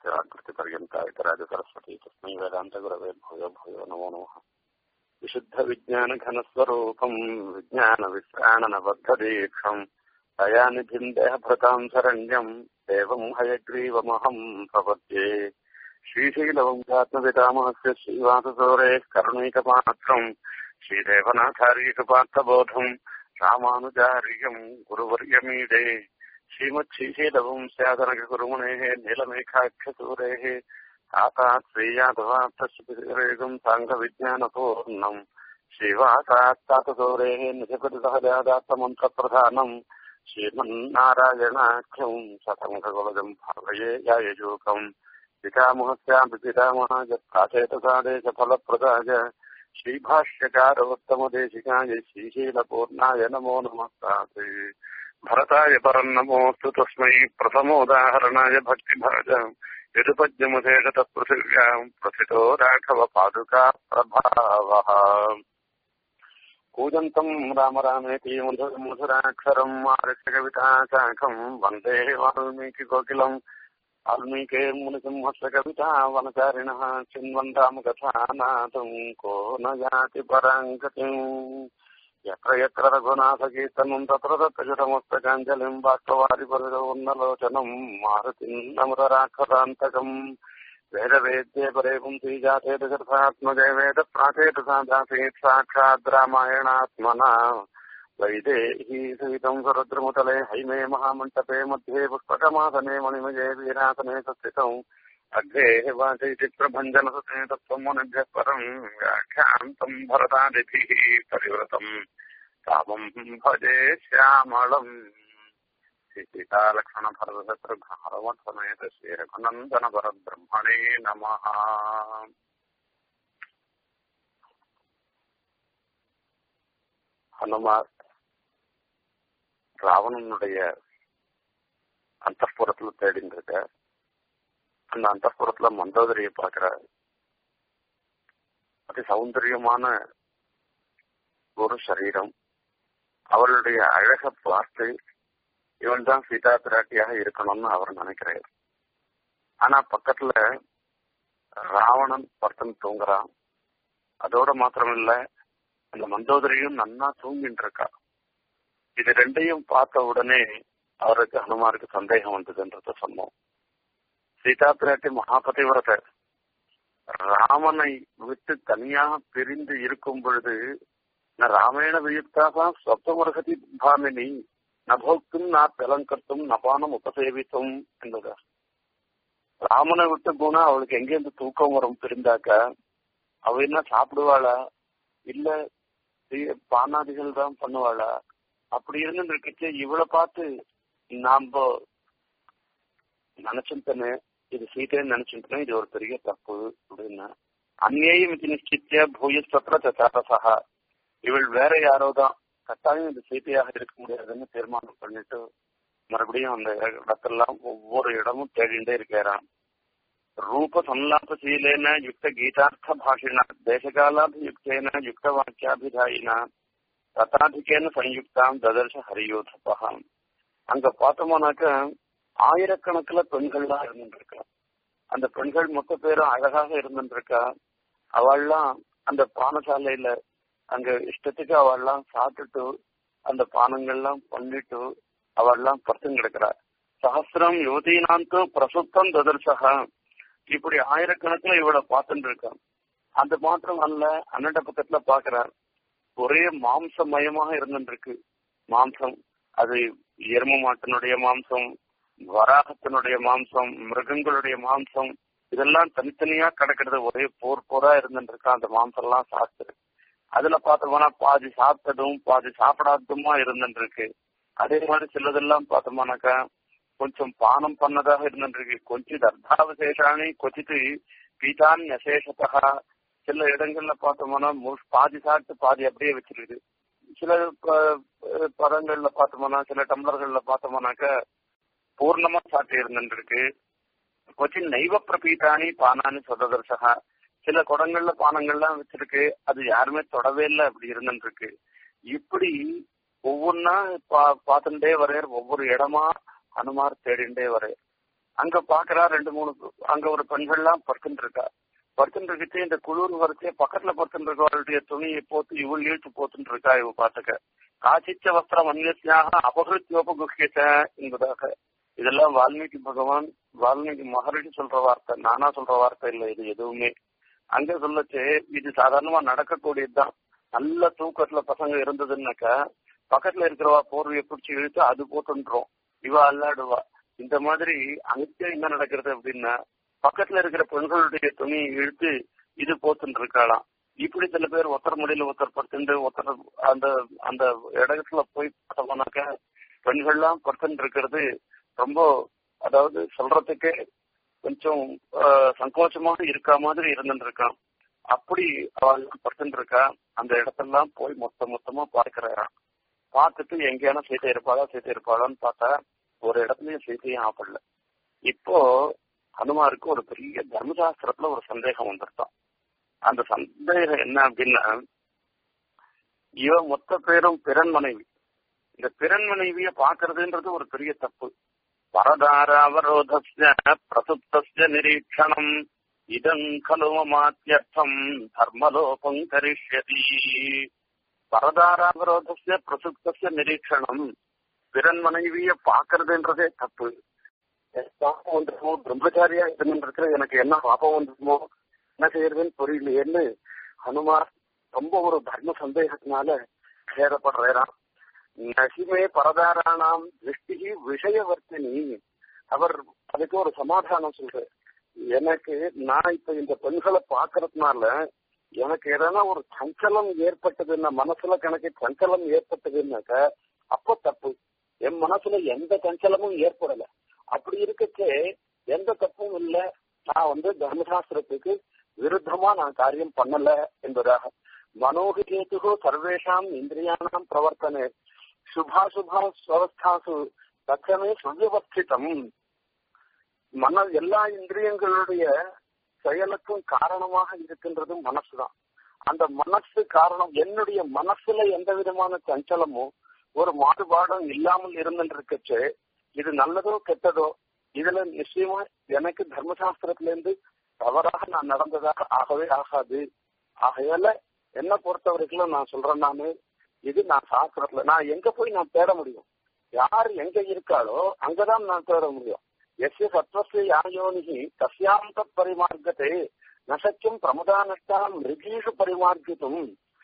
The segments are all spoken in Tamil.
यस्याकृतिपर्यन्ता इतराजसरस्वती तस्मै वेदान्तगुरवे भूयो भूयो नमो नमः विशुद्धविज्ञानघनस्वरूपम् विज्ञानविश्राणनबद्धदीक्षम् दयानिधिम् देहभृताम् शरण्यम् देवम् हयग्रीवमहम् प्रपद्ये श्रीशैलवंशात्मपितामहस्य श्रीवाससौरेः करुणैकपात्रम् श्रीदेवनाथार्यकपात्रबोधम् रामानुजार्यम् गुरुवर्यमीडे श्रीमच्छीशैलवंस्यादनकगुरुमुनेः नीलमेघाख्यसूरेः तातात् श्रीयादवाप्तश्रुतिरेगम् साङ्गविज्ञानपूर्णम् श्रीवासात् तातसौरेः निजपतिसहजादात्तमन्त्रप्रधानम् श्रीमन्नारायणाख्यम् शतङ्खगुलजम् भावये यायजूकम् पितामहस्यापि पितामहाजत्काचेतसादेशफलप्रदाय श्रीभाष्यकारोत्तमदेशिकाय श्रीशीलपूर्णाय नमो नमस्तात् भरताय परम् नमोऽस्तु तस्मै प्रथमोदाहरणाय भक्तिभाज यदुपद्यमुदेशतपृथिव्याम् प्रथितो राघव पादुका प्रभावः कूजन्तम् राम रामेति मधुराक्षरम् आरक्षकविताशाखम् वन्दे वाल्मीकिकोकिलम् वाल्मीके मुनिसिंहस्य कविता वनचारिणः चिन्वन्तामकथानाथम् को न याति पराङ्गतिम् यत्र यत्र रघुनाथकीर्तनम् तत्र तत्र जटमस्तकाञ्जलिम् बाष्पवारिपरिरोन्नलोचनम् मारुतिम् नमतराक्षसान्तकम् वेदवेद्ये परे पुंसी जाते दशरथात्मजय वेद प्राचेतसादासीत् साक्षात् रामायणात्मना वैदेही सहितम् सुरद्रमुतले हैमे महामण्डपे मध्ये पुष्पकमासने मणिमये वीरासने संस्थितम् अग्रे वाचैचित्रभञ्जनसते तत्त्वम् मुनिभ्यः परम् व्याख्यान्तम् भरतादिभिः परिवृतम् रामम् भजे श्यामलम् सीतालक्ष्मणभरतशत्रुघ्नहरवत्समेत श्रीरघुनन्दन परब्रह्मणे नमः ஹனுமார் ராவணனுடைய அந்தப்புறத்துல தேடிட்டு இருக்க அந்த அந்தப்புறத்துல மந்தோதரியை பார்க்கிற அதி சௌந்தரியமான ஒரு சரீரம் அவளுடைய அழக பார்த்து இவன் தான் சீதா பிராட்டியாக இருக்கணும்னு அவர் நினைக்கிறார் ஆனா பக்கத்துல ராவணன் பர்த்தன் தூங்குறான் அதோட மாத்திரம் இல்ல அந்த மந்தோதரியும் நன்னா தூங்கிட்டு இருக்கா இது ரெண்டையும் பார்த்த உடனே அவருக்கு ஹனுமாருக்கு சந்தேகம் வந்ததுன்றத சொன்னோம் சீதா பிராட்டி மகாபதிவிரத ராமனை விட்டு தனியாக பிரிந்து இருக்கும் பொழுது ராமேண வியுக்தாக ஸ்வப்னமர்ஹதி பாமினி நபோக்தும் நா பிலங்கர்த்தும் நபானம் உபசேவித்தும் என்பதா ராமனை விட்டு போனா அவளுக்கு எங்கேருந்து தூக்கம் வரும் பிரிந்தாக்க அவ என்ன சாப்பிடுவாளா இல்ல பானாதிகள் தான் பண்ணுவாளா அப்படி இருந்து இருக்கச்சு இவளை பார்த்து நாம நினைச்சுட்டனே இது சீத்தைன்னு நினைச்சுட்டேன் இது ஒரு பெரிய தப்பு அப்படின்னா அந்நேயம் இது நிச்சித்திய பூயஸ்தத்திர தசாரசா இவள் வேற யாரோ தான் கட்டாயம் இது சீத்தையாக இருக்க முடியாதுன்னு தீர்மானம் பண்ணிட்டு மறுபடியும் அந்த இடத்தெல்லாம் ஒவ்வொரு இடமும் தேடிண்டே இருக்கிறான் ரூப சல்லாபசீலேன யுக்த கீதார்த்த பாஷிண தேசகாலாபியுக்தேன யுக்த வாக்கியாபிதாயினா ரதாதிகேன சயுக்தாம் ததர்ஷ ஹரியோதபகாம் அங்க பார்த்தோம்னாக்க ஆயிரக்கணக்கில் பெண்கள்லாம் இருந்துருக்கா அந்த பெண்கள் மொத்த பேரும் அழகாக இருந்துருக்கா அவள்லாம் அந்த பானசாலையில அங்க இஷ்டத்துக்கு அவள்லாம் சாப்பிட்டுட்டு அந்த பானங்கள்லாம் பண்ணிட்டு அவள்லாம் படுத்து கிடக்குறா சஹசிரம் யுவதீனாந்து பிரசுத்தம் ததர்சகா இப்படி ஆயிரக்கணக்கில் இவளை பார்த்துட்டு இருக்கான் அந்த மாத்திரம் அல்ல அன்னட பக்கத்துல பாக்குறார் ஒரே மாம்சமயமாக இருந்துருக்கு மாம்சம் அது எரும மாட்டினுடைய மாம்சம் வராகத்தினுடைய மாம்சம் மிருகங்களுடைய மாம்சம் இதெல்லாம் தனித்தனியா கிடக்கிறது ஒரே போர் போரா இருந்துருக்கா அந்த மாம்சம் எல்லாம் சாப்பிட்டு அதுல பார்த்தோம்னா பாதி சாப்பிட்டதும் பாதி சாப்பிடாததுமா இருந்துருக்கு அதே மாதிரி சிலதெல்லாம் பார்த்தோம்னாக்கா కొంచెం పానం పన్నதாக இருந்திருக்கு கொஞ்சம் அர்த்தாவசேஷானி கொச்சித்து பீதான் அசேஷத்தா சில இடங்கள்ல பார்த்தோம்னா பாதி சாப்பிட்டு பாதி அப்படியே வச்சிருக்கு சில பதங்கள்ல பார்த்தோம்னா சில டம்ளர்கள்ல பார்த்தோம்னாக்க பூர்ணமா சாப்பிட்டு இருந்துருக்கு கொச்சின் நைவ பிரபீதானி பானானி சொததர்சகா சில குடங்கள்ல பானங்கள்லாம் வச்சிருக்கு அது யாருமே தொடவே இல்லை அப்படி இருந்துருக்கு இப்படி ஒவ்வொன்னா பா பார்த்துட்டே வரையர் ஒவ்வொரு இடமா ஹனுமார் தேடிண்டே வர அங்க பாக்குறா ரெண்டு மூணு அங்க ஒரு பெண்கள்லாம் படுத்துட்டு இருக்கா படுத்துட்டு இருக்கிட்டே இந்த குளிர் வரச்சே பக்கத்துல படுத்துட்டு இருக்கவளுடைய துணியை போத்து இவள் இழுத்து போத்துட்டு இருக்கா இவ பாத்துக்க காச்சிச்ச வஸ்திரம் அந்நியத்தியாக அபகிருத்தியோபகுஷ்யத்த என்பதாக இதெல்லாம் வால்மீகி பகவான் வால்மீகி மகரிஷி சொல்ற வார்த்தை நானா சொல்ற வார்த்தை இல்லை இது எதுவுமே அங்க சொல்லச்சு இது சாதாரணமா நடக்கக்கூடியதுதான் நல்ல தூக்கத்துல பசங்க இருந்ததுன்னாக்கா பக்கத்துல இருக்கிறவா போர்வையை பிடிச்சி இழுத்து அது போட்டுன்றோம் இவ அல்லாடுவா இந்த மாதிரி அங்க என்ன நடக்கிறது அப்படின்னா பக்கத்துல இருக்கிற பெண்களுடைய துணியை இழுத்து இது போத்துன்னு இருக்காளாம் இப்படி சில பேர் ஒருத்தர் முடியல ஒருத்தர் படுத்துட்டு ஒருத்தர் அந்த அந்த இடத்துல போய் பார்த்தோம்னாக்க பெண்கள்லாம் படுத்துட்டு இருக்கிறது ரொம்ப அதாவது சொல்றதுக்கே கொஞ்சம் சங்கோச்சமாக இருக்க மாதிரி இருந்துட்டு இருக்கான் அப்படி அவள் படுத்துட்டு இருக்கா அந்த இடத்தெல்லாம் போய் மொத்த மொத்தமா பார்க்கிறாராம் பார்த்துட்டு எங்கேயான சீட்டை இருப்பாளா சீட்டை இருப்பாளான்னு பார்த்தா ஒரு இடத்துலயும் சீட்டையும் ஆப்படல இப்போ ஹனுமாருக்கு ஒரு பெரிய தர்மசாஸ்திரத்துல ஒரு சந்தேகம் வந்துருத்தான் அந்த சந்தேகம் என்ன அப்படின்னா இவ மொத்த பேரும் பிறன் மனைவி இந்த பிறன் மனைவிய பாக்குறதுன்றது ஒரு பெரிய தப்பு பரதாராவரோதஸ்ய பிரசுப்தஸ்ய நிரீட்சணம் இதம் கலு மாத்தியர்த்தம் தர்மலோபம் கரிஷ்யதி பரதாராவரோதஸ்ய பிரசுப்தஸ்ய நிரீட்சணம் பிறன் மனைவிய பாக்குறதுன்றதே தப்பு பாப்பம் வந்துருமோ பிரம்மச்சாரியா இருந்துருக்கிற எனக்கு என்ன பாப்பம் வந்துருமோ என்ன செய்யறதுன்னு புரியலையேன்னு ஹனுமார் ரொம்ப ஒரு தர்ம சந்தேகத்தினால சேதப்படுறாராம் நசிமே பரதாராணாம் திருஷ்டி விஷயவர்த்தினி அவர் அதுக்கு ஒரு சமாதானம் சொல்றாரு எனக்கு நான் இப்ப இந்த பெண்களை பாக்குறதுனால எனக்கு எதனா ஒரு சஞ்சலம் ஏற்பட்டதுன்னா மனசுல கணக்கு சஞ்சலம் ஏற்பட்டதுன்னாக்க அப்போ தப்பு என் மனசுல எந்த சஞ்சலமும் ஏற்படல அப்படி இருக்கச்சே எந்த தப்பும் இல்ல நான் வந்து தர்மசாஸ்திரத்துக்கு விருத்தமா நான் காரியம் பண்ணல என்பதாக மனோகிகேது சர்வேஷாம் இந்திரியானாம் பிரவர்த்தனே சுபாசுபா ஸ்வஸ்தாசு தக்கமே சுவியவஸ்திதம் மன எல்லா இந்திரியங்களுடைய செயலுக்கும் காரணமாக இருக்கின்றது மனசுதான் அந்த மனசு காரணம் என்னுடைய மனசுல எந்த விதமான சஞ்சலமும் ஒரு மாறுபாடும் இல்லாமல் இருந்துருக்கச்சு இது நல்லதோ கெட்டதோ இதுல நிச்சயமா எனக்கு தர்மசாஸ்திரத்துல இருந்து தவறாக நான் நடந்ததாக ஆகவே ஆகாது ஆகையால என்ன பொறுத்த வரைக்கும் நான் சொல்றேன் நானு இது நான் சாஸ்திரத்துல நான் எங்க போய் நான் தேட முடியும் யார் எங்க இருக்காளோ அங்கதான் நான் தேட முடியும் எஸ்ய சத்வஸ்ய யாயோனிகி தஸ்யாந்த பரிமார்க்கத்தை நசக்கியம் பிரமதானஷ்டாம் மிருகீஷு பரிமார்க்கித்தும்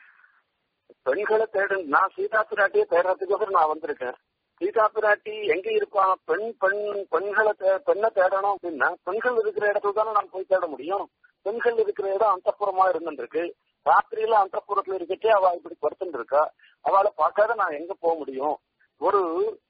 பெண்களை தேடு நான் சீதா பிராட்டியை தேடுறதுக்கு நான் வந்திருக்கேன் சீதா பிராட்டி எங்க இருப்பான் பெண் பெண் பெண்களை பெண்ணை தேடணும் அப்படின்னா பெண்கள் இருக்கிற இடத்துல தானே நான் போய் தேட முடியும் பெண்கள் இருக்கிற இடம் அந்தப்புறமா இருந்துருக்கு ராத்திரியில அந்தப்புறத்துல இருக்கட்டே அவ இப்படி படுத்துட்டு இருக்கா அவளை பார்க்காத நான் எங்க போக முடியும் ஒரு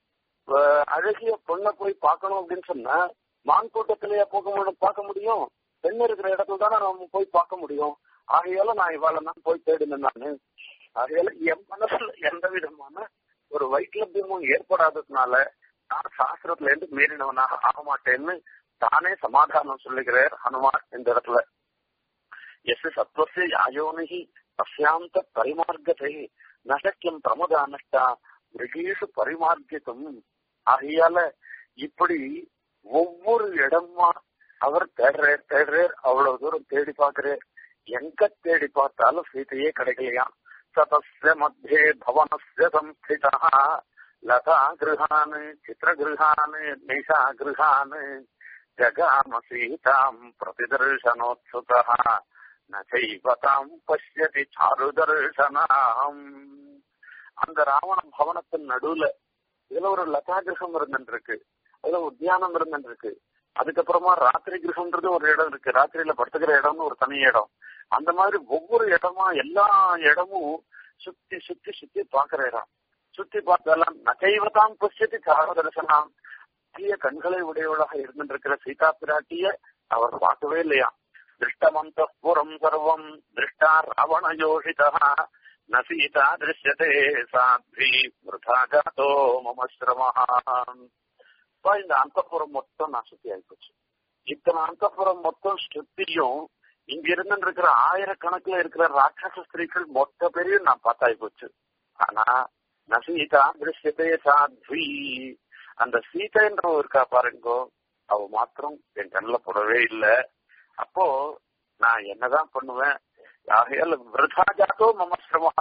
அழகிய பெண்ணை போய் பார்க்கணும் அப்படின்னு சொன்னா மான் கூட்டத்திலேயே போக முடியும் பார்க்க முடியும் பெண் இருக்கிற இடத்துல தானே நம்ம போய் பார்க்க முடியும் ஆகையால நான் இவாளை நான் போய் தேடினேன் நானு ஆகையால என் மனசுல எந்த விதமான ஒரு வைக்லபியமும் ஏற்படாததுனால நான் சாஸ்திரத்துல இருந்து மீறினவனாக ஆக மாட்டேன்னு தானே சமாதானம் சொல்லுகிறார் ஹனுமான் இந்த இடத்துல எஸ் சத்வசிய யாயோனிகி தஸ்யாந்த பரிமார்க்கத்தை நசக்கியம் பிரமதானஷ்டா மிருகேஷு பரிமார்க்கியம் ஆகையால இப்படி ஒவ்வொரு இடமா அவர் தேடுறார் தேடுறார் அவ்வளவு தூரம் தேடி பார்க்கிறார் எங்க தேடி பார்த்தாலும் சீதையே கிடைக்கலையாம் சதஸ்ய மத்தியே பவனஸ்ய சம்ஸ்திதா லதா கிருஹான் சித்திரகிருஹான் நிஷா கிருஹான் ஜகாம சீதாம் பிரதிதர்சனோத்சுதா நைவதாம் பசியதி சாருதர்சனாம் அந்த ராவண பவனத்தின் நடுவுல இதுல ஒரு லதா கிரகம் இருந்துருக்கு அதுல உத்தியானம் இருந்துருக்கு அதுக்கப்புறமா ராத்திரி கிரகம்ன்றது ஒரு இடம் இருக்கு ராத்திரியில படுத்துக்கிற இடம்னு ஒரு தனி இடம் அந்த மாதிரி ஒவ்வொரு இடமா எல்லா இடமும் சுத்தி சுத்தி சுத்தி பாக்குற இடம் சுத்தி பார்த்தாலாம் நகைவதாம் பசியத்தி சார தரிசனம் பெரிய கண்களை உடையவளாக இருந்திருக்கிற சீதா பிராட்டிய அவர் பார்க்கவே இல்லையா திருஷ்டமந்தபுரம் சர்வம் திருஷ்டா ராவண யோஷிதா ந சீதா திருஷ்யதே சாத்வி மிருதா ஜாதோ மம சிரமஹான் இந்த அந்தப்புறம் மொத்தம் நான் சுத்தி ஆயிப்போச்சு இத்தனை அந்தப்புறம் மொத்தம் சுத்தியும் இங்க இருந்து இருக்கிற ஆயிரக்கணக்குல இருக்கிற ராட்சச ஸ்திரீகள் மொத்த பேரையும் நான் பார்த்தாய் போச்சு ஆனா நசீதா திருஷ்யதே சாத்வி அந்த சீதைன்ற இருக்கா பாருங்கோ அவ மாத்திரம் என் கண்ணில் படவே இல்லை அப்போ நான் என்னதான் பண்ணுவேன் ஆகையால விரதாஜாத்தோ மமசிரமா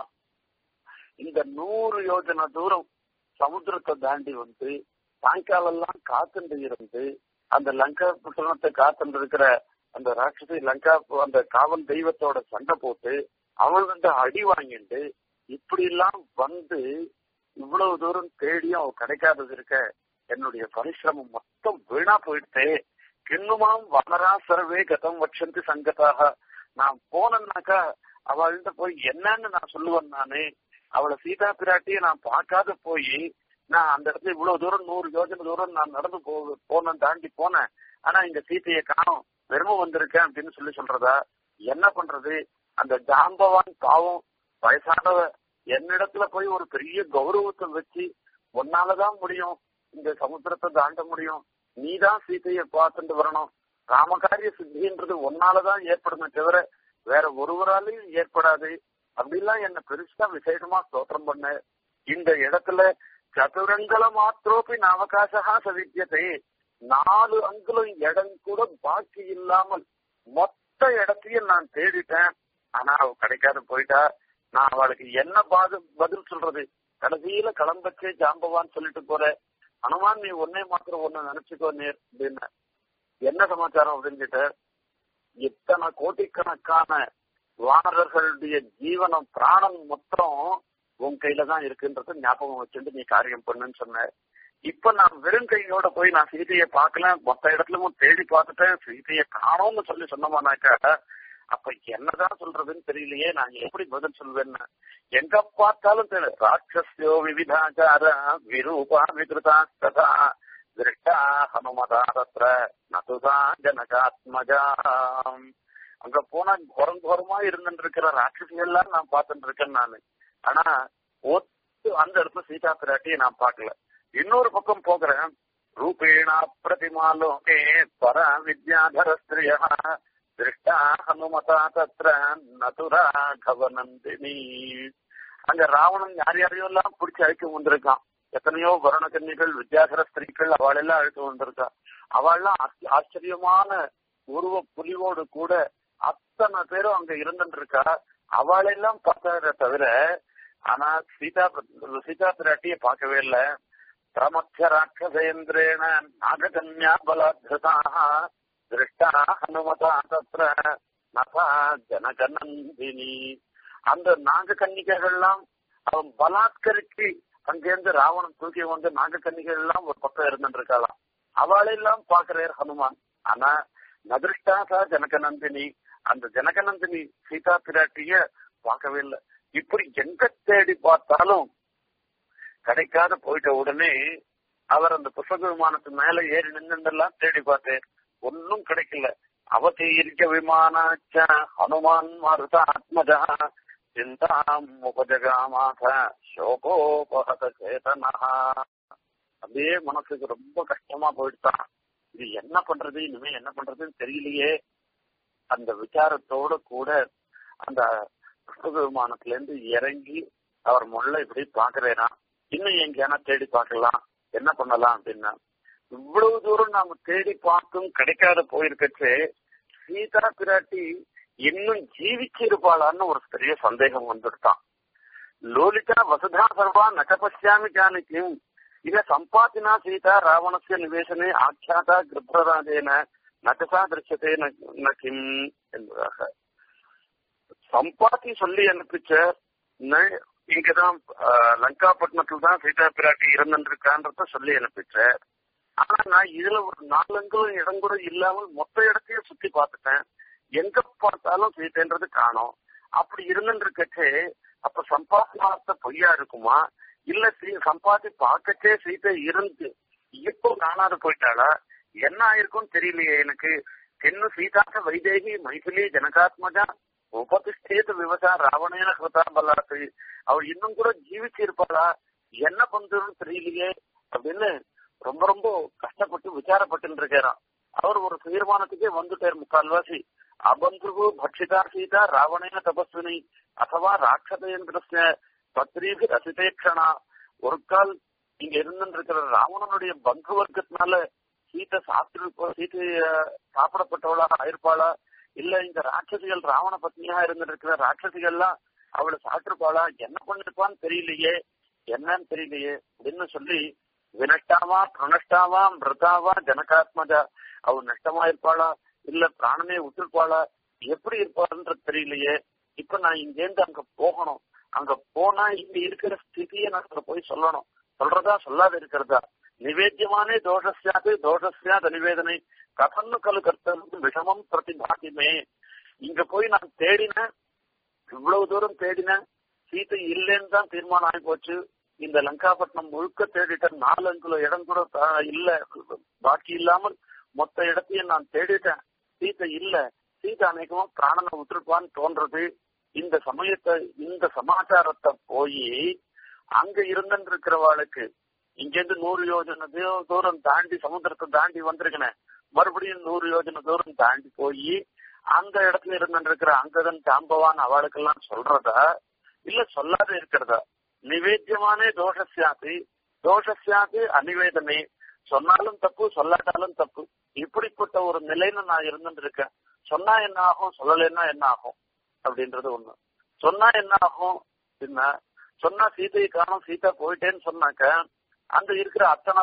இந்த நூறு யோஜனை தூரம் சமுத்திரத்தை தாண்டி வந்து சாயங்காலம் எல்லாம் காத்துண்டு இருந்து அந்த லங்கா புத்தகத்தை காத்துட்டு இருக்கிற அந்த ராட்சசி லங்கா அந்த காவல் தெய்வத்தோட சண்டை போட்டு அவள்கிட்ட அடி வாங்கிட்டு இப்படி எல்லாம் வந்து இவ்வளவு தூரம் தேடியும் அவ கிடைக்காதது இருக்க என்னுடைய பரிசிரமம் மொத்தம் வீணா போயிடுத்தே கிண்ணுமாம் வனரா சர்வே கதம் வட்சந்தி சங்கத்தாக நான் போனேன்னாக்கா அவள்கிட்ட போய் என்னன்னு நான் சொல்லுவேன் நானு அவளை சீதா பிராட்டியை நான் பார்க்காத போய் நான் அந்த இடத்துல இவ்வளவு தூரம் நூறு யோஜனை தூரம் நான் நடந்து போ போனேன் தாண்டி போனேன் ஆனா இந்த சீத்தையை காணும் வெறும் வந்திருக்கேன் அப்படின்னு சொல்லி சொல்றதா என்ன பண்றது அந்த ஜாம்பவான் பாவம் வயசானவ என்னிடத்துல போய் ஒரு பெரிய கௌரவத்தை வச்சு உன்னாலதான் முடியும் இந்த சமுத்திரத்தை தாண்ட முடியும் நீதான் சீத்தையை பார்த்துட்டு வரணும் ராமகாரிய சித்தின்றது ஒன்னாலதான் ஏற்படுமே தவிர வேற ஒருவராலையும் ஏற்படாது அப்படிலாம் என்ன பெருசா விசேஷமா ஸ்தோத்திரம் பண்ண இந்த இடத்துல சதுரங்கல மாத்திரோப்பி நவகாசகா சவித்தியத்தை நாலு அங்குலம் இடம் கூட பாக்கி இல்லாமல் மொத்த இடத்தையும் நான் தேடிட்டேன் ஆனா அவ கிடைக்காத போயிட்டா நான் அவளுக்கு என்ன பாது பதில் சொல்றது கடைசியில கிளம்பச்சே ஜாம்பவான்னு சொல்லிட்டு போற அனுமான் நீ ஒன்னே மாத்திரம் ஒண்ணு நினைச்சுக்கோ நேர் அப்படின்னு என்ன சமாச்சாரம் அப்படின்னு கேட்ட இத்தனை கோட்டிக்கணக்கான வானரர்களுடைய ஜீவனம் பிராணம் மொத்தம் உன் கையில தான் இருக்குன்றத ஞாபகம் வச்சுட்டு நீ காரியம் பண்ணுன்னு சொன்ன இப்ப நான் வெறும் கையோட போய் நான் சீதையை பார்க்கல மொத்த இடத்துலயும் தேடி பார்த்துட்டேன் சீதையை காணோம்னு சொல்லி சொன்னோமானாக்கா அப்ப என்னதான் சொல்றதுன்னு தெரியலையே நான் எப்படி பதில் சொல்வேன்னு எங்க பார்த்தாலும் தெரியல ராட்சஸ்யோ விவிதாச்சார விரூபா விகிருதா ததா திருஷ்டா ஹனுமதா தத்ர நதுதா ஜனகாத்மஜா அங்க போனா கோரம் கோரமா இருந்துட்டு இருக்கிற ராட்சசிகள்லாம் நான் பார்த்துட்டு இருக்கேன் நானு ஆனா ஒத்து அந்த இடத்துல சீதா பிராட்டியை நான் பார்க்கல இன்னொரு பக்கம் போகிறேன் ரூபேணா பிரதிமா லோகே பர வித்யாதர ஸ்திரியா திருஷ்டா ஹனுமதா தத்ர நதுரா கவனந்தினி அங்க ராவணன் யார் யாரையோ எல்லாம் பிடிச்சி அழைக்க வந்திருக்கான் எத்தனையோ வருணகன்னிகள் வித்யாதர ஸ்திரீகள் அவளெல்லாம் அழைத்து வந்திருக்கா அவள்லாம் ஆச்சரியமான உருவ புலிவோடு கூட அத்தனை பேரும் அங்க இருந்துட்டு இருக்கா அவளெல்லாம் பார்த்தார தவிர ஆனா சீதா சீதா பிராட்டிய பார்க்கவே இல்லை பிரமத்திய ராட்சசேந்திரேன நாககன்யா பலாத்ருதாக திருஷ்டா ஹனுமதா தத்ர நதா ஜனகநந்தினி அந்த நாககன்னிகைகள்லாம் அவன் பலாத்கரிச்சு அங்கேருந்து ராவணன் தூக்கி வந்து நாகக்கன்னிகள் எல்லாம் ஒரு பக்கம் இருந்துட்டு இருக்காளாம் அவளெல்லாம் பாக்குறார் ஹனுமான் ஆனா நதிருஷ்டாசா ஜனகநந்தினி அந்த ஜனகநந்தினி சீதா பிராட்டிய பார்க்கவே இல்லை இப்படி எங்க தேடி பார்த்தாலும் கிடைக்காத போயிட்ட உடனே அவர் அந்த புஷ்பக விமானத்து மேல ஏறி நின்றுலாம் தேடி பார்த்தேன் ஒன்னும் கிடைக்கல அவதீர்க்க விமானாச்ச ஹனுமான் மருதாத்மஜா சிந்தாம் உபஜகாமாக சோகோபகத சேதனா அப்படியே மனசுக்கு ரொம்ப கஷ்டமா போயிடுதான் இது என்ன பண்றது இனிமே என்ன பண்றதுன்னு தெரியலையே அந்த விசாரத்தோட கூட அந்த புஷ்பக விமானத்துல இருந்து இறங்கி அவர் முள்ள இப்படி பாக்குறேனா இன்னும் எங்கேனா தேடி பார்க்கலாம் என்ன பண்ணலாம் அப்படின்னா இவ்வளவு தூரம் நாம தேடி பார்த்தும் கிடைக்காத போயிருக்கச்சு சீதா பிராட்டி இன்னும் ஜீவிச்சிருப்பாளான்னு ஒரு பெரிய சந்தேகம் வந்துட்டான் லோலிதா வசுதா சர்வா நகபஷ்யாமி ஜானிக்கும் இத சம்பாத்தினா சீதா ராவணசிய நிவேசனே ஆக்கியாதா கிருப்ரராஜேன நகசா திருஷ்யத்தே நகிம் என்பதாக சம்பாத்தி சொல்லி அனுப்பிச்ச இங்கதான் லங்காப்பட்டினத்துல தான் சீதா பிராட்டி இருந்துருக்கான்றத சொல்லி அனுப்பிச்ச ஆனா நான் இதுல ஒரு நாலங்களும் இடம் கூட இல்லாமல் மொத்த இடத்தையும் சுத்தி பார்த்துட்டேன் எங்க பார்த்தாலும் சீதைன்றது காணும் அப்படி இருந்துருக்கச்சே அப்ப சம்பாத்தி வார்த்தை பொய்யா இருக்குமா இல்ல சம்பாத்தி பார்க்கச்சே சீதை இருந்து இப்போ காணாது போயிட்டாளா என்ன ஆயிருக்கும்னு தெரியலையே எனக்கு தென்னு சீதாக்க வைதேகி மைதிலி ஜனகாத்மஜா உபதிஷ்டேது விவசா ராவணேன கிருதா பல்லாத்து அவள் இன்னும் கூட ஜீவிச்சு இருப்பாளா என்ன பண்றதுன்னு தெரியலையே அப்படின்னு ரொம்ப ரொம்ப கஷ்டப்பட்டு விசாரப்பட்டு இருக்காராம் அவர் ஒரு தீர்மானத்துக்கே வந்துட்டார் முக்கால்வாசி அபந்துகு பட்சிதா சீதா ராவணேன தபஸ்வினி அசவா ராட்சதேந்திரஸ்ய பத்ரீபி ரசிதேக்ஷனா ஒரு கால் இங்க இருந்துட்டு இருக்கிற ராவணனுடைய பங்கு வர்க்கத்தினால சீத்தை சாப்பிட்டு சீத்தைய சாப்பிடப்பட்டவளாக ஆயிருப்பாளா இல்ல இந்த ராட்சசிகள் ராவண பத்னியா இருந்திருக்கிற ராட்சசிகள்லாம் அவளை சாப்பிட்டுருப்பாளா என்ன பண்ணிருப்பான்னு தெரியலையே என்னன்னு தெரியலையே அப்படின்னு சொல்லி வினஷ்டாவா பிரணஷ்டாவா மிருதாவா ஜனகாத்மஜா அவ நஷ்டமா இருப்பாளா இல்ல பிராணமே விட்டுருப்பாளா எப்படி இருப்பாருன்றது தெரியலையே இப்ப நான் இங்கேருந்து அங்க போகணும் அங்க போனா இங்க இருக்கிற ஸ்திதியை நான் அங்க போய் சொல்லணும் சொல்றதா சொல்லாத இருக்கிறதா நிவேத்தியமானே தோஷஸ்யாது தோஷஸ்யாது நிவேதனை கதன்னு கலு கர்த்தம் விஷமம் பிரதிபாதிமே இங்க போய் நான் தேடினேன் இவ்வளவு தூரம் தேடினேன் சீத்தை இல்லைன்னு தான் தீர்மானம் ஆகி போச்சு இந்த லங்காபட்டினம் முழுக்க தேடிட்டேன் நாலு அங்குல இடம் கூட இல்ல பாக்கி இல்லாமல் மொத்த இடத்தையும் நான் தேடிட்டேன் சீத்தை இல்ல சீதை அநேகமா பிராணனை விட்டுருப்பான்னு தோன்றது இந்த சமயத்தை இந்த சமாச்சாரத்தை போய் அங்க இருந்துட்டு இருக்கிறவாளுக்கு இங்கிருந்து நூறு யோஜனை தூரம் தாண்டி சமுத்திரத்தை தாண்டி வந்திருக்கேன் மறுபடியும் நூறு யோஜனை தூரம் தாண்டி போய் அந்த இடத்துல இருந்துட்டு இருக்கிற அங்கதன் ஜாம்பவான் அவளுக்கெல்லாம் சொல்றதா இல்ல சொல்லாத இருக்கிறதா நிவேத்தியமானே தோஷசியாது தோஷசியாது அநிவேதமே சொன்னாலும் தப்பு சொல்லாட்டாலும் தப்பு இப்படிப்பட்ட ஒரு நிலையில நான் இருந்துட்டு இருக்கேன் சொன்னா என்ன ஆகும் சொல்லலைன்னா என்ன ஆகும் அப்படின்றது ஒண்ணு சொன்னா என்ன ஆகும் என்ன சொன்னா சீதையை காணும் சீதா போயிட்டேன்னு சொன்னாக்க அந்த இருக்கிற அத்தனை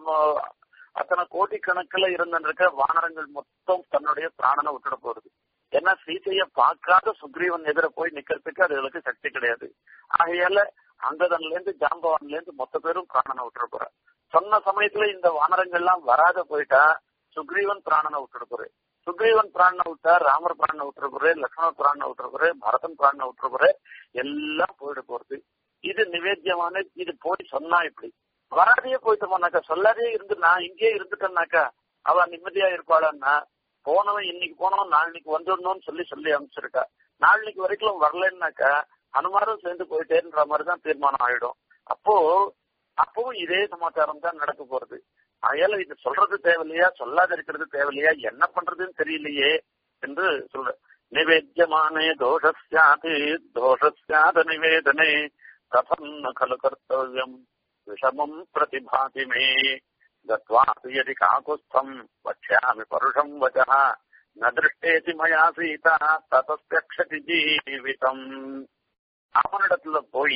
அத்தனை கோடி கணக்குல இருந்திருக்க வானரங்கள் மொத்தம் தன்னுடைய பிராணனை விட்டுட போறது ஏன்னா சீதைய பார்க்காத சுக்ரீவன் எதிர போய் நிக்கிறதுக்கு அதுகளுக்கு சக்தி கிடையாது ஆகையால அங்கதன்ல இருந்து ஜாம்பவான்ல இருந்து மொத்த பேரும் பிராணனை விட்டுற போற சொன்ன சமயத்துல இந்த வானரங்கள்லாம் வராத போயிட்டா சுக்ரீவன் பிராணனை விட்டுட போற சுக்ரீவன் பிராணனை விட்டா ராமர் பிராணனை விட்டுற போற லக்ஷ்மண பிராணனை விட்டுற போற பரதன் பிராணனை விட்டுற போற எல்லாம் போயிட போறது இது நிவேத்தியமான இது போய் சொன்னா இப்படி வராதையே போயிட்டோம்னாக்கா சொல்லாதே இருந்து நான் இங்கேயே இருந்துட்டேன்னாக்கா அவ நிம்மதியா இருப்பாளான்னா போனவன் இன்னைக்கு போனவன் நாளைக்கு வந்துடணும்னு சொல்லி சொல்லி அனுப்பிச்சிருக்கா நாளைக்கு வரைக்கும் வரலன்னாக்கா அனுமாரும் சேர்ந்து போயிட்டேன்ற மாதிரிதான் தீர்மானம் ஆயிடும் அப்போ அப்பவும் இதே சமாச்சாரம் தான் நடக்க போறது அயல இது சொல்றது தேவையில்லையா சொல்லாத இருக்கிறது தேவையில்லையா என்ன பண்றதுன்னு தெரியலையே என்று சொல்ற நிவேத்தியமானே தோஷஸ்யாது தோஷஸ்யாத நிவேதனே கதம் ந கலு கர்த்தவியம் விஷமம் பிரதிபாதி மே गत्वापि यदि काकुत्स्थम् वक्ष्यामि परुषम् वचः न दृष्टेति मया सीता ततस्यक्षति ஜீவிதம் அவனிடத்துல போய்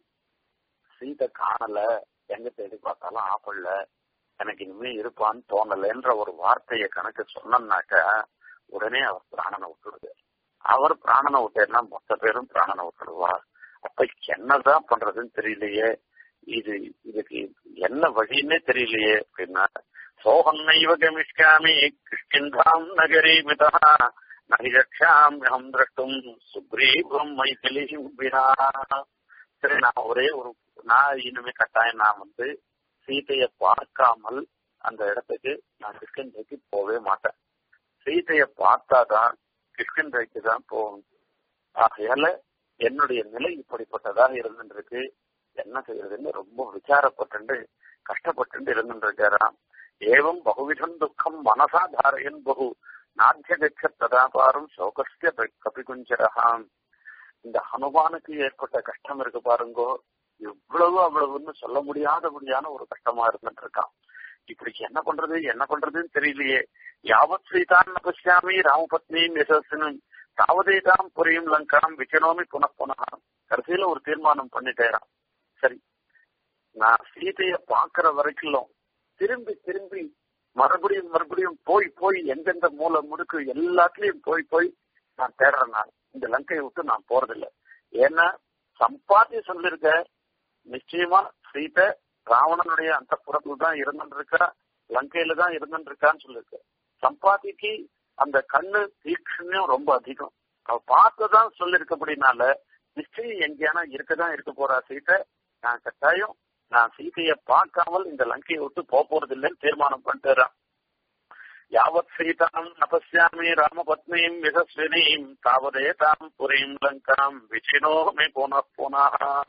சீதை காணல எங்க தேடி பார்த்தாலும் ஆப்பிடல எனக்கு இனிமே இருப்பான்னு தோணலன்ற ஒரு வார்த்தையை கணக்கு சொன்னோம்னாக்க உடனே அவர் பிராணனை விட்டுடுது அவர் பிராணனை விட்டேன்னா மொத்த பேரும் பிராணனை விட்டுடுவா அப்ப என்னதான் பண்றதுன்னு தெரியலையே இது இதுக்கு என்ன வழின்னே தெரியலையே அப்படின்னா சோகன்னைவ கமிஷ்காமி கிருஷ்ணாம் நகரி மிதா நகிரக்ஷாம் அகம் திரட்டும் சுக்ரீவம் மைதிலி சரி நான் ஒரே ஒரு நான் இனிமே கட்டாயம் நான் வந்து சீதைய பார்க்காமல் அந்த இடத்துக்கு நான் கிருஷ்ணன்றைக்கு போவே மாட்டேன் சீதைய பார்த்தாதான் கிருஷ்ணன்றைக்கு தான் போகணும் ஆகையால என்னுடைய நிலை இப்படிப்பட்டதாக இருந்துருக்கு என்ன செய்யறதுன்னு ரொம்ப விசாரப்பட்டு கஷ்டப்பட்டு இருந்துருக்காராம் ஏவம் பகுவிதம் துக்கம் மனசா தாரையன் பகு நாத்தியகச்ச ததாபாரம் சோகஸ்ய கபிகுஞ்சரகாம் இந்த ஹனுமானுக்கு ஏற்பட்ட கஷ்டம் இருக்கு பாருங்கோ இவ்வளவு அவ்வளவுன்னு சொல்ல முடியாதபடியான ஒரு கஷ்டமா இருந்துட்டு இருக்கான் இப்படி என்ன பண்றது என்ன பண்றதுன்னு தெரியலையே யாவத் ஸ்ரீதான் பசியாமி ராமபத்னியும் யசஸ்வினும் தாவதேதாம் புரியும் லங்காம் விச்சனோமி புனப்புனா கடைசியில ஒரு தீர்மானம் பண்ணிட்டேரான் சரி நான் சீதைய பாக்குற வரைக்கும் திரும்பி திரும்பி மறுபடியும் மறுபடியும் போய் போய் எந்தெந்த மூல முடுக்கு எல்லாத்துலயும் போய் போய் நான் தேடுறேன் நான் இந்த லங்கையை விட்டு நான் போறதில்லை ஏன்னா சம்பாத்தி சொல்லிருக்க நிச்சயமா சீதை ராவணனுடைய அந்த புறத்துல தான் இருந்துட்டு இருக்கா லங்கையில தான் இருந்துட்டு இருக்கான்னு சொல்லிருக்க சம்பாத்திக்கு அந்த கண்ணு தீக்ஷண்யம் ரொம்ப அதிகம் அவ பார்த்ததான் சொல்லிருக்கப்படினால நிச்சயம் எங்கேயானா இருக்கதான் இருக்க போறா சீதை நான் கட்டாயம் நான் சீதையை பார்க்காமல் இந்த லங்கையை விட்டு போக போறது இல்லைன்னு தீர்மானம் பண்ணிட்டுறான் யாவத் சீதாம் நபஸ்யாமி ராமபத்னீம் யசஸ்வினீம் தாவதே தாம் புரீம் லங்காம் விச்சினோமே போன போனா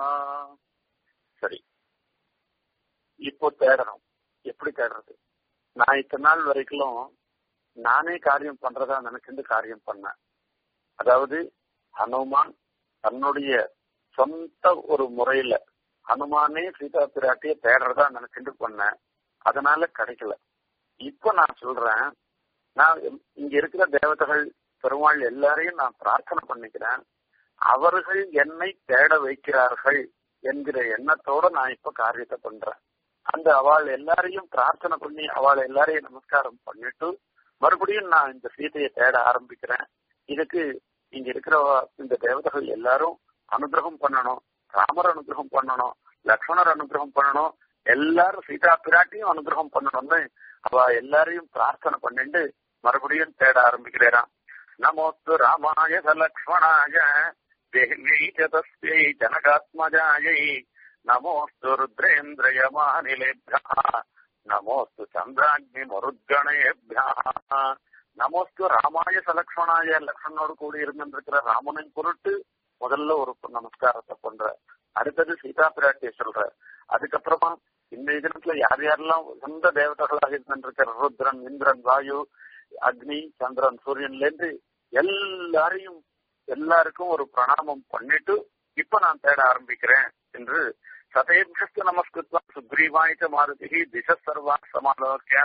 சரி இப்போ தேடணும் எப்படி தேடுறது நான் இத்தனை நாள் வரைக்கும் நானே காரியம் பண்றதா நினைச்சிருந்து காரியம் பண்ணேன் அதாவது ஹனுமான் தன்னுடைய சொந்த ஒரு முறையில ஹனுமானே சீதா பிராட்டிய தேடுறதா நினைச்சிட்டு பண்ணேன் அதனால கிடைக்கல இப்ப நான் சொல்றேன் நான் இங்க இருக்கிற தேவதைகள் பெருமாள் எல்லாரையும் நான் பிரார்த்தனை பண்ணிக்கிறேன் அவர்கள் என்னை தேட வைக்கிறார்கள் என்கிற எண்ணத்தோட நான் இப்ப காரியத்தை பண்றேன் அந்த அவள் எல்லாரையும் பிரார்த்தனை பண்ணி அவள் எல்லாரையும் நமஸ்காரம் பண்ணிட்டு மறுபடியும் நான் இந்த சீதையை தேட ஆரம்பிக்கிறேன் இதுக்கு இங்க இருக்கிற இந்த தேவதைகள் எல்லாரும் அனுகிரகம் பண்ணணும் ராமர் அனுகிரகம் பண்ணணும் லக்ஷ்மணர் அனுகிரகம் பண்ணணும் எல்லாரும் சீதா பிராட்டியும் அனுகிரகம் பண்ணணும்னு அவ எல்லாரையும் பிரார்த்தனை பண்ணிட்டு மறுபடியும் தேட ஆரம்பிக்கிறாராம் நமோஸ்து ராமாய லக்ஷ்மணாய தேவி தஸ்யை ஜனகாத்மஜாயை நமோஸ்து ருத்ரேந்திரயமானிலேபியா நமோஸ்து சந்திராக்னி மருத்கணேபியா நமோஸ்து ராமாய சலக்ஷ்மணாய லக்ஷ்மணோடு கூடி இருந்திருக்கிற ராமனின் பொருட்டு முதல்ல ஒரு நமஸ்காரத்தை பண்ற அடுத்தது சீதா பிராட்டிய சொல்ற அதுக்கப்புறமா இந்த தினத்துல யார் யாரெல்லாம் சொந்த தேவதைகளாக இருந்திருக்கிற ருத்ரன் இந்திரன் வாயு அக்னி சந்திரன் சூரியன்ல இருந்து எல்லாரையும் எல்லாருக்கும் ஒரு பிரணாமம் பண்ணிட்டு இப்ப நான் தேட ஆரம்பிக்கிறேன் என்று சதேபியஸ்து நமஸ்கிருத்வா சுக்ரீவாயிச்ச மாருதி திச சர்வா சமாலோக்கிய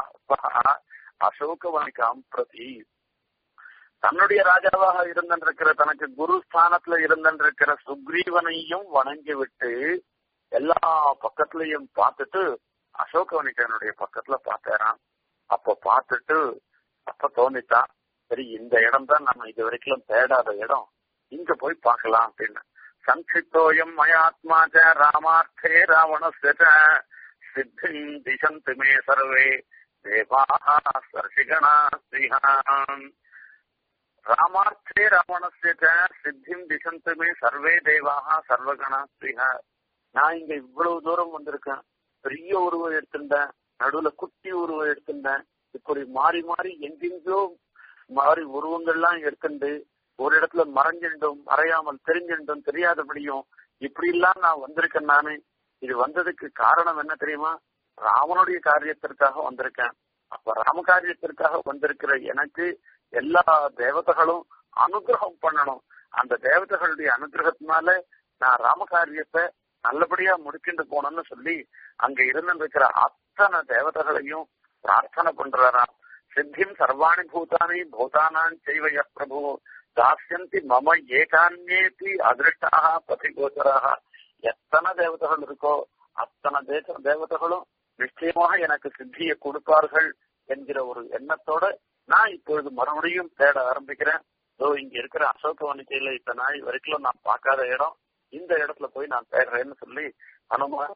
அசோகவனிகாம் பிரதி தன்னுடைய ராஜாவாக இருந்திருக்கிற தனக்கு குரு ஸ்தானத்துல இருந்திருக்கிற சுக்ரீவனையும் வணங்கி விட்டு எல்லா பக்கத்துலயும் பார்த்துட்டு அசோகவனிகனுடைய பக்கத்துல பார்த்தாராம் அப்ப பார்த்துட்டு அப்ப தோணித்தான் சரி இந்த இடம் தான் நம்ம இது வரைக்கும் தேடாத இடம் இங்க போய் பார்க்கலாம் அப்படின்னு சங்கிப்தோயம் மயாத்மாச்ச ராமார்த்தே ராவணஸ்ய சித்திம் திசந்து மே சர்வே தேவாः ஸ்பர்ஷிகணா ஸ்ரீஹான் ராமார்த்தே ராவணஸ்ய சித்திம் திசந்து மே சர்வே தேவாக சர்வகணா ஸ்ரீஹ நான் இங்க இவ்வளவு தூரம் வந்திருக்கேன் பெரிய உருவம் எடுத்திருந்தேன் நடுவுல குட்டி உருவம் எடுத்திருந்தேன் இப்படி மாறி மாறி எங்கெங்கோ மாறி உருவங்கள்லாம் எடுத்துண்டு ஒரு இடத்துல மறைஞ்சிண்டும் மறையாமல் தெரிஞ்சிண்டும் தெரியாதபடியும் இப்படி எல்லாம் நான் வந்திருக்கேன் நானு இது வந்ததுக்கு காரணம் என்ன தெரியுமா ராமனுடைய காரியத்திற்காக வந்திருக்கேன் அப்ப ராம காரியத்திற்காக வந்திருக்கிற எனக்கு எல்லா தேவதைகளும் அனுகிரகம் பண்ணணும் அந்த தேவதைகளுடைய அனுகிரகத்தினால நான் ராம காரியத்தை நல்லபடியா முடிச்சுட்டு போனோம்னு சொல்லி அங்க இருந்திருக்கிற அத்தனை தேவதைகளையும் பிரார்த்தனை பண்றாராம் சித்திம் சர்வாணி பூதானி பூதானான் செய்வய பிரபு தாசியந்தி மம ஏகான்யேபி அதிருஷ்டாக பதிகோச்சராக எத்தனை தேவதைகள் இருக்கோ அத்தனை தேச தேவதைகளும் நிச்சயமாக எனக்கு சித்தியை கொடுப்பார்கள் என்கிற ஒரு எண்ணத்தோட நான் இப்பொழுது மறுபடியும் தேட ஆரம்பிக்கிறேன் இதோ இங்க இருக்கிற அசோக வனிக்கையில இத்தனை நாள் வரைக்கும் நான் பார்க்காத இடம் இந்த இடத்துல போய் நான் தேடுறேன்னு சொல்லி ஹனுமான்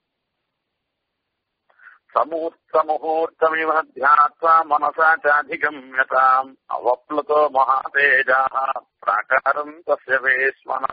சமூர்த்தமுகூர்த்தமிவ தியாத்வா மனசா சாதிகம்யதாம் அவப்ளுதோ மகாதேஜா பிராகாரம் தஸ்ய வேஸ்மனா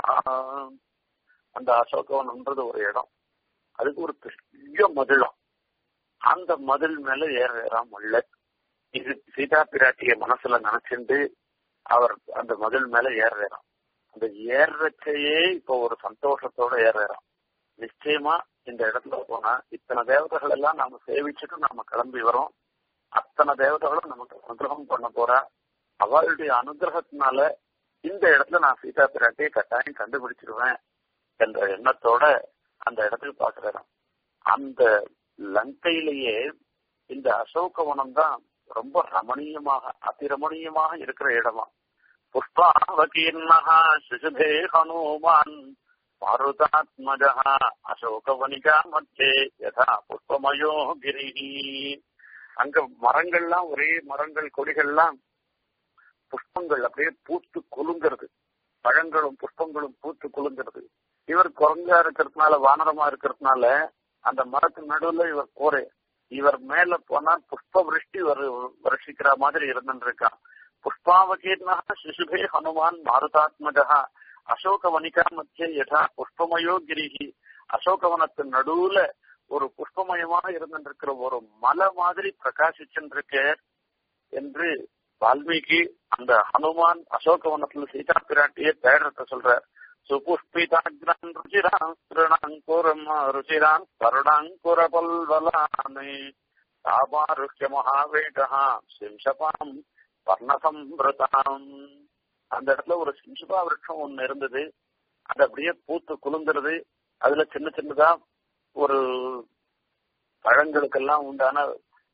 அந்த அசோகவனம்ன்றது ஒரு இடம் அதுக்கு ஒரு பெரிய மதிலம் அந்த மதில் மேல ஏறாம் முள்ள இது சீதா பிராட்டிய மனசுல நினைச்சிருந்து அவர் அந்த மதில் மேல ஏறுறாராம் அந்த ஏறச்சையே இப்போ ஒரு சந்தோஷத்தோட ஏறுறாராம் நிச்சயமா இந்த இடத்துல போனா இத்தனை தேவதைகள் எல்லாம் நாம சேவிச்சுட்டு நாம கிளம்பி வரோம் அத்தனை தேவதைகளும் நமக்கு அனுகிரகம் பண்ண போறா அவளுடைய அனுகிரகத்தினால இந்த இடத்துல நான் சீதா பிராட்டியை கட்டாயம் கண்டுபிடிச்சிருவேன் என்ற எண்ணத்தோட அந்த இடத்துக்கு பாக்குறேன் அந்த லங்கையிலேயே இந்த அசோகவனம் தான் ரொம்ப ரமணீயமாக அதிரமணீயமாக இருக்கிற இடமா புஷ்பாவகீர்ணா சிசுபே ஹனுமான் மாருதாத்மஜ அசோகவனிகா மத்தியே யதா புஷ்பமயோ கிரி அங்க மரங்கள்லாம் ஒரே மரங்கள் கொடிகள்லாம் புஷ்பங்கள் அப்படியே பூத்து குலுங்கிறது பழங்களும் புஷ்பங்களும் பூத்து குலுங்கிறது இவர் குரங்கா இருக்கிறதுனால வானரமா இருக்கிறதுனால அந்த மரத்து நடுவுல இவர் போறே இவர் மேல போனா புஷ்ப விருஷ்டி வருஷிக்கிற மாதிரி இருந்துருக்கான் புஷ்பாவகீர்ணா சிசுபே ஹனுமான் மாருதாத்மஜா அசோகவனிகா மத்திய யதா புஷ்பமயோ கிரிகி அசோகவனத்தின் நடுவுல ஒரு புஷ்பமயமாக இருந்திருக்கிற ஒரு மலை மாதிரி பிரகாசிச்சுருக்க என்று வால்மீகி அந்த ஹனுமான் அசோகவனத்துல சீதா பிராட்டிய தேடுறத சொல்ற சுபுஷ்பிதாகிரான் ருச்சிரான் திருணாங்குரம் ருச்சிரான் கருணாங்குர பல்வலானே தாபாருஷ்ய மகாவேகா சிம்சபாம் வர்ணசம்பிரதாம் அந்த இடத்துல ஒரு சிம்சுபா விருட்சம் ஒண்ணு இருந்தது அது அப்படியே பூத்து குலுங்குறது அதுல சின்ன சின்னதா ஒரு பழங்களுக்கெல்லாம் உண்டான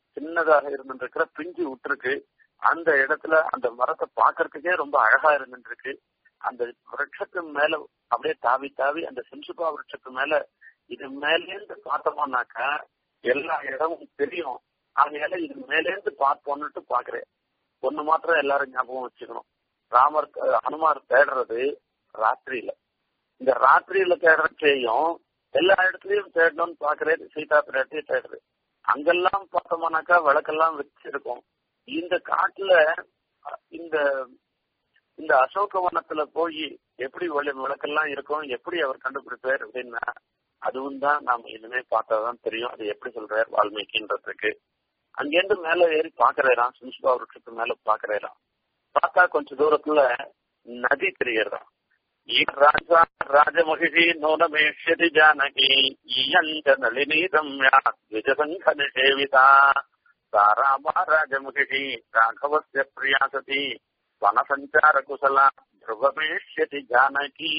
சின்னதாக இருந்துருக்கிற பிஞ்சு விட்டுருக்கு அந்த இடத்துல அந்த மரத்தை பாக்குறதுக்கே ரொம்ப அழகா இருந்துருக்கு அந்த விரட்சத்து மேல அப்படியே தாவி தாவி அந்த சிம்சுபா விரட்சத்து மேல இது மேலேந்து பார்த்தோம்னாக்கா எல்லா இடமும் தெரியும் அதனால இது மேலேந்து பார்ப்போம்னுட்டு பாக்குறேன் ஒண்ணு மாத்திரம் எல்லாரும் ஞாபகம் வச்சுக்கணும் ராமர் ஹனுமார் தேடுறது ராத்திரியில இந்த ராத்திரியில தேடுறச்சையும் எல்லா இடத்துலயும் தேடணும்னு பாக்குறேன் சீதா பிராட்டியை தேடுறது அங்கெல்லாம் பார்த்தோம்னாக்கா விளக்கெல்லாம் வச்சிருக்கோம் இந்த காட்டுல இந்த இந்த அசோகவனத்துல போய் எப்படி வழி விளக்கெல்லாம் இருக்கும் எப்படி அவர் கண்டுபிடிப்பார் அப்படின்னா அதுவும் தான் நாம இனிமே பார்த்தாதான் தெரியும் அது எப்படி சொல்றார் வால்மீகின்றதுக்கு அங்கேருந்து மேல ஏறி பாக்குறாராம் சுமிஷ்பா விருட்சத்து மேல பாக்குறாராம் பார்த்தா கொஞ்ச தூரத்துல நதி தெரியறதாம் ராஜா ராஜமகிஷி நூனமேஷ்யதி ஜானகி ஈயஞ்ச நளினி ரம்யா द्विजसङ्घ निषेविता सा रामा राजमुखिः राघवस्य प्रिया सती वनसञ्चारकुशला ध्रुवमेष्यति ஜானகி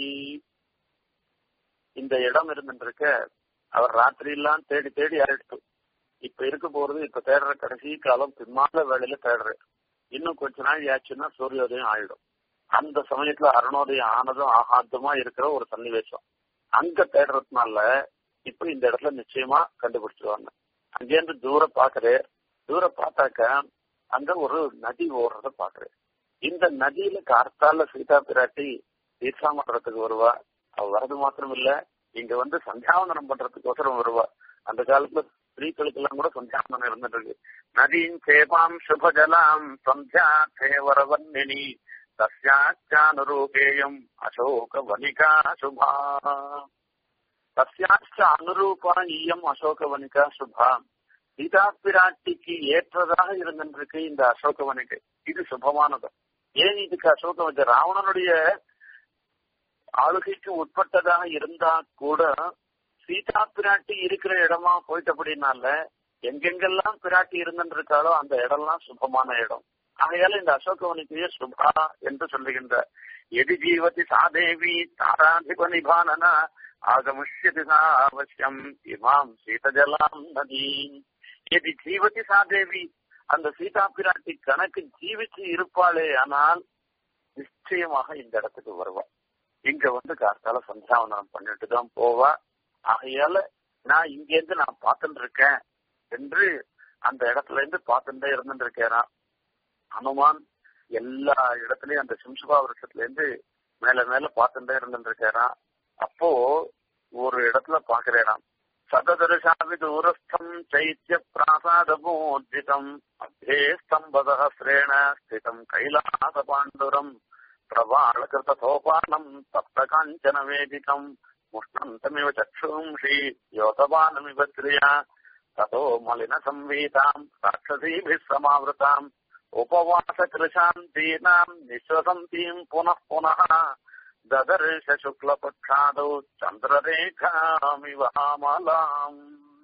இந்த இடம் இருந்துருக்க அவர் ராத்திரி எல்லாம் தேடி தேடி ஆயிடுச்சு இப்ப இருக்க போறது இப்ப தேடுற கடைசி காலம் பின்னால வேலையில தேடுற இன்னும் கொஞ்ச நாள் ஆச்சுன்னா சூரியோதயம் ஆயிடும் அந்த சமயத்துல அருணோதயம் ஆனதும் ஆகாதமா இருக்கிற ஒரு சன்னிவேசம் அங்க தேடுறதுனால இப்ப இந்த இடத்துல நிச்சயமா கண்டுபிடிச்சிருவாங்க அங்கேருந்து தூரம் பாக்குறேன் தூரம் பார்த்தாக்க அங்க ஒரு நதி ஓடுறத பாக்குறேன் இந்த நதியில கார்த்தால சீதா பிராட்டி தீர்த்தாமன்றத்துக்கு வருவா அவ வரது மாத்திரம் இல்ல இங்க வந்து சந்தியாவந்தனம் பண்றதுக்கோசரம் வருவா அந்த காலத்துல ஸ்திரீகளுக்கு எல்லாம் கூட சந்தியாவந்தனம் இருந்துட்டு இருக்கு நதீம் சேவாம் சுபஜலாம் சந்தியா தேவரவன்னினி தஸ்யாச்சானுரூபேயம் அசோக வனிகா சுபா தஸ்யாச்ச அனுரூபா ஈயம் அசோக வனிகா சுபா சீதா பிராட்டிக்கு ஏற்றதாக இருந்திருக்கு இந்த அசோகவனுக்கு இது சுபமானது ஏன் இதுக்கு அசோகவன் ராவணனுடைய ஆளுகைக்கு உட்பட்டதாக இருந்தா கூட சீதா பிராட்டி இருக்கிற இடமா போயிட்டபடினால எங்கெங்கெல்லாம் பிராட்டி இருந்திருக்காளோ அந்த இடம்லாம் சுபமான இடம் ஆகையால இந்த அசோகவனுக்கு சுபா என்று சொல்லுகின்ற எதி ஜீவதி சாதேவி தாராதிப நிபானனா ஆகமிஷ்யதி அவசியம் இமாம் சீதஜலாம் நதீம் எதி ஜீவதி சாதேவி அந்த சீதா பிராட்டி கணக்கு ஜீவிச்சு இருப்பாளே ஆனால் நிச்சயமாக இந்த இடத்துக்கு வருவா இங்க வந்து காத்தால சந்தியாவந்தனம் பண்ணிட்டு தான் போவா ஆகையால நான் இங்க இருந்து நான் பார்த்துட்டு இருக்கேன் என்று அந்த இடத்துல இருந்து பார்த்துட்டே இருந்துட்டு இருக்கேனா ஹனுமான் எல்லா இடத்துலயும் அந்த சிம்சுபா வருஷத்துல இருந்து மேல மேல பார்த்துட்டே இருந்துட்டு இருக்கேனா அப்போ ஒரு இடத்துல பாக்குறேனாம் சததர்ஷாவி தூரஸ்தம் சைத்திய பிராசாதமோர்ஜிதம் அத்தே ஸ்தம்பதஹசிரேண ஸ்திதம் கைலாச பாண்டுரம் பிரபாளகிருத சோபானம் தப்த காஞ்சன வேதிகம் முஷ்ணந்தமிவ சக்ஷும்ஷி யோதபானமிவ ஸ்திரியா ததோ மலின சம்வீதாம் ராட்சசீபிः சமாவృతాம் உபவாச கிருஷாந்தீனாம் நிஸ்வசந்தீம் புனః புனः ததர்ஷ சுக்லபக்ஷாதோ சந்திரரேகாமிவாமலாம்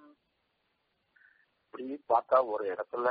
இப்படி பார்த்தா ஒரு இடத்துல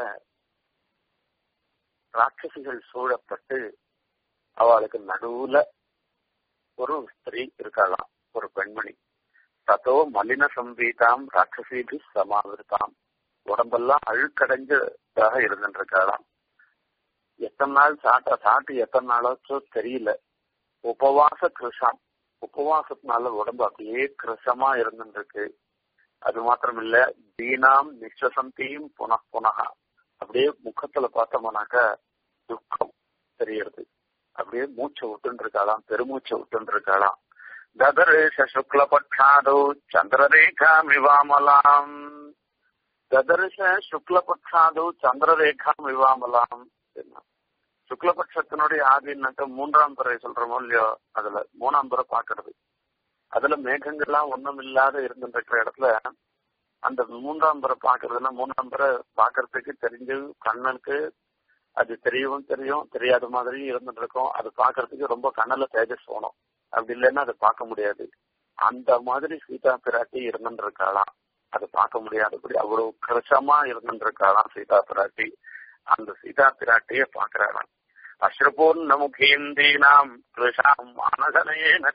ராட்சசிகள் சூழப்பட்டு அவளுக்கு நடுவுல ஒரு ஸ்திரீ இருக்கலாம் ஒரு பெண்மணி ததோ மலின சம்பீதாம் ராட்சசீபி சமாவிருத்தாம் உடம்பெல்லாம் அழுக்கடைஞ்சதாக இருந்துருக்கலாம் எத்தனை நாள் சாட்ட சாட்டு எத்தனை நாளாச்சோ தெரியல உபவாச கிருஷம் உபவாசத்தினால உடம்பு அப்படியே கிருஷமா இருந்துருக்கு அது மாத்திரம் இல்ல தீனாம் நிஸ்வசந்தியும் புன புனகா அப்படியே முகத்துல பார்த்தோம்னாக்க துக்கம் தெரியறது அப்படியே மூச்சை விட்டுன்னு இருக்காளாம் பெருமூச்சை விட்டுன்னு இருக்காளாம் ததர்ஷ சுக்லபட்சாதோ சந்திரரேகா விவாமலாம் ததர்ஷ சுக்லபட்சாதோ சந்திரரேகா விவாமலாம் சுக்லபட்சத்தினுடைய ஆதினாக்க மூன்றாம் பிறை சொல்றோமோ இல்லையோ அதுல மூணாம் பிறை பாக்குறது அதுல மேகங்கள்லாம் ஒண்ணும் இல்லாத இருந்துருக்கிற இடத்துல அந்த மூன்றாம் பிறை பாக்குறதுன்னா மூணாம் பிறை பாக்குறதுக்கு தெரிஞ்சு கண்ணனுக்கு அது தெரியவும் தெரியும் தெரியாத மாதிரி இருந்துட்டு இருக்கும் அது பாக்குறதுக்கு ரொம்ப கண்ணுல தேஜஸ் போகணும் அப்படி இல்லைன்னா அதை பார்க்க முடியாது அந்த மாதிரி சீதா பிராட்டி இருந்துட்டு இருக்காளாம் அதை பார்க்க முடியாதபடி அவ்வளவு கருஷமா இருந்துட்டு இருக்காளாம் சீதா பிராட்டி அந்த சீதா பிராட்டிய பாக்குறாராம் அஸ்ரபூர்ணமுகீந்தீனாம் கிருஷாம் மானகனேன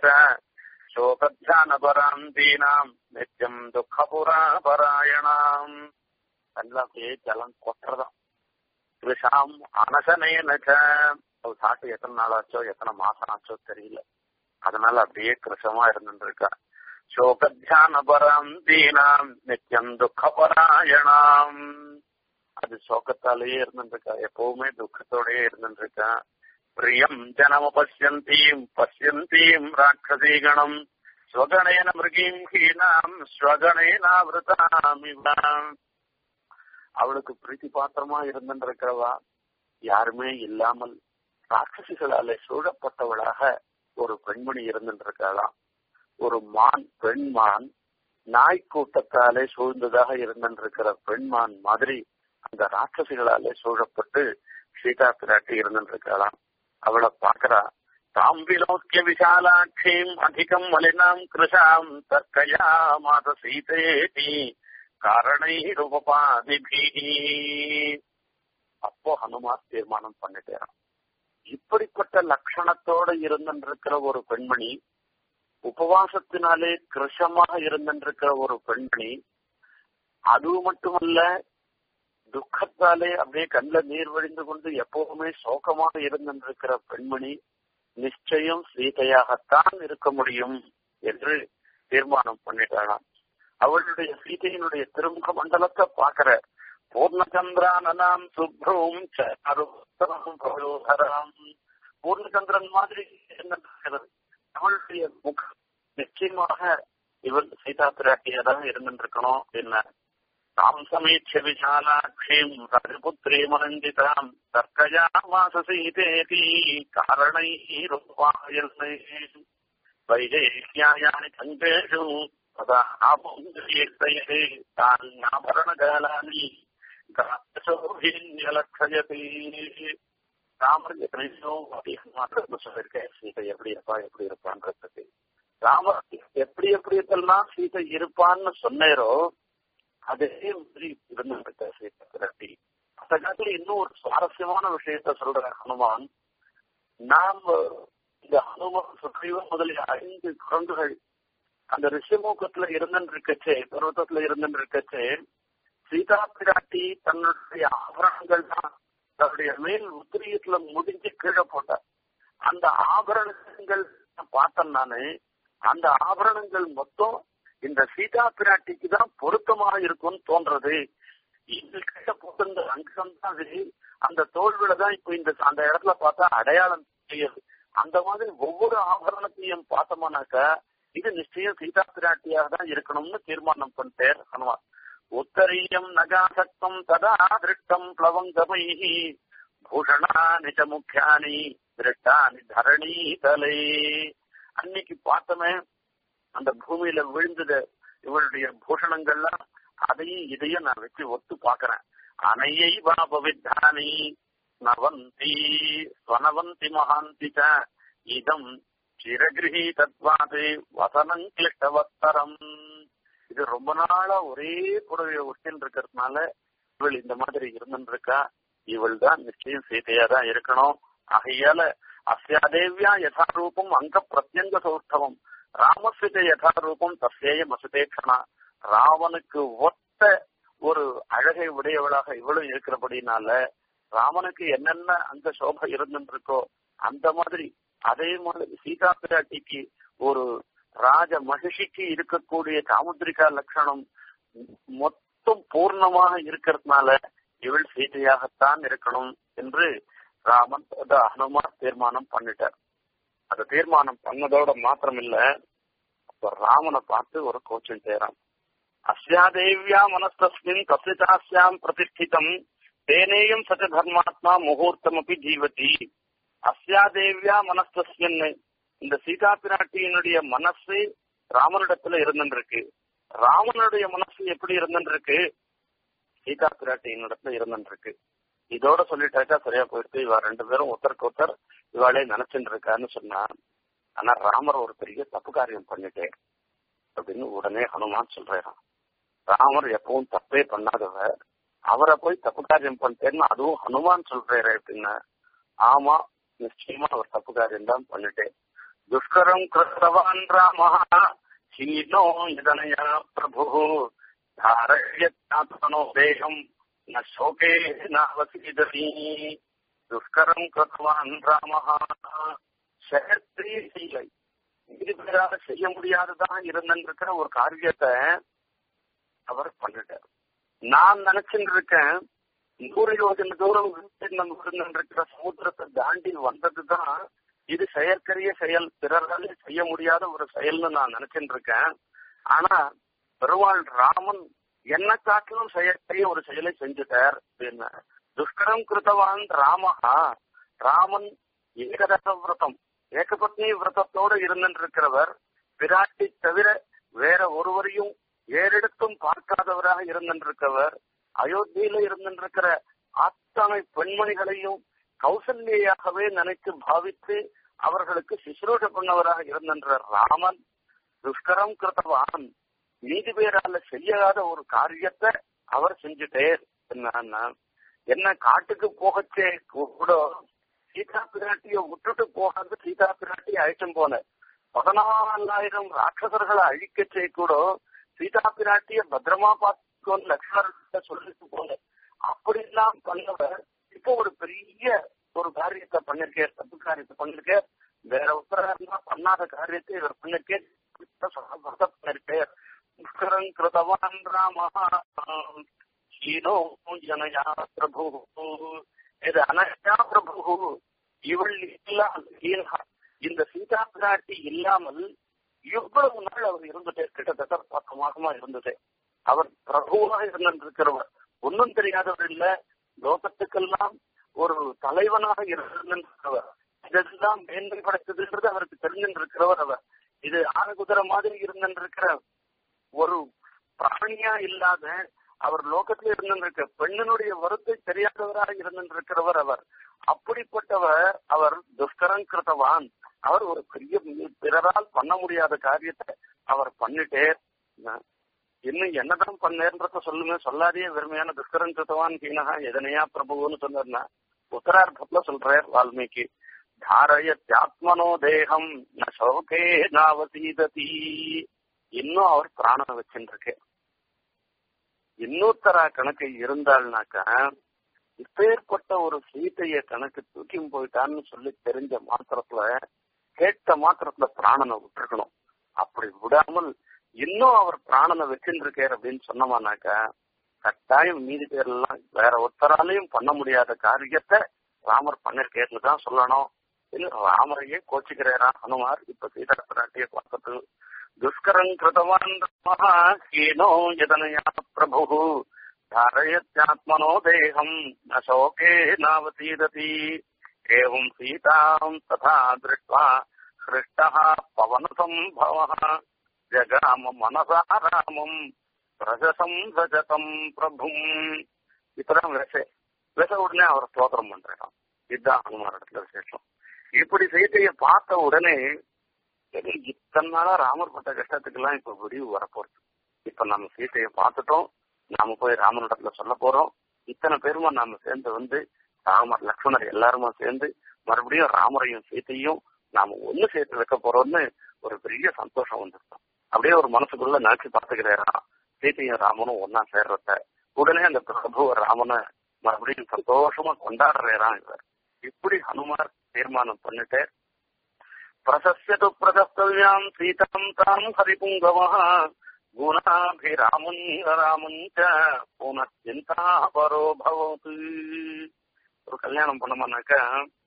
சோகத்தியானபராந்தீனாம் நித்தியம் துக்கபுரா பராயணாம் கண்ணில் அப்படியே ஜலம் கொட்டுறதாம் கிருஷாம் அனசனேனக அது சாப்பிட்டு எத்தனை நாள் ஆச்சோ எத்தனை மாசம் ஆச்சோ தெரியல அதனால அப்படியே கிருஷமா இருந்துட்டு இருக்கா சோகத்தியான பரம் தீனாம் நித்தியம் துக்கப்பராயணாம் அது சோகத்தாலேயே இருந்துட்டு இருக்கா எப்பவுமே துக்கத்தோடயே இருந்துட்டு இருக்கா பிரியம் ஜனம பசியந்தீம் பசியந்தீம் ராட்சசீகணம் ஸ்வகணேன மிருகீம் ஹீனாம் ஸ்வகணேனாவிருதாம் அவளுக்கு பிரீத்தி பாத்திரமா இருந்துட்டு இருக்கிறவா யாருமே இல்லாமல் ராட்சசிகளாலே சூழப்பட்டவளாக ஒரு பெண்மணி இருந்துட்டு இருக்காளாம் ஒரு மான் பெண்மான் நாய் கூட்டத்தாலே சூழ்ந்ததாக இருந்துட்டு இருக்கிற பெண்மான் மாதிரி அந்த ராட்சசிகளாலே சூழப்பட்டு சீதா பிராட்டி இருந்துட்டு இருக்காளாம் அவளை பாக்குறா தாம் விலோக்கிய விசாலாட்சியும் அதிகம் மலினாம் கிருஷாம் தற்கயா மாத சீதேதி காரணை ரூபாதிபி அப்போ ஹனுமார் தீர்மானம் பண்ணிட்டேறான் இப்படிப்பட்ட லட்சணத்தோட இருந்திருக்கிற ஒரு பெண்மணி உபவாசத்தினாலே கிருஷமாக இருந்திருக்கிற ஒரு பெண்மணி அது மட்டுமல்ல துக்கத்தாலே அப்படியே கண்ணில் நீர் வழிந்து கொண்டு எப்பவுமே சோகமாக இருந்திருக்கிற பெண்மணி நிச்சயம் சீதையாகத்தான் இருக்க முடியும் என்று தீர்மானம் பண்ணிட்டாளாம் அவளுடைய சீதையினுடைய திருமுக மண்டலத்தை பாக்குற பூர்ணச்சந்திரானனாம் சுப்ரூம் சரோதராம் பூர்ணச்சந்திரன் மாதிரி இருந்திருக்கிறது அவளுடைய முகம் நிச்சயமாக இவள் சீதா பிராட்டியதான் இருந்திருக்கணும் என்ன தாம் சமீட்ச விசாலாட்சிம் ரஜபுத்திரீமரஞ்சிதாம் தர்க்கயா மாச சீதேதி காரணை ரூபாயல்மே வைதேஷ்யாயானி சங்கேஷு तदा आपुङ्गीर्तयते तान्याभरणकालानि காசோபின்யலட்சயதி ராமர் எத்தனையோ அதிகமாக சொல்லியிருக்கேன் சீதை எப்படி இருப்பா எப்படி இருப்பான்றதுக்கு ராமர் எப்படி எப்படி எல்லாம் சீதை இருப்பான்னு சொன்னேரோ அதே மாதிரி இருந்துருக்க சீதை திரட்டி அந்த காலத்துல இன்னும் ஒரு சுவாரஸ்யமான விஷயத்த சொல்ற ஹனுமான் நாம் இந்த ஹனுமான் சுக்ரீவ முதலிய ஐந்து குரங்குகள் அந்த ரிஷிமுகத்துல இருந்துருக்கச்சே பர்வத்தத்துல இருந்துருக்கச்சே சீதா பிராட்டி தன்னுடைய ஆபரணங்கள் தான் தன்னுடைய மேல் உத்திரியத்துல முடிஞ்சு கீழே போட்டார் அந்த ஆபரணங்கள் பார்த்தேன் நானு அந்த ஆபரணங்கள் மொத்தம் இந்த சீதா பிராட்டிக்கு தான் பொருத்தமாக இருக்கும்னு தோன்றது இந்த கிட்ட போட்டிருந்த அங்கம் தான் அது அந்த தோல்வில தான் இப்ப இந்த அந்த இடத்துல பார்த்தா அடையாளம் தெரியுது அந்த மாதிரி ஒவ்வொரு ஆபரணத்தையும் பார்த்தோம்னாக்கா இது நிச்சயம் சீதா பிராட்டியாக தான் இருக்கணும்னு தீர்மானம் பண்ணிட்டார் ஹனுமான் உத்தரீயம் நகாசக்தம் ததா திருஷ்டம் பிளவங்கமைஹி பூஷணானி ச முக்கியானி திருஷ்டானி தரணி தலை அன்னைக்கு பார்த்தமே அந்த பூமியில விழுந்தது இவளுடைய பூஷணங்கள்லாம் அதையும் இதையும் நான் வச்சு ஒத்து பாக்குறேன் அனையை பாபவித்தானி நவந்தி ஸ்வனவந்தி மகாந்தி இதம் சிரகிருஹி தத்வாது வசனம் கிளிஷ்டவத்தரம் இது ரொம்ப நாளா ஒரே புடவைய ஒட்டின்னு இருக்கிறதுனால இவள் இந்த மாதிரி இருந்துருக்கா இவள் தான் நிச்சயம் சீதையா தான் இருக்கணும் ஆகையால அஸ்யாதேவியா யதாரூபம் அங்க பிரத்யங்க சௌஷ்டவம் ராமஸ்வித யதாரூபம் தசேயம் அசுதேட்சணா ராவனுக்கு ஒத்த ஒரு அழகை உடையவளாக இவளும் இருக்கிறபடினால ராமனுக்கு என்னென்ன அந்த சோபை இருந்துருக்கோ அந்த மாதிரி அதே மாதிரி சீதா பிராட்டிக்கு ஒரு ராஜ மகிஷிக்கு இருக்கக்கூடிய சாமுத்திரிகா லட்சணம் மொத்தம் பூர்ணமாக இருக்கிறதுனால இவள் சீதையாகத்தான் இருக்கணும் என்று ராமன் ஹனுமார் தீர்மானம் பண்ணிட்டார் அந்த தீர்மானம் பண்ணதோட மாத்திரம் இல்ல அப்ப ராமனை பார்த்து ஒரு கோச்சம் செய்யறான் அஸ்யாதேவியா மனஸ்தஸ்மின் தஸ்யாம் பிரதிஷ்டிதம் தேனேயம் சச்ச தர்மாத்மா முகூர்த்தம் அப்படி ஜீவதி அஸ்யாதேவியா மனஸ்தஸ்மின் இந்த சீதா பிராட்டியினுடைய மனசு ராமனிடத்துல இருந்துருக்கு ராமனுடைய மனசு எப்படி இருந்துருக்கு சீதா பிராட்டியின் இடத்துல இருந்துருக்கு இதோட சொல்லிட்டாக்கா சரியா போயிடுச்சு இவ ரெண்டு பேரும் ஒருத்தருக்கு ஒருத்தர் இவாளே நினைச்சுட்டு இருக்கான்னு சொன்னா ஆனா ராமர் ஒரு பெரிய தப்பு காரியம் பண்ணிட்டேன் அப்படின்னு உடனே ஹனுமான் சொல்றான் ராமர் எப்பவும் தப்பே பண்ணாதவர் அவரை போய் தப்பு காரியம் பண்ணிட்டேன்னு அதுவும் ஹனுமான் சொல்றாரு அப்படின்னு ஆமா நிச்சயமா அவர் தப்பு காரியம் தான் பண்ணிட்டேன் துஷ்கரம் கிருத்தவான் ராம ஹீனோ இதனையா பிரபு தாரயத்னோ தேகம் ந சோகே நாவசீததி துஷ்கரம் கிருத்வான் ராமஹா செயற்கை செய்யலை இருபேராக செய்ய முடியாததாக இருந்திருக்கிற ஒரு காரியத்தை அவர் பண்ணிட்டார் நான் நினைச்சுட்டு இருக்கேன் நூறு யோஜன தூரம் நம்ம இருந்திருக்கிற சமுத்திரத்தை தாண்டி வந்ததுதான் இது செயற்கரிய செயல் பிறரால செய்ய முடியாத ஒரு செயல்னு நான் நினைச்சுட்டு இருக்கேன் ஆனா பெருமாள் ராமன் என்ன காட்டிலும் செயற்கரிய ஒரு செயலை செஞ்சுட்டார் அப்படின்னு துஷ்கரம் கிருத்தவான் ராமஹா ராமன் ஏகதச விரதம் ஏகபத்னி விரதத்தோடு இருந்திருக்கிறவர் பிராட்டி தவிர வேற ஒருவரையும் ஏறெடுத்தும் பார்க்காதவராக இருந்திருக்கிறவர் அயோத்தியில இருந்திருக்கிற அத்தனை பெண்மணிகளையும் கௌசல்யாகவே நினைத்து பாவித்து அவர்களுக்கு சிசுரூஷ பண்ணவராக இருந்தின்ற ராமன் துஷ்கரம் கிருத்தவான் நீதி பேரால செய்யாத ஒரு காரியத்தை அவர் செஞ்சுட்டே என்ன என்ன காட்டுக்கு போகச்சே கூட சீதா பிராட்டிய விட்டுட்டு போகாது சீதா பிராட்டிய அழைச்சும் போன பதினாலாயிரம் ராட்சசர்களை அழிக்கச்சே கூட சீதா பிராட்டிய பத்திரமா பார்த்துக்கோன்னு லக்ஷ்மணர்கிட்ட சொல்லிட்டு போன அப்படிலாம் பண்ணவர் இப்போ ஒரு பெரிய ஒரு காரியத்தை பண்ணிருக்கேன் தப்பு காரியத்தை பண்ணிருக்கேன் வேற உத்தரா பண்ணாத காரியத்தை இவர் பண்ணிருக்கேன் பண்ணிருக்கேன் புஷ்கரம் கிருதவான் ராமஹா ஈனோ ஜனயா பிரபு இது அனயா பிரபு இவள் இல்லாமல் இந்த சீதா பிராட்டி இல்லாமல் இவ்வளவு நாள் அவர் இருந்துட்டே கிட்டத்தட்ட பத்து மாசமா இருந்தது அவர் பிரபுவாக இருந்திருக்கிறவர் ஒன்றும் தெரியாதவர் இல்ல லோகத்துக்கெல்லாம் ஒரு தலைவனாக இருந்திருக்கிறவர் இதெல்லாம் மேன்மை படைத்ததுன்றது அவருக்கு தெரிஞ்சிருக்கிறவர் அவர் இது ஆன குதிரை மாதிரி இருந்திருக்கிற ஒரு பிராணியா இல்லாத அவர் லோகத்தில் இருந்திருக்க பெண்ணினுடைய வருத்தை தெரியாதவராக இருந்திருக்கிறவர் அவர் அப்படிப்பட்டவர் அவர் துஷ்கரம் கிருத்தவான் அவர் ஒரு பெரிய பிறரால் பண்ண முடியாத காரியத்தை அவர் பண்ணிட்டே இன்னும் என்னதான் பண்ணேன்றத சொல்லுங்க சொல்லாதே வெறுமையான துஷ்கரம் கிருத்தவான் கீனகா எதனையா பிரபுன்னு சொன்னார்னா உத்தரார்த்தத்துல சொல்றார் வால்மீகி தாரயத்யாத்மனோ தேகம் ந சௌகே நாவசீததி இன்னும் அவர் பிராணனை வச்சுருக்கேன் இன்னொருத்தரா கணக்கு இருந்தாள்னாக்கா இப்பேற்பட்ட ஒரு சீத்தைய கணக்கு தூக்கி போயிட்டான்னு சொல்லி தெரிஞ்ச மாத்திரத்துல கேட்ட மாத்திரத்துல பிராணனை விட்டுருக்கணும் அப்படி விடாமல் இன்னும் அவர் பிராணனை வச்சுருக்கார் அப்படின்னு சொன்னோமானாக்கா கட்டாயம் மீதி பேர்லாம் வேற ஒருத்தராலையும் பண்ண முடியாத காரியத்தை ராமர் பண்ணிருக்கேன்னு தான் சொல்லணும் இல்ல ராமரையே கோச்சிக்கிறாரா ஹனுமார் இப்ப சீதா பிராட்டிய பார்த்துட்டு दुष्करम् कृतवान् रामः हीनो यदनया प्रभुः धारयत्यात्मनो देहम् न शोके नावतीदति एवम् सीताम् तथा दृष्ट्वा हृष्टः पवनसम्भवः जगाम मनसा रामम् பிரசசம் சஜதம் பிரபும் இப்பதான் விச விச உடனே அவர் ஸ்தோத்திரம் பண்றான் இதுதான் ஹனுமார் இடத்துல விசேஷம் இப்படி சீதையை பார்த்த உடனே சரி இத்தனை நாளா ராமர் பட்ட கஷ்டத்துக்கெல்லாம் இப்ப முடிவு வரப்போறது இப்ப நம்ம சீத்தையை பார்த்துட்டோம் நாம போய் ராமனிடத்துல சொல்ல போறோம் இத்தனை பேருமா நாம சேர்ந்து வந்து ராமர் லக்ஷ்மணர் எல்லாருமா சேர்ந்து மறுபடியும் ராமரையும் சீத்தையும் நாம ஒண்ணு சேர்த்து வைக்க போறோம்னு ஒரு பெரிய சந்தோஷம் வந்துருக்கோம் அப்படியே ஒரு மனசுக்குள்ள நினைச்சு பார்த்துக்கிறேன் சீத்தையும் ராமனும் ஒன்னா சேர்றத உடனே அந்த பிரபு ராமனை மறுபடியும் சந்தோஷமா கொண்டாடுறான் இவர் இப்படி ஹனுமார் தீர்மானம் பண்ணிட்டு प्रशस्यतु प्रशस्तव्याम् सीताम् ताम् हरिपुङ्गवः गुणाभिरामुन् रामुम् च पुनः चिन्ता परो भवत् ஒரு கல்யாணம் பண்ணோம்னாக்கா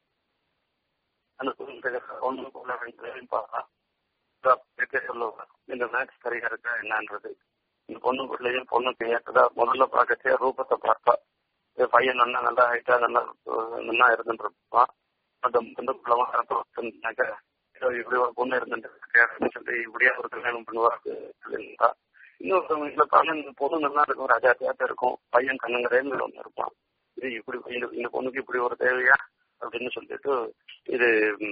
அந்த பொண்ணு பார்த்தா சொல்லுவாங்க இந்த மேட்ச் சரியா இருக்கா என்னன்றது இந்த பொண்ணு பிள்ளையும் பொண்ணுக்கு ஏற்றதா முதல்ல பார்க்கச்சே ரூபத்தை பார்த்தா பையன் நல்லா நல்லா ஹைட்டா நல்லா நல்லா இருந்துட்டு இருப்பான் அந்த பொண்ணுக்குள்ளவா இருந்தாக்க ஏதோ இப்படி ஒரு பொண்ணு இருந்துட்டு சொல்லி இப்படியா ஒரு கல்யாணம் பண்ணுவாரு அப்படின்னா இன்னொரு வீட்டுல பாருங்க இந்த பொண்ணு நல்லா இருக்கும் ராஜா தேட்ட இருக்கும் பையன் கண்ணுங்கிறேன்னு ஒண்ணு இருப்பான் இது இப்படி இந்த பொண்ணுக்கு இப்படி ஒரு தேவையா அப்படின்னு சொல்லிட்டு இது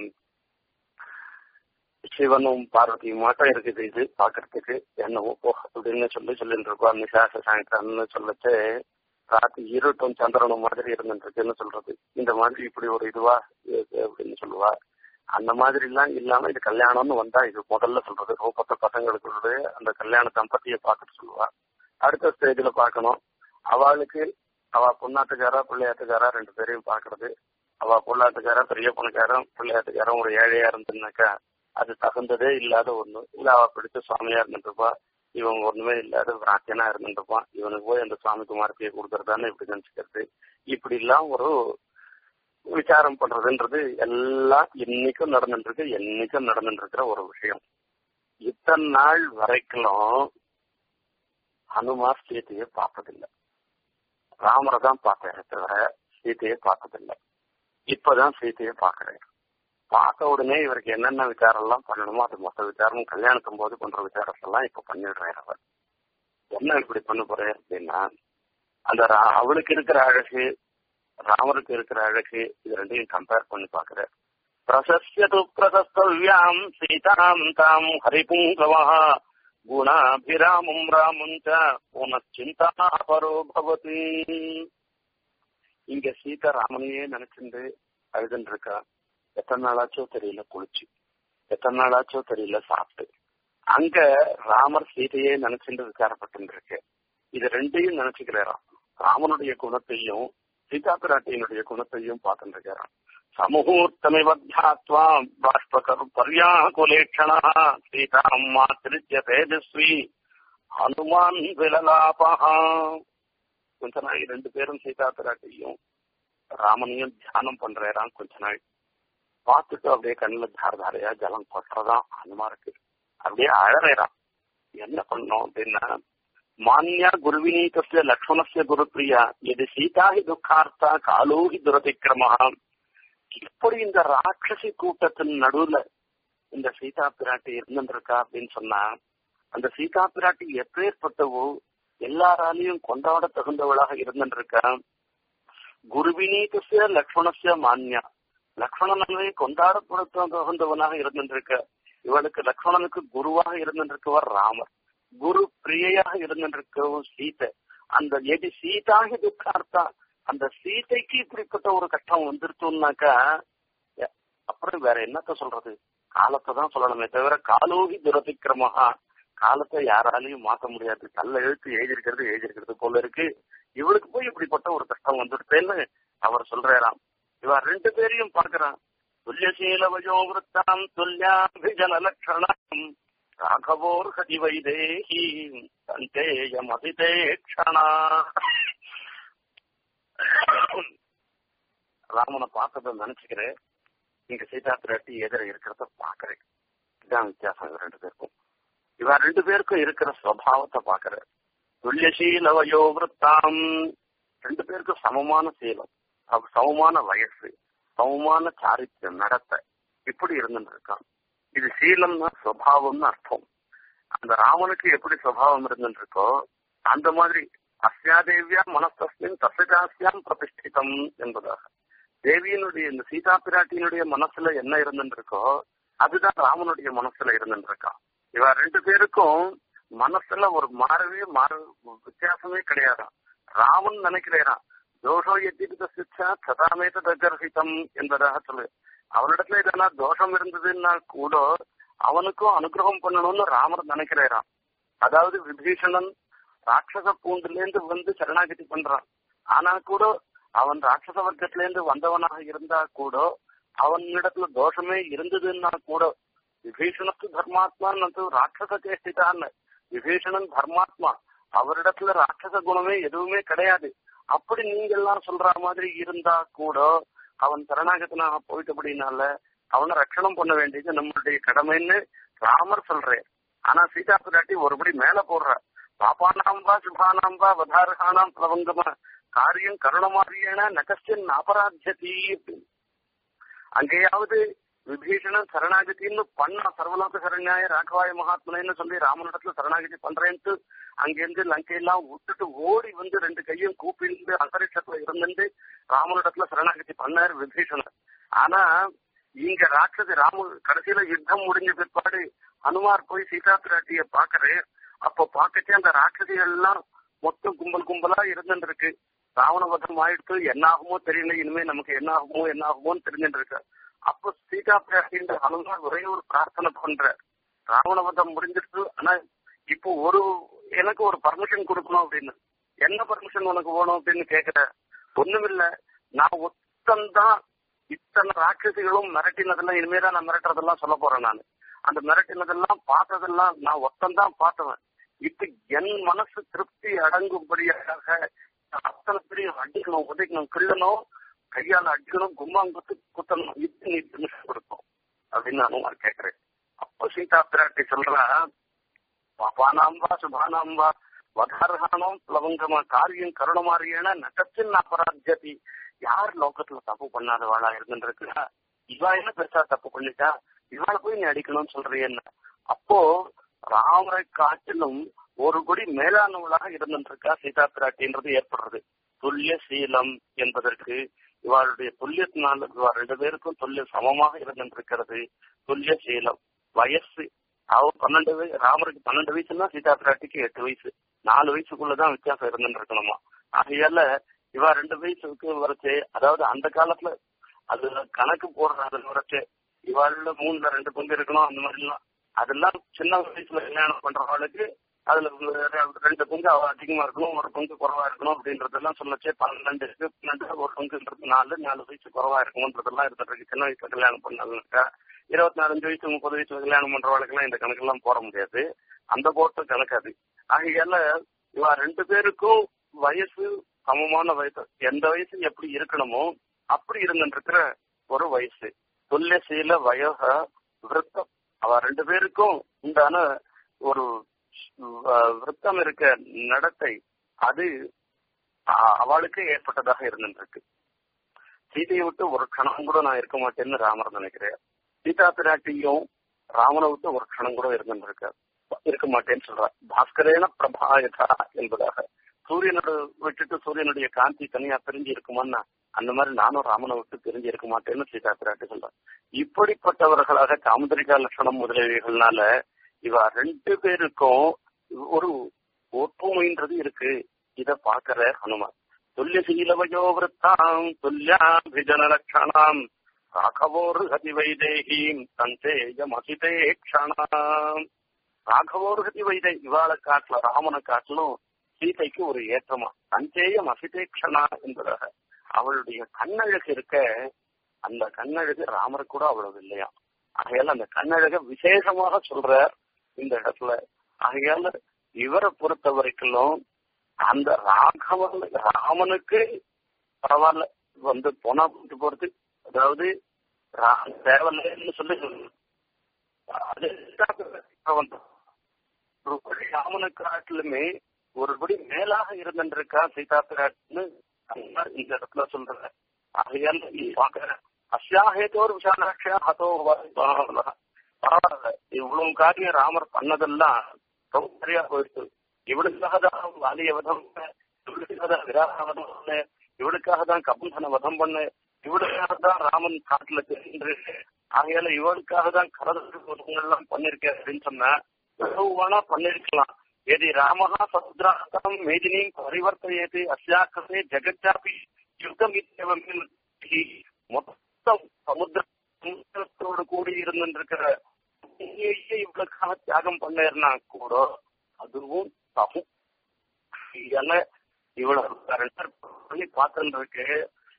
சிவனும் பார்வதியும் மட்டும் இருக்குது இது பாக்குறதுக்கு என்னவோ போ அப்படின்னு சொல்லி சொல்லிட்டு இருக்கோம் நிசாச சாயங்காலம்னு சொல்லச்சு ராத்திரி இருட்டும் சந்திரனும் மாதிரி இருந்துட்டு இருக்குன்னு சொல்றது இந்த மாதிரி இப்படி ஒரு இதுவா அப்படின்னு சொல்லுவா அந்த மாதிரி எல்லாம் இல்லாம இது கல்யாணம்னு வந்தா இது முதல்ல சொல்றது ரூபத்தை பசங்களுக்கு அந்த கல்யாண தம்பதியை பார்த்துட்டு சொல்லுவா அடுத்த ஸ்டேஜ்ல பார்க்கணும் அவளுக்கு அவ பொண்ணாட்டுக்காரா பிள்ளையாட்டுக்காரா ரெண்டு பேரையும் பாக்குறது அவ பொள்ளாட்டுக்காரா பெரிய பொண்ணுக்காரன் பிள்ளையாட்டுக்காரன் ஒரு ஏழையா இருந்துனாக்கா அது தகுந்ததே இல்லாத ஒண்ணு இல்ல அவ பிடிச்ச சுவாமியா இருந்துருப்பா இவன் ஒண்ணுமே இல்லாத பிரார்த்தனா இருந்துருப்பான் இவனுக்கு போய் அந்த சுவாமி குமாரத்தையை கொடுக்கறதான்னு இப்படி நினைச்சுக்கிறது இப்படி எல்லாம் ஒரு விசாரம் பண்றதுன்றது எல்லாம் இன்னைக்கும் நடந்துட்டு இருக்கு என்னைக்கும் நடந்துட்டு இருக்கிற ஒரு விஷயம் இத்தனை நாள் வரைக்கும் ஹனுமார் சீதையை பார்த்ததில்லை ராமரை தான் பார்த்தேன் தவிர சீதையை பார்த்ததில்லை இப்பதான் சீதையை பாக்குறேன் பார்த்த உடனே இவருக்கு என்னென்ன விசாரம் எல்லாம் பண்ணணுமோ அது மொத்த விசாரம் கல்யாணத்தும் போது பண்ற விசாரத்தெல்லாம் இப்ப பண்ணிடுறாரு அவர் என்ன இப்படி பண்ண போறாரு அப்படின்னா அந்த அவளுக்கு இருக்கிற அழகு ராமருக்கு இருக்கிற அழகு இது ரெண்டையும் கம்பேர் பண்ணி பாக்குற பிரசஸ்யது பிரசஸ்தவ்யாம் சீதாம் தாம் ஹரிபுங்கவா குணாபிராமம் ராமம் புனச்சிந்தா பரோ பவதி இங்க சீதா ராமனையே நினைச்சிருந்து அழுதுன்னு இருக்கா எத்தனை நாளாச்சோ தெரியல குளிச்சு எத்தனை நாளாச்சோ தெரியல சாப்பிட்டு அங்க ராமர் சீதையே நினைச்சுட்டு விசாரப்பட்டு இருக்கு இது ரெண்டையும் நினைச்சுக்கிறாராம் ராமனுடைய குணத்தையும் சீதா பிராட்டியினுடைய குணத்தையும் பார்த்துட்டு இருக்காராம் சமுகூர்த்தமிவத்யாத்வா பாஷ்பகர் பர்யாகுலேட்சணா சீதாம் மாத்திருத்திய தேஜஸ்வி ஹனுமான் விலலாபா கொஞ்ச நாள் ரெண்டு பேரும் சீதா பிராட்டியும் ராமனையும் தியானம் பண்றாராம் கொஞ்ச நாள் பார்த்துட்டு அப்படியே கண்ணுல தார தாரையா ஜலம் கொட்டுறதான் ஹனுமாருக்கு அப்படியே அழறான் என்ன பண்ணோம் அப்படின்னா மான்யா குருவினீதஸ்ய லக்ஷ்மணஸ்ய குருப்பிரியா இது சீதா ஹி துக்கார்த்தா காலோ ஹி துரதிக்கிரமா இப்படி இந்த ராட்சசி கூட்டத்தின் நடுவுல இந்த சீதா பிராட்டி இருந்துருக்கா அப்படின்னு சொன்னா அந்த சீதா பிராட்டி எப்பேற்பட்டவோ எல்லாராலையும் கொண்டாட தகுந்தவளாக இருந்துருக்கா குருவினீதஸ்ய லக்ஷ்மணஸ்ய மான்யா லக்ஷ்மணனாலே கொண்டாடப்பட தகுந்தவனாக இருந்துருக்க இவளுக்கு லக்ஷ்மணனுக்கு குருவாக இருந்திருக்கவர் ராமர் குரு பிரியையாக இருந்திருக்கவும் சீதை அந்த எது சீதாகி துக்கார்த்தா அந்த சீதைக்கு இப்படிப்பட்ட ஒரு கஷ்டம் வந்துருச்சோம்னாக்கா அப்புறம் வேற என்னத்த சொல்றது காலத்தை தான் சொல்லணுமே தவிர காலோகி துரதிக்கிரமஹா காலத்தை யாராலையும் மாத்த முடியாது கல்ல எழுத்து எழுதிருக்கிறது எழுதிருக்கிறது போல இருக்கு இவளுக்கு போய் இப்படிப்பட்ட ஒரு கஷ்டம் வந்துடுச்சேன்னு அவர் சொல்றாராம் இவ ரெண்டு பேரையும் பாக்குறான் துல்லியசீல வயோவிருத்தாம் துல்யாபிஜன லட்சணம் ராகவோர்ஹதி வைதேகி சந்தேயம் அதிதேக்ஷணா ராமனை பார்த்தத நினைச்சுக்கிறேன் இங்க சீதா பிராட்டி எதிர இருக்கிறத பாக்குறேன் இதுதான் வித்தியாசம் ரெண்டு பேருக்கும் இவ ரெண்டு பேருக்கும் இருக்கிற சுவாவத்தை பாக்குற துல்லியசீல வயோவிருத்தாம் ரெண்டு பேருக்கும் சமமான சீலம் சமமான வயசு சமமான சாரித்திரம் நடத்த இப்படி இருந்துட்டு இருக்கான் இது சீலம்னா சுவாவம்னு அர்த்தம் அந்த ராமனுக்கு எப்படி சுவாவம் இருந்துட்டு இருக்கோ அந்த மாதிரி அஸ்யாதேவியா மனஸ்தஸ்மின் தசகாசியாம் பிரதிஷ்டிதம் என்பதாக தேவியினுடைய இந்த சீதா பிராட்டியினுடைய மனசுல என்ன இருந்துட்டு இருக்கோ அதுதான் ராமனுடைய மனசுல இருந்துட்டு இருக்கான் இவ ரெண்டு பேருக்கும் மனசுல ஒரு மாறவே மாற வித்தியாசமே கிடையாதான் ராமன் நினைக்கிறேன் தோஷோ எத்திட்டு சிச்சா சதாமேத தகர்ஹிதம் என்பதாக சொல்லு அவனிடத்துல எதனா தோஷம் இருந்ததுன்னா கூட அவனுக்கும் அனுகிரகம் பண்ணணும்னு ராமர் நினைக்கிறாராம் அதாவது விபீஷணன் ராட்சச பூண்டுல இருந்து வந்து சரணாகதி பண்றான் ஆனா கூட அவன் ராட்சச வர்க்கத்துல இருந்து வந்தவனாக இருந்தா கூட அவனிடத்துல தோஷமே இருந்ததுன்னா கூட விபீஷணத்து தர்மாத்மான்னு ராட்சச சேஷ்டிதான்னு விபீஷணன் தர்மாத்மா அவரிடத்துல ராட்சச குணமே எதுவுமே கிடையாது அப்படி நீங்க எல்லாம் சொல்ற மாதிரி இருந்தா கூட அவன் சரணாகத்தினாக போயிட்டபடினால அவனை ரட்சணம் பண்ண வேண்டியது நம்மளுடைய கடமைன்னு ராமர் சொல்றேன் ஆனா சீதா பிராட்டி ஒருபடி மேல போடுற பாப்பானாம் வா சுபானாம் வா வதாரகானாம் பிரபங்கம காரியம் கருணமாரியன நகஸ்டின் அபராத்தியதி அங்கேயாவது விபீஷணன் சரணாகதின்னு பண்ணா சர்வலோக சரண்யாய ராகவாய மகாத்மனைன்னு சொல்லி ராமனிடத்துல சரணாகதி பண்றேன்ட்டு அங்கிருந்து லங்கையெல்லாம் விட்டுட்டு ஓடி வந்து ரெண்டு கையும் கூப்பிட்டு அந்தரிஷத்துல இருந்துட்டு ராமனிடத்துல சரணாகதி பண்ணாரு விபீஷணன் ஆனா இங்க ராட்சதி ராம கடைசியில யுத்தம் முடிஞ்ச பிற்பாடு ஹனுமார் போய் சீதா பிராட்டிய பாக்குறே அப்ப பாக்கச்சே அந்த ராட்சதிகள் எல்லாம் மொத்தம் கும்பல் கும்பலா இருந்துட்டு இருக்கு ராவண வதம் ஆயிடுத்து என்ன ஆகுமோ தெரியல இனிமே நமக்கு என்ன ஆகுமோ என்ன ஆகுமோன்னு தெரிஞ்சுட்டு இருக்கு அப்போ சீதா பிராட்டின்ற ஹனுமார் ஒரே ஒரு பிரார்த்தனை பண்ற ராவண வதம் முடிஞ்சிருச்சு ஆனா இப்போ ஒரு எனக்கு ஒரு பர்மிஷன் கொடுக்கணும் அப்படின்னு என்ன பர்மிஷன் உனக்கு வேணும் அப்படின்னு கேக்குற ஒண்ணுமில்ல நான் ஒத்தந்தான் இத்தனை ராட்சசிகளும் மிரட்டினதெல்லாம் இனிமேதான் நான் மிரட்டுறதெல்லாம் சொல்ல போறேன் நான் அந்த மிரட்டினதெல்லாம் பார்த்ததெல்லாம் நான் ஒத்தந்தான் பார்த்தவன் இப்ப என் மனசு திருப்தி அடங்கும்படியாக அத்தனை பேரையும் அடிக்கணும் உதைக்கணும் கிள்ளணும் கையால அடிக்கணும் கும்மாங்குத்து குத்தணும் இது நீ பெர்மிஷன் கொடுக்கும் அப்படின்னு நான் கேட்கிறேன் அப்போ சீதா பிராட்டி சொல்றா பாபானாம்பா சுபானாம்பா வதார்ஹானம் பிளவங்கமா காரியம் கருணமாரியன நகத்தின் அபராஜதி யார் லோகத்துல தப்பு பண்ணாதவாளா இருந்துருக்கா இவா என்ன பெருசா தப்பு பண்ணிட்டா இவாளை போய் நீ அடிக்கணும்னு சொல்றியன்னு அப்போ ராமரை காட்டிலும் ஒரு கொடி மேலானவளாக இருந்துருக்கா சீதா பிராட்டின்றது ஏற்படுறது துல்லிய சீலம் என்பதற்கு இவளுடைய துல்லியத்தினால இவா ரெண்டு பேருக்கும் துல்லிய சமமாக இருந்திருக்கிறது துல்லிய சீலம் வயசு அவ பன்னெண்டு வயசு ராமருக்கு பன்னெண்டு வயசுன்னா சீதா பிராட்டிக்கு எட்டு வயசு நாலு வயசுக்குள்ளதான் வித்தியாசம் இருந்துருக்கணுமா ஆகையால இவா ரெண்டு வயசுக்கு வரைச்சு அதாவது அந்த காலத்துல அது கணக்கு போடுற அதுல வரைச்சு இவாள்ல மூணுல ரெண்டு பங்கு இருக்கணும் அந்த மாதிரி எல்லாம் அதெல்லாம் சின்ன வயசுல கல்யாணம் பண்றவளுக்கு அதுல ரெண்டு பங்கு அவ அதிகமா இருக்கணும் ஒரு பங்கு குறவா இருக்கணும் அப்படின்றதெல்லாம் சொல்லச்சே பன்னெண்டு இருக்கு பன்னெண்டு ஒரு பங்குன்றது நாலு நாலு வயசு குறவா இருக்கணும்ன்றதெல்லாம் இருந்துட்டு சின்ன வயசுல கல்யாணம் பண்ணாங்கக்கா இருபத்தி நாலஞ்சு வயசு முப்பது வயசுல கல்யாணம் பண்றவளுக்கெல்லாம் இந்த கணக்கெல்லாம் போட முடியாது அந்த போட்டு கணக்காது ஆகையால இவா ரெண்டு பேருக்கும் வயசு சமமான வயசு எந்த வயசு எப்படி இருக்கணுமோ அப்படி இருந்துட்டு ஒரு வயசு துல்லியசீல வயோக விருத்தம் அவ ரெண்டு பேருக்கும் உண்டான ஒரு விருத்தம் இருக்க நடத்தை அது அவளுக்கு ஏற்பட்டதாக இருந்துருக்கு சீதையை விட்டு ஒரு கணம் கூட நான் இருக்க மாட்டேன்னு ராமர் நினைக்கிறேன் சீதா பிராட்டியும் ராமனை விட்டு ஒரு கணம் கூட இருந்துருக்க இருக்க மாட்டேன்னு சொல்றா பாஸ்கரேன பிரபாயதா என்பதாக சூரியனோட விட்டுட்டு சூரியனுடைய காந்தி தனியா பிரிஞ்சு இருக்குமான்னா அந்த மாதிரி நானும் ராமனை விட்டு பிரிஞ்சு இருக்க மாட்டேன்னு சீதா பிராட்டி சொல்றேன் இப்படிப்பட்டவர்களாக காமதரிகா லட்சணம் முதலியவைகள்னால இவ ரெண்டு பேருக்கும் ஒரு ஒப்புமைன்றது இருக்கு இத பாக்குற ஹனுமான் துல்லியசீலவயோ விற்த்தாம் துல்லியாபிஜன லட்சணாம் ராகவோர் ஹதி வைதேகீம் தந்தேயம் அசிதே க்ஷணாம் ராகவோர் ஹதி வைதே இவாளை காட்டுல ராமனை காட்டிலும் சீதைக்கு ஒரு ஏற்றமா தஞ்சேயம் அசிதேக்ஷனா என்பதாக அவளுடைய கண்ணழகு இருக்க அந்த கண்ணழகு ராமர் கூட அவ்வளவு இல்லையா ஆகையால அந்த கண்ணழக விசேஷமாக சொல்றார் இந்த இடத்துல ஆகையால இவரை பொறுத்த வரைக்கும் அந்த ராகவன் ராமனுக்கு பரவாயில்ல வந்து போனா போட்டு போறது அதாவது தேவையில்லைன்னு சொல்லி அது ராமனுக்கு காட்டிலுமே ஒருபடி மேலாக இருந்திருக்கா சீதா பிராட்னு இந்த இடத்துல சொல்ற ஆகையால் பாக்குற அஸ்யாஹேதோர் விஷாலாட்சியா ஹதோ பரவாயில்ல இவ்வளவு காரியம் ராமர் பண்ணதெல்லாம் ரொம்ப சரியா போயிடுச்சு இவளுக்காக தான் வாலிய வதம் இவளுக்காக தான் விராக வதம் பண்ண இவளுக்காக தான் கபந்தன வதம் பண்ண இவளுக்காக தான் ராமன் காட்டுல தெரிஞ்சு ஆகையால இவளுக்காக தான் கரதெல்லாம் பண்ணிருக்கேன் அப்படின்னு சொன்னா எவ்வளவு வேணா பண்ணிருக்கலாம் यदि रामः समुद्रान्तरं मेदिनीं परिवर्तयति अस्या कृते जगच्चापि யுத்தம் மொத்தம் சமுத்திர சமுத்திரத்தோடு கூடி இருந்திருக்கிற இவ்வளவுக்காக தியாகம் பண்ணா கூட அதுவும் தகும் இதெல்லாம் இவ்வளவு பண்ணி பார்த்துட்டு இருக்கு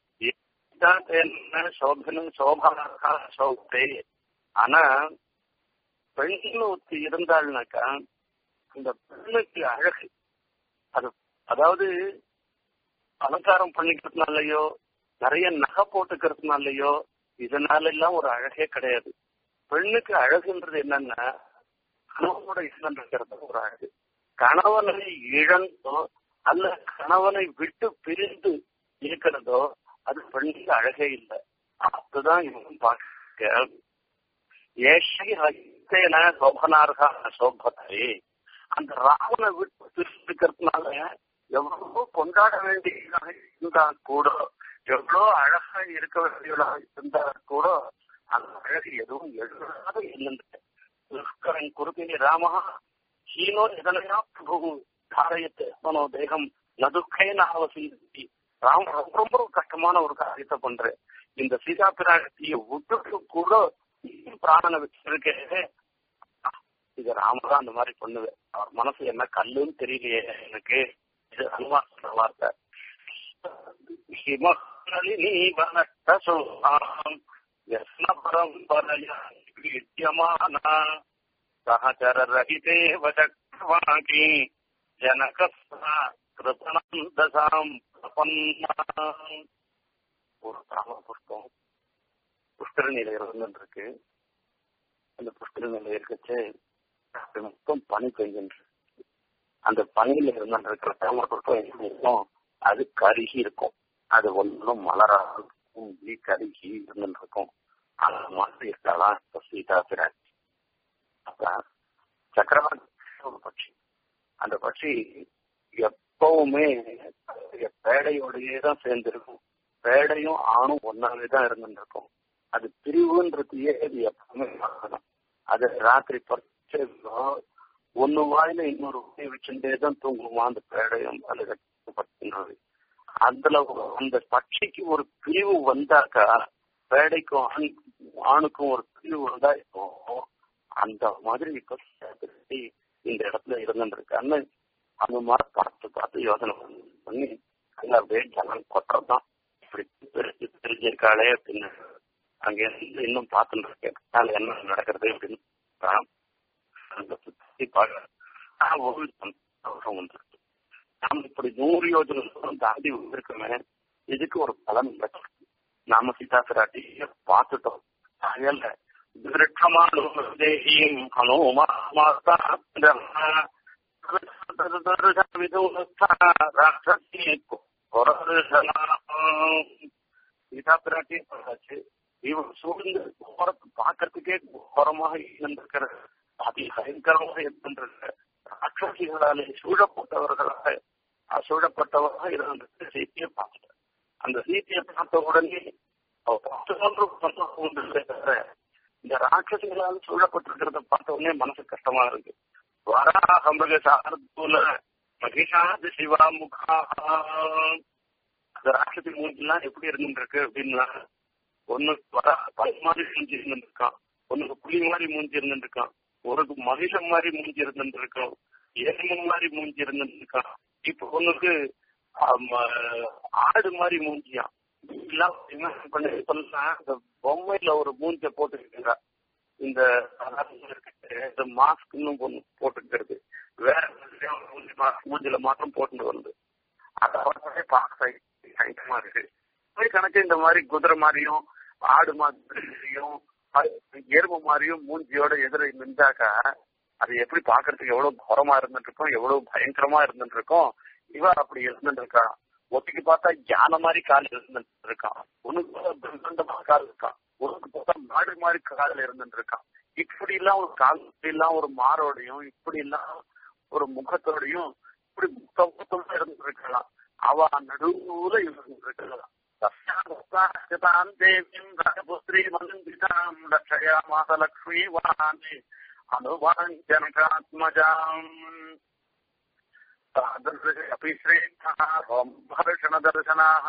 என்ன சோபனும் சோபானாக்கா சோபத்தை ஆனா பெண்ணு ஒருத்தி இருந்தாள்னாக்கா அந்த பெண்ணுக்கு அழகு அது அதாவது அலங்காரம் பண்ணிக்கிறதுனாலயோ நிறைய நகை போட்டுக்கிறதுனாலயோ இதனால எல்லாம் ஒரு அழகே கிடையாது பெண்ணுக்கு அழகுன்றது என்னன்னா கணவனோட இருக்கிறது ஒரு அழகு கணவனை இழந்தோ அல்ல கணவனை விட்டு பிரிந்து இருக்கிறதோ அது பெண்ணுக்கு அழகே இல்லை அதுதான் இவன் பார்க்க ஏஷை ஹஸ்தேன சோபனார்கா சோபத்தை அந்த ராவனை விட்டு இருக்கிறதுனால எவ்வளவோ கொண்டாட வேண்டியதாக இருந்தா கூட எவ்வளோ அழகா இருக்க வேண்டியவளாக இருந்தா கூட அந்த அழகு எதுவும் எழுதாத இல்லைன்னு துஷ்கரன் குருபினி ராமஹா ஹீனோ எதனையா பிரபு தாரயத்து மனோ தேகம் நதுக்கே நாவசி ராம ரொம்ப ரொம்ப கஷ்டமான ஒரு காரியத்தை பண்றேன் இந்த சீதா பிராட்டிய விட்டுட்டு கூட பிராணனை வச்சிருக்கேன் இது இது ராமதான் அந்த மாதிரி பண்ணுது அவர் மனசு என்ன கல்லுன்னு தெரியலையே எனக்கு இது அனுமான் சொல்ற வார்த்தை ஹிமஹலினி வனட்டசோஹாம் யஸ்ன பரம்பரயா வித்யமான சஹச்சர ரஹிதே வச்சக்ரவாகி ஜனகஸ்தா கிருபணம் தசாம் பிரபன்னா ஒரு தாமர புஷ்பம் புஷ்கரணியில இருந்துருக்கு அந்த புஷ்கரணியில இருக்கச்சு மொத்தம் பனி பெய்கின்ற அந்த பனியில இருந்து இருக்கிற தாமர புஷ்பம் எப்படி இருக்கும் அது கருகி இருக்கும் அது ஒன்றும் மலராக பூஞ்சி கருகி இருந்துட்டு இருக்கும் அந்த மாதிரி இருக்கலாம் இப்ப சீதா பிராட்டி அப்ப சக்கரவர்த்தி ஒரு பட்சி அந்த பட்சி எப்பவுமே பேடையோடயே தான் சேர்ந்திருக்கும் பேடையும் ஆணும் ஒன்னாவே தான் இருந்துட்டு இருக்கும் அது பிரிவுன்றதையே அது எப்பவுமே பார்க்கணும் அது ராத்திரி பறிச்சு ஒன்னு வாயில இன்னொரு வாய் வச்சுட்டே தான் தூங்குமா அந்த பேடையும் அது கட்டுப்படுத்துன்றது அதுல அந்த பட்சிக்கு ஒரு பிரிவு வந்தாக்கா பேடைக்கும் ஆண் ஆணுக்கும் ஒரு பிரிவு வந்தா இப்போ அந்த மாதிரி இப்ப இந்த இடத்துல இருந்துருக்கான்னு அந்த மாதிரி பார்த்து பார்த்து யோசனை பண்ணி அங்க அப்படியே ஜனம் கொட்டுறதுதான் இப்படி பிரிச்சு பிரிஞ்சிருக்காளே அப்படின்னு அங்க இருந்து இன்னும் பார்த்துட்டு இருக்கேன் அதனால என்ன நடக்கிறது அப்படின்னு அந்த சுத்தி பார்க்க ஒரு சந்தோஷம் வந்துருக்கு நாம் இப்படி நூறு யோஜனை தூரம் தாண்டி வந்திருக்கோமே இதுக்கு ஒரு பலன் கிடைச்சிருக்கு நாம சீதா பிராட்டிய பார்த்துட்டோம் அதனால விருட்சமானேகியும் ஹனுமாஸ்தா சீதா பிராட்டி பார்த்தாச்சு இவன் சூழ்ந்து போறது பார்க்கறதுக்கே கோரமாக இருந்திருக்கிற அதி பயங்கரமாக இருக்கின்ற ராட்சசிகளாலே சூழப்பட்டவர்களாக சூழப்பட்டவராக இருந்த செய்தியை பார்த்துட்டார் அந்த செய்தியை பார்த்த உடனே அவ பார்த்து சந்தோஷம் உண்டு தவிர இந்த ராட்சசிகளால் சூழப்பட்டிருக்கிறத பார்த்த உடனே மனசு கஷ்டமா இருக்கு வராஹம்பக சாரத்தூல மகிஷாது சிவா முகா அந்த ராட்சசி மூஞ்சிலாம் எப்படி இருந்துருக்கு அப்படின்னா ஒன்னு வர பல் மாதிரி மூஞ்சி இருந்துருக்கான் ஒன்னுக்கு புலி மாதிரி மூஞ்சி இருந்துருக்கான் ஒரு மகிஷம் மாதிரி மூஞ்சி இருந்துருக்கான் எருமை மாதிரி மூஞ்சி இருந்துருக்கான் இப்ப ஒண்ணுக்கு ஆடு மாதிரி மூஞ்சியா பண்ணி சொல்லலாம் இந்த பொம்மையில ஒரு மூஞ்ச போட்டுக்கிட்டா இந்த இந்த மாஸ்க் இன்னும் ஒண்ணு போட்டுக்கிறது வேற மூஞ்சில மாத்திரம் போட்டு வருது அதை பார்க்க பயங்கரமா இருக்கு கணக்கு இந்த மாதிரி குதிரை மாதிரியும் ஆடு மாதிரியும் எருமை மாதிரியும் மூஞ்சியோட எதிர நின்றாக்கா அது எப்படி பாக்குறதுக்கு எவ்வளவு குரமா இருந்துட்டு இருக்கும் எவ்வளவு பயங்கரமா இருந்துட்டு இருக்கும் இவ அப்படி இருந்துட்டு இருக்கா ஒத்திக்கு பார்த்தா யானை மாதிரி கால் இருந்துட்டு இருக்கான் உனக்கு பிரம்மாண்டமா கால் இருக்கான் உனக்கு பார்த்தா மாடு மாதிரி கால் இருந்துட்டு இருக்கான் இப்படி எல்லாம் ஒரு கால் இப்படி எல்லாம் ஒரு மாரோடையும் இப்படி எல்லாம் ஒரு முகத்தோடையும் இப்படி முகத்தோட இருந்துட்டு இருக்கலாம் அவ நடுவுல இருந்துட்டு இருக்கலாம் தஸ்யாம் தேவீம் ரகபுத்ரி மந்திதாம் லக்ஷயாமாச லக்ஷ்மி வாணி அனுவாஞ்சனகாத்மஜாம் अपि श्रेष्ठः हर्षणदर्शनाः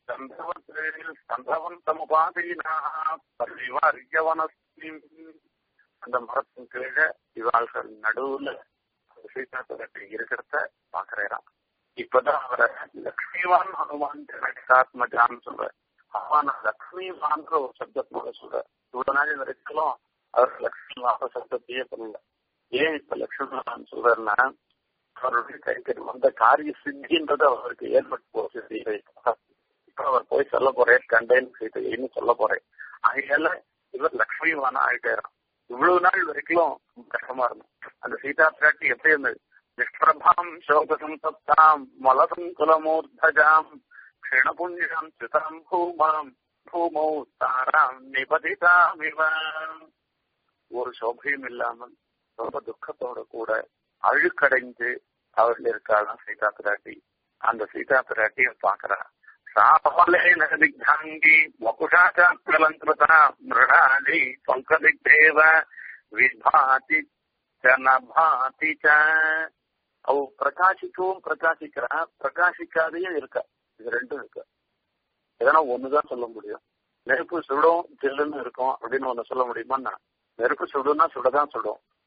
ஸ்கந்தவந்தமுபாதீனாக பரிவாரியவனஸ்மின் அந்த மரத்தின் கீழே இவாள்கள் நடுவுல சீதாபுரத்தை இருக்கிறத பாக்குறான் இப்பதான் அவரை லக்ஷ்மிவான் ஹனுமான் ஜனகாத்மஜான்னு சொல்ற ஹனுமான் லக்ஷ்மிவான்ற ஒரு சப்தத்தோட சொல்ற இவ்வளவு வரைக்கும் அவர் லக்ஷ்மிவாக சப்தத்தையே சொல்லல ஏன் இப்ப லக்ஷ்மணன் சொல்றாருன்னா அவருடைய கைக்கு வந்த காரிய சித்தின்றது அவருக்கு ஏற்பட்டு போச்சு இப்ப அவர் போய் சொல்ல போறேன் கண்டேன் சீதைன்னு சொல்ல போறேன் ஆகையால இவர் லக்ஷ்மிவானா ஆயிட்டேறான் இவ்வளவு நாள் வரைக்கும் கஷ்டமா இருந்தோம் அந்த சீதா பிராட்டி எப்படி இருந்தது நிஷ்பிரபாம் சோகசம்சப்தாம் மலசங்குலமூர்த்தஜாம் க்ஷணபுண்ணியம் சிதாம் பூமாம் பூமௌ தாராம் நிபதிதாமிவ ஒரு சோபையும் இல்லாமல் ரொம்ப துக்கத்தோட கூட அழுக்கடைந்து அவர்கள் இருக்காளாம் சீதா பிராட்டி அந்த சீதா பிராட்டிய பாக்குறா சாபலேன திக்தாங்கி வகுஷாச்சாலங்கிருதா மிருணாலி பங்கதிக்தேவ விபாதி நபாதி அவ பிரகாசிக்கவும் பிரகாசிக்கிறா பிரகாசிக்காதையே இருக்கா இது ரெண்டும் இருக்கு எதனா ஒண்ணுதான் சொல்ல முடியும் நெருப்பு சுடும் ஜில்லுன்னு இருக்கும் அப்படின்னு ஒண்ணு சொல்ல முடியுமா நெருப்பு சுடுன்னா சுடதான் சுடும்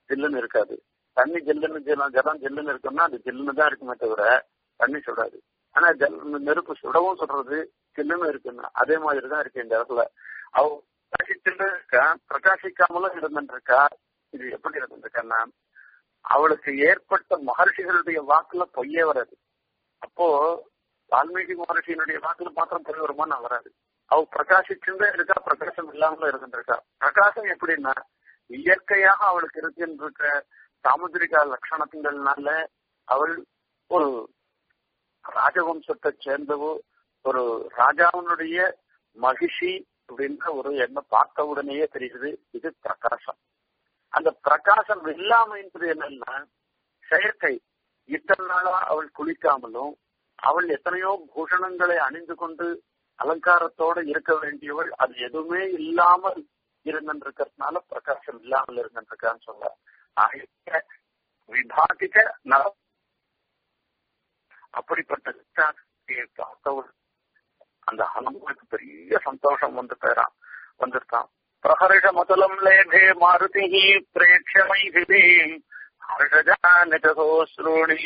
ஜில்லுன்னு இருக்காது தண்ணி ஜில்லுன்னு ஜலம் ஜலம் ஜில்லுன்னு இருக்குன்னா அது ஜில்லுன்னு தான் இருக்குமே தவிர தண்ணி சுடாது ஆனா ஜல் நெருப்பு சுடவும் சுடுறது ஜில்லுன்னு இருக்குன்னா அதே மாதிரி தான் இருக்கு இந்த இடத்துல அவ பிரகாசிச்சுட்டு இருக்கா பிரகாசிக்காமலும் இருந்துருக்கா இது எப்படி இருந்துருக்கான்னா அவளுக்கு ஏற்பட்ட மகர்ஷிகளுடைய வாக்குல பொய்யே வராது அப்போ வால்மீகி மகர்ஷியினுடைய வாக்குல மாத்திரம் பொய் வருமானம் வராது அவ பிரகாசிச்சுட்டே இருக்கா பிரகாசம் இல்லாமல இருந்துருக்கா பிரகாசம் எப்படின்னா இயற்கையாக அவளுக்கு இருக்கின்ற சாமுதிரிகா லட்சணங்கள்னால அவள் ஒரு ராஜவம்சத்தை சேர்ந்தவோ ஒரு ராஜாவினுடைய மகிஷி அப்படின்ற ஒரு எண்ணம் பார்த்த உடனேயே தெரியுது இது பிரகாசம் அந்த பிரகாசம் இல்லாமைன்றது என்னன்னா செயற்கை இத்தனை நாளா அவள் குளிக்காமலும் அவள் எத்தனையோ பூஷணங்களை அணிந்து கொண்டு அலங்காரத்தோட இருக்க வேண்டியவள் அது எதுவுமே இல்லாமல் இருந்திருக்கிறதுனால பிரகாசம் இல்லாமல் இருந்திருக்கான்னு சொல்ல விபாதிக்க நல அப்படிப்பட்ட பார்த்தவள் அந்த ஹனுமானுக்கு பெரிய சந்தோஷம் வந்து பேரான் வந்துட்டான் பிரஹர்ஷ முதலம் லேபே மாருதி பிரேட்சமைதிபீம் ஹர்ஷஜானிதோஸ்ரூணி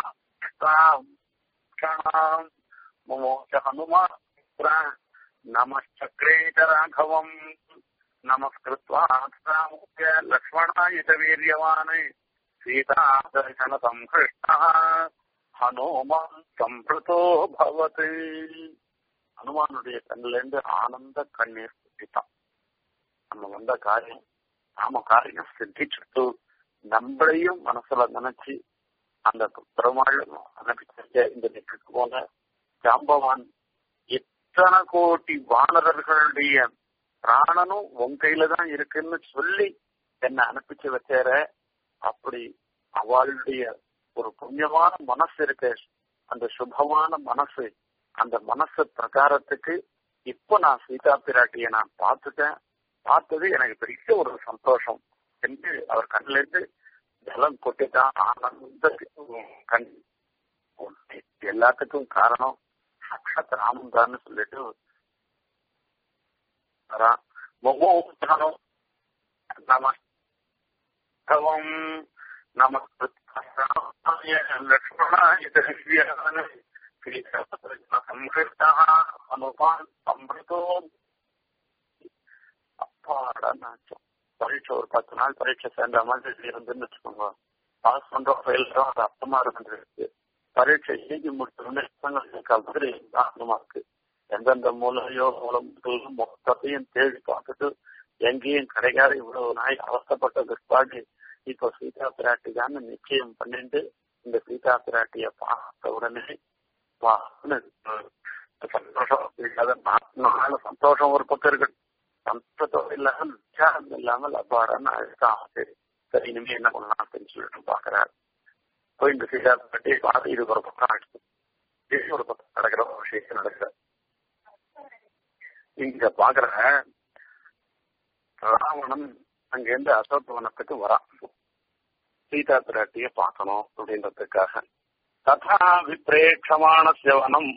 முமோச்ச ஹனுமான் நமச்சக்ரே ச ராഘவம் நமஸ்கிருத்வா லக்ஷ்மணாயித வீரியவான் சீதா தர்சன சம்ஹிருஷ்டா ஹனுமான் சம்பிருதோ பவத் ஹனுமானுடைய கண்ணுல இருந்து ஆனந்த கண்ணீர் சுட்டிட்டான் நம்ம வந்த காரியம் நாம காரியம் சித்திச்சுட்டு நம்மளையும் மனசுல நினைச்சு அந்த பெருமாள் அனுப்பிச்ச இந்த நெற்றுக்கு போன ஜாம்பவான் எத்தனை கோடி வானரர்களுடைய பிராணனும் உன் கையில தான் இருக்குன்னு சொல்லி என்ன அனுப்பிச்சு வச்சார அப்படி அவளுடைய ஒரு புண்ணியமான மனசு இருக்கு அந்த சுபமான மனசு அந்த மனசு பிரகாரத்துக்கு இப்ப நான் சீதா பிராட்டிய நான் பார்த்துட்டேன் பார்த்தது எனக்கு பெரிய ஒரு சந்தோஷம் என்று அவர் கண்ணில இருந்து ஜலம் கொட்டிட்டான் ஆனந்த கண் எல்லாத்துக்கும் காரணம் சாட்சாத் ராமன் தான் சொல்லிட்டு முகோத்தனம் நமஸ்தவம் நம லக்ஷ்மணாய சம்ஹிருஷ்டா அனுபான் சம்பிருதோ அப்பாடா நாச்சம் பரீட்சை ஒரு பத்து நாள் பரீட்சை சேர்ந்த மாதிரி இருந்துன்னு வச்சுக்கோங்க பாஸ் பண்றோம் ஃபெயில் அது அர்த்தமா இருந்துருக்கு பரீட்சை எழுதி முடிச்சோடனே கல்வி அர்த்தமா இருக்கு எந்தெந்த மூலையோ மூலம் மொத்தத்தையும் தேடி பார்த்துட்டு எங்கேயும் கிடைக்காத இவ்வளவு நாய் அவஸ்தப்பட்ட பிற்பாடு இப்போ சீதா பிராட்டி தான் நிச்சயம் பண்ணிட்டு இந்த சீதா பிராட்டிய பார்த்த உடனே சந்தோஷம் இல்லாத நாலு சந்தோஷம் ஒரு பக்கம் இருக்கு சந்தோஷம் இல்லாமல் விசாரம் இல்லாமல் அப்பாடான்னு அழுத்தான் சரி சரி இனிமே என்ன பண்ணலாம் அப்படின்னு சொல்லிட்டு பாக்குறாரு போய் இந்த சீதா பிராட்டி பார்த்து இது ஒரு பக்கம் ஆயிடுச்சு இது ஒரு பக்கம் நடக்கிற ஒரு விஷயம் நடக்கிற இங்க பாக்குற ராவணன் அங்கிருந்து அசோகவனத்துக்கு வரான் சீதா பிராட்டிய பார்க்கணும் அப்படின்றதுக்காக ததா விப்ரேட்சமானஸ்ய வனம்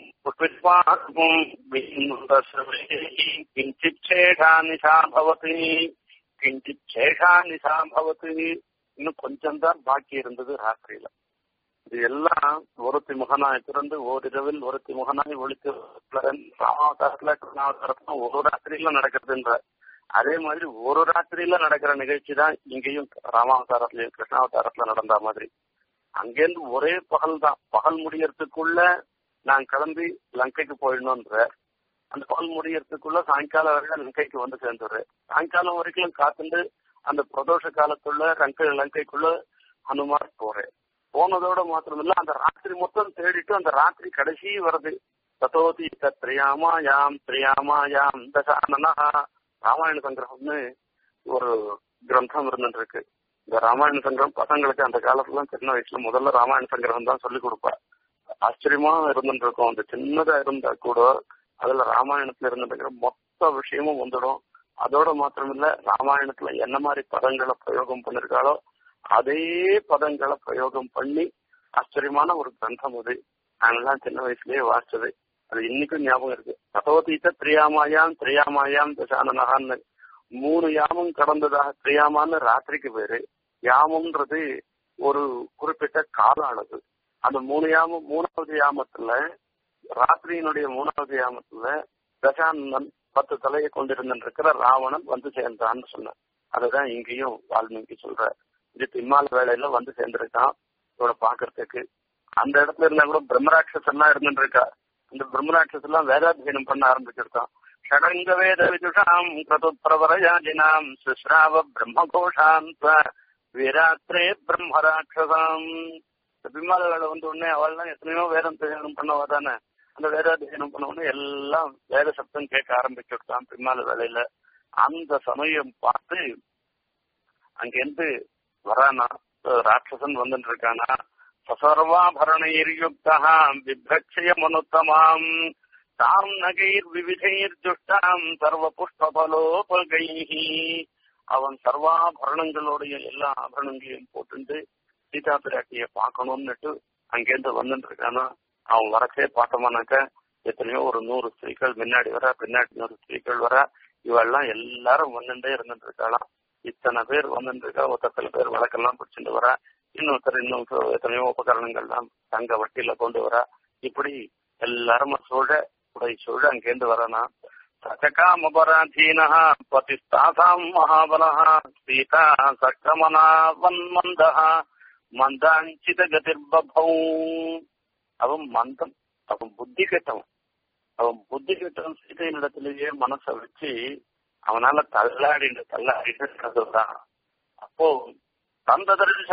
கிஞ்சித் சேஷா நிஷா பவதி கிஞ்சித் சேஷா நிஷா பவதி இன்னும் கொஞ்சம் தான் பாக்கி இருந்தது ராத்திரியில இது எல்லாம் ஒருத்தி முகனாய் பிறந்து ஓரிரவில் ஒருத்தி முகனாய் ஒழித்து ராமாவதாரத்துல கிருஷ்ணாவதாரத்துல ஒரு ராத்திரியில நடக்கிறதுன்ற அதே மாதிரி ஒரு ராத்திரியில நடக்கிற நிகழ்ச்சி தான் இங்கேயும் ராமாவதாரத்திலயும் கிருஷ்ணாவதாரத்துல நடந்த மாதிரி அங்கேருந்து ஒரே பகல் தான் பகல் முடியறதுக்குள்ள நான் கிளம்பி லங்கைக்கு போயிடணும்ன்ற அந்த பகல் முடியறதுக்குள்ள சாயங்காலம் வரைக்கும் லங்கைக்கு வந்து சேர்ந்துடுறேன் சாயங்காலம் வரைக்கும் காத்துண்டு அந்த பிரதோஷ காலத்துள்ள லங்கை லங்கைக்குள்ள ஹனுமார் போறேன் போனதோட மாத்திரமில்ல அந்த ராத்திரி மொத்தம் தேடிட்டு அந்த ராத்திரி கடைசி வருது தத்தோதி திரியாமாயாம் திரியாமாயாம் தசானனா ராமாயண சங்கிரகம்னு ஒரு கிரந்தம் இருந்துருக்கு இந்த ராமாயண சங்கிரகம் பசங்களுக்கு அந்த காலத்துல சின்ன வயசுல முதல்ல ராமாயண சங்கிரகம் தான் சொல்லி கொடுப்பா ஆச்சரியமா இருந்துட்டு இருக்கும் அந்த சின்னதா இருந்தா கூட அதுல ராமாயணத்துல இருந்துட்டு மொத்த விஷயமும் வந்துடும் அதோட மாத்திரமில்ல ராமாயணத்துல என்ன மாதிரி பதங்களை பிரயோகம் பண்ணிருக்காளோ அதே பதங்களை பிரயோகம் பண்ணி ஆச்சரியமான ஒரு கிரந்தம் அது நாங்கெல்லாம் சின்ன வயசுலயே வாசிச்சது அது இன்னைக்கும் ஞாபகம் இருக்கு ததோதீத்த திரியாமாயாம் திரியாமாயாம் தசானனகான்னு மூணு யாமம் கடந்ததாக திரியாமான்னு ராத்திரிக்கு பேரு யாமம்ன்றது ஒரு குறிப்பிட்ட கால அளவு அந்த மூணு யாமம் மூணாவது யாமத்துல ராத்திரியினுடைய மூணாவது யாமத்துல தசானந்தன் பத்து தலையை கொண்டிருந்திருக்கிற ராவணன் வந்து சேர்ந்தான்னு சொன்னார் அதுதான் இங்கேயும் வால்மீகி சொல்ற இது பிம்மால வேலையில வந்து சேர்ந்திருக்கான் இவனை பாக்குறதுக்கு அந்த இடத்துல இருந்தா கூட பிரம்மராட்சஸ் எல்லாம் இருந்துட்டு இருக்கா அந்த பிரம்மராட்சஸ் எல்லாம் வேதாத்தியனம் பண்ண ஆரம்பிச்சிருக்கான் ஷடங்க வேத விதுஷாம் கிரது பிரவரயாஜினாம் சுஸ்ராவ பிரம்மகோஷான் வீராத்திரே பிரம்மராட்சசாம் பிம்மால வேலை வந்த உடனே அவள்லாம் எத்தனையோ வேதம் தியானம் பண்ணவா தானே அந்த வேதாத்தியனம் பண்ண உடனே எல்லாம் வேத சப்தம் கேட்க ஆரம்பிச்சுட்டான் பிம்மால வேலையில அந்த சமயம் பார்த்து அங்கிருந்து வரானா ராட்சசன் வந்துட்டு இருக்கானா சசர்வாபரணைர்யுக்தா பிப்ரட்சய மனுத்தமாம் தாம் நகைர் விவிதைர்ஜுஷ்டாம் சர்வ புஷ்பபலோபகைஹி அவன் சர்வாபரணங்களுடைய எல்லா ஆபரணங்களையும் போட்டுண்டு சீதா பிராட்டிய பார்க்கணும்னுட்டு அங்கேருந்து வந்துட்டு இருக்கானா அவன் வரச்சே பார்த்தோம்னாக்க எத்தனையோ ஒரு நூறு ஸ்திரீகள் முன்னாடி வர பின்னாடி நூறு ஸ்திரீகள் வர இவெல்லாம் எல்லாரும் வந்துட்டே இருந்துட்டு இருக்காளாம் இத்தனை பேர் வந்துட்டு இருக்கா ஒருத்தர பேர் வழக்கெல்லாம் பிடிச்சிட்டு வர இன்னொருத்தர் இன்னொரு எத்தனையோ உபகரணங்கள்லாம் தங்க வட்டியில கொண்டு வர இப்படி எல்லாரும் சூழ உடை சூழ அங்கேருந்து வரனா சச்சகாமபராதீன பதிஸ்தாசாம் மகாபல சீதா சக்கமனா வன்மந்த மந்தாஞ்சித கதிர்பபௌ அவன் மந்தம் அவன் புத்தி கெட்டவன் அவன் புத்தி கெட்டவன் சீதையினிடத்திலேயே மனசை வச்சு அவனால தள்ளாடிட்டு தள்ளாடிட்டு இருக்கிறதுதான் அப்போ தந்ததர்ஷ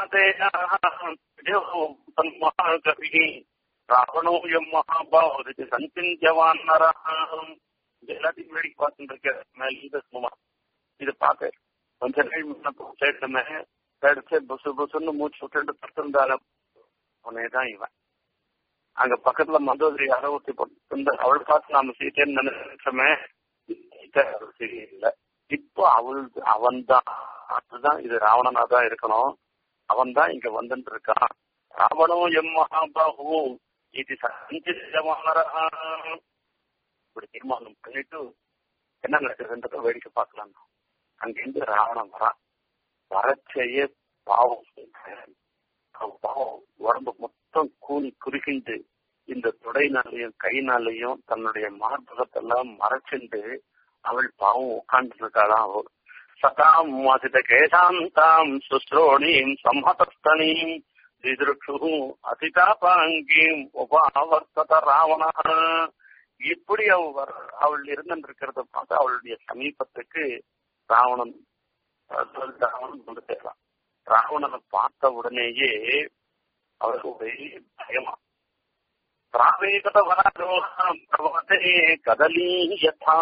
மகாதேகி ராவணோ எம் மகாபாவதி சஞ்சிந்தியவான் எல்லாத்தையும் வேடிக்கை பார்த்துட்டு இருக்க மேல இது சும்மா இது பார்த்தேன் கொஞ்ச நாள் முன்ன கேட்டமே கேடுச்சு புசு புசுன்னு மூச்சு விட்டுட்டு படுத்திருந்தாலும் உன்னேதான் இவன் அங்க பக்கத்துல மந்தோதரி யாரோ ஒருத்தி போட்டு அவள் பார்த்து நாம சீட்டேன்னு நினைச்சோமே இல்ல இப்போ அவள் அவன் தான் அதுதான் இது ராவணனா தான் இருக்கணும் அவன் தான் இங்க வந்துட்டு இருக்கான் ராவணம் எம் மகாபாகு இது சஞ்சிதமானரா இப்படி தீர்மானம் பண்ணிட்டு என்ன நடக்குதுன்றத வேடிக்கை பார்க்கலாம் அங்கிருந்து ராவணன் வரான் வரச்சையே பாவம் அவன் பாவம் உடம்பு மொத்தம் கூனி குறுகிண்டு இந்த தொடைனாலையும் கைனாலையும் தன்னுடைய மார்பகத்தெல்லாம் மறைச்சிண்டு அவள் பாவம் உட்கார்ந்து இருக்காளாம் சதாம் வாசித கேசாந்தாம் சுஸ்ரோணீம் சம்மதஸ்தனீம் திதிருஷு அதிதாபாங்கீம் உபாவர்த்தத ராவண இப்படி அவள் அவள் இருந்திருக்கிறத பார்த்து அவளுடைய சமீபத்துக்கு ராவணன் ராவணன் கொண்டு சேரலாம் ராவணனை பார்த்த உடனேயே அவருக்கு ஒரே பயமா பிராவேகத வராரோகம் பிரவதே கதலீ யதா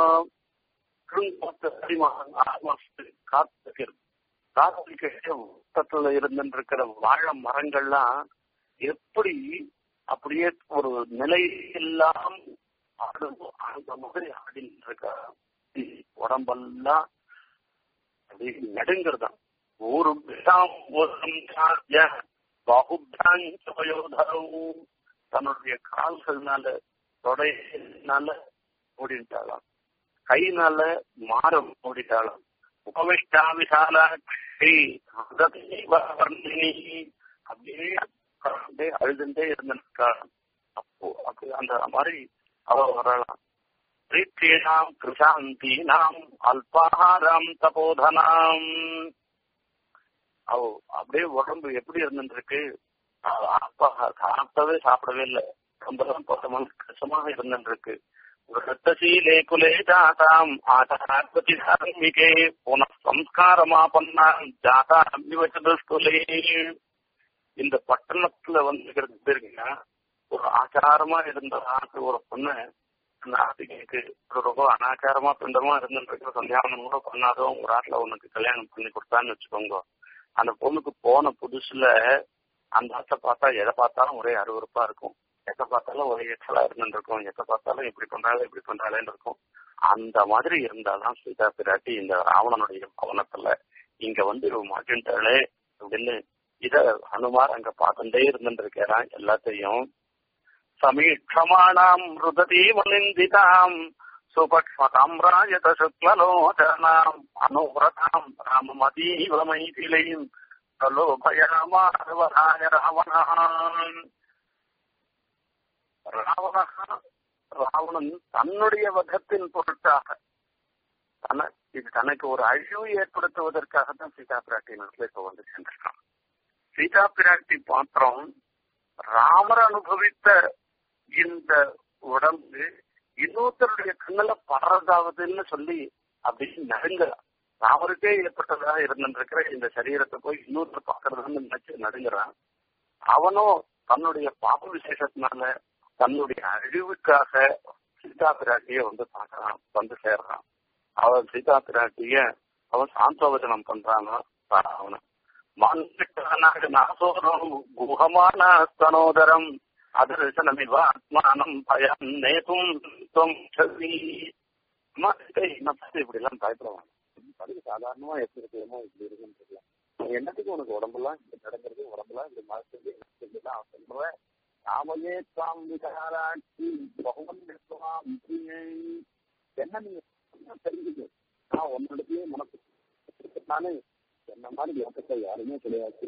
காத்துக்கிறது காத்துல இருந்துருக்கிற வாழை மரங்கள்லாம் எப்படி அப்படியே ஒரு நிலை எல்லாம் அந்த மாதிரி ஆடின்னு இருக்கா உடம்பெல்லாம் அப்படியே நடுங்கிறதான் ஒரு பாகுபியாஞ்சயோதரவும் தன்னுடைய கால்கள்னால தொடையினால ஓடிட்டாளாம் கைனால மாறம் ஓடிட்டாளாம் உபவிஷ்டா விசாலாட்சி அப்படியே அப்படியே அழுதுண்டே இருந்திருக்காளாம் அப்போ அப்படி அந்த மாதிரி அவ வரலாம் பிரீத்தேனாம் கிருஷாந்தீனாம் அல்பாகாரம் தபோதனாம் அவ அப்படியே உடம்பு எப்படி இருந்துருக்கு அப்பா சாப்பிட்டவே சாப்பிடவே இல்லை ரொம்பதான் பொத்தமான கஷ்டமாக இருந்துருக்கு ரத்தசீலே குலே ஜாதாம் ஆதார்பதி தார்மிகே புன சம்ஸ்காரமாபன்னாம் ஜாதாம் விவச்சதுஷ்குலே இந்த பட்டணத்துல வந்துக்கிறது பேருங்க ஒரு ஆச்சாரமா இருந்த நாட்டு ஒரு பொண்ணு நாட்டுக்கு ரொம்ப அனாச்சாரமா பிண்டமா இருந்துட்டு சந்தியாவனம் கூட பண்ணாதோ ஒரு ஆட்டுல உனக்கு கல்யாணம் பண்ணி கொடுத்தான்னு வச்சுக்கோங்க அந்த பொண்ணுக்கு போன புதுசுல அந்த ஆட்டை பார்த்தா எதை பார்த்தாலும் ஒரே அருவறுப்பா இருக்கும் எதை பார்த்தாலும் ஒரே எச்சலா இருந்துட்டு இருக்கும் எதை பார்த்தாலும் இப்படி பண்றாளே இப்படி பண்றாளேன்னு இருக்கும் அந்த மாதிரி இருந்தாதான் சீதா பிராட்டி இந்த ராவணனுடைய பவனத்துல இங்க வந்து மாட்டின்ட்டாளே அப்படின்னு இத ஹனுமார் அங்க பார்த்துட்டே இருந்துட்டு இருக்கிறான் எல்லாத்தையும் சமீட்சமானாம் ருததீமலிந்திதாம் சுபக்ஷ்மதாம் ராஜத சுக்லலோச்சனாம் அனுவிரதாம் ராம மதீவ மைதிலையும் பிரலோபயாமாவராய ராவணான் ராவணா ராவணன் தன்னுடைய வதத்தின் பொருட்டாக தன இது தனக்கு ஒரு அழிவு ஏற்படுத்துவதற்காக தான் சீதா பிராட்டியின் இப்ப வந்து சென்றிருக்கான் சீதா பிராட்டி பாத்திரம் ராமர் அனுபவித்த இந்த உடம்பு இன்னொருத்தருடைய கண்ணுல படுறதாவதுன்னு சொல்லி அப்படின்னு நடுங்குறான் ராமருக்கே ஏற்பட்டதாக இருந்திருக்கிற இந்த சரீரத்தை போய் இன்னொருத்தர் பாக்குறதுன்னு நினைச்சு நடுங்குறான் அவனும் தன்னுடைய பாப விசேஷத்தினால தன்னுடைய அழிவுக்காக சீதா பிராட்டிய வந்து பாக்குறான் வந்து சேர்றான் அவன் சீதா பிராட்டிய அவன் சாந்தோவச்சனம் பண்றானா அவனை மன்னிட்டானாக நாசோரம் குஹமான ஸ்தனோதரம் அதர்சனமிவ ஆத்மானம் பயம் நேதும் துவம் சதி அம்மா இப்படி எல்லாம் பயப்படுவாங்க அதுக்கு சாதாரணமா எப்படி இருக்கணுமோ இப்படி இருக்குன்னு தெரியல என்னத்துக்கு உனக்கு உடம்பெல்லாம் இப்படி நடக்கிறது உடம்பெல்லாம் இப்படி மறைச்சது இப்படிலாம் சொல்றேன் ராமையே தாம் விகாராட்சி பகவன் நிற்கலாம் என்ன நீங்க தெரிஞ்சுக்க நான் உன்னிடத்துலயே மனசு நானே என்ன மாதிரி லோகத்தை யாருமே கிடையாது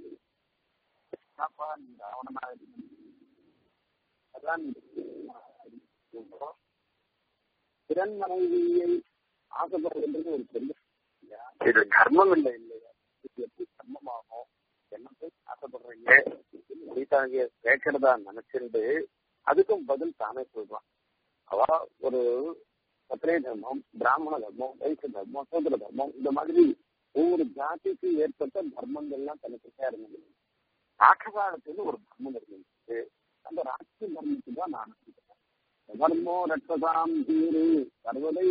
நீ ராவணனா அதான் திறன் மனைவியை ஆசைப்படுறது ஒரு பெரிய இது தர்மம் இல்லை இல்லையா இது எப்படி தர்மமாகும் என்ன போய் ஆசைப்படுறீங்க சீதாங்க கேட்கறதா நினைச்சிருந்து அதுக்கும் பதில் தானே சொல்றான் அவ ஒரு சத்திரிய தர்மம் பிராமண தர்மம் வைச தர்மம் சோதர தர்மம் இந்த மாதிரி ஒவ்வொரு ஜாதிக்கு ஏற்பட்ட தர்மங்கள்லாம் தனித்தனியா இருந்தது ராட்சகாலத்துல ஒரு தர்மம் இருந்துச்சு அந்த ராட்சிய தர்மத்துக்கு தான் நான் தர்மோ ரட்சதாம் தீரு சர்வதை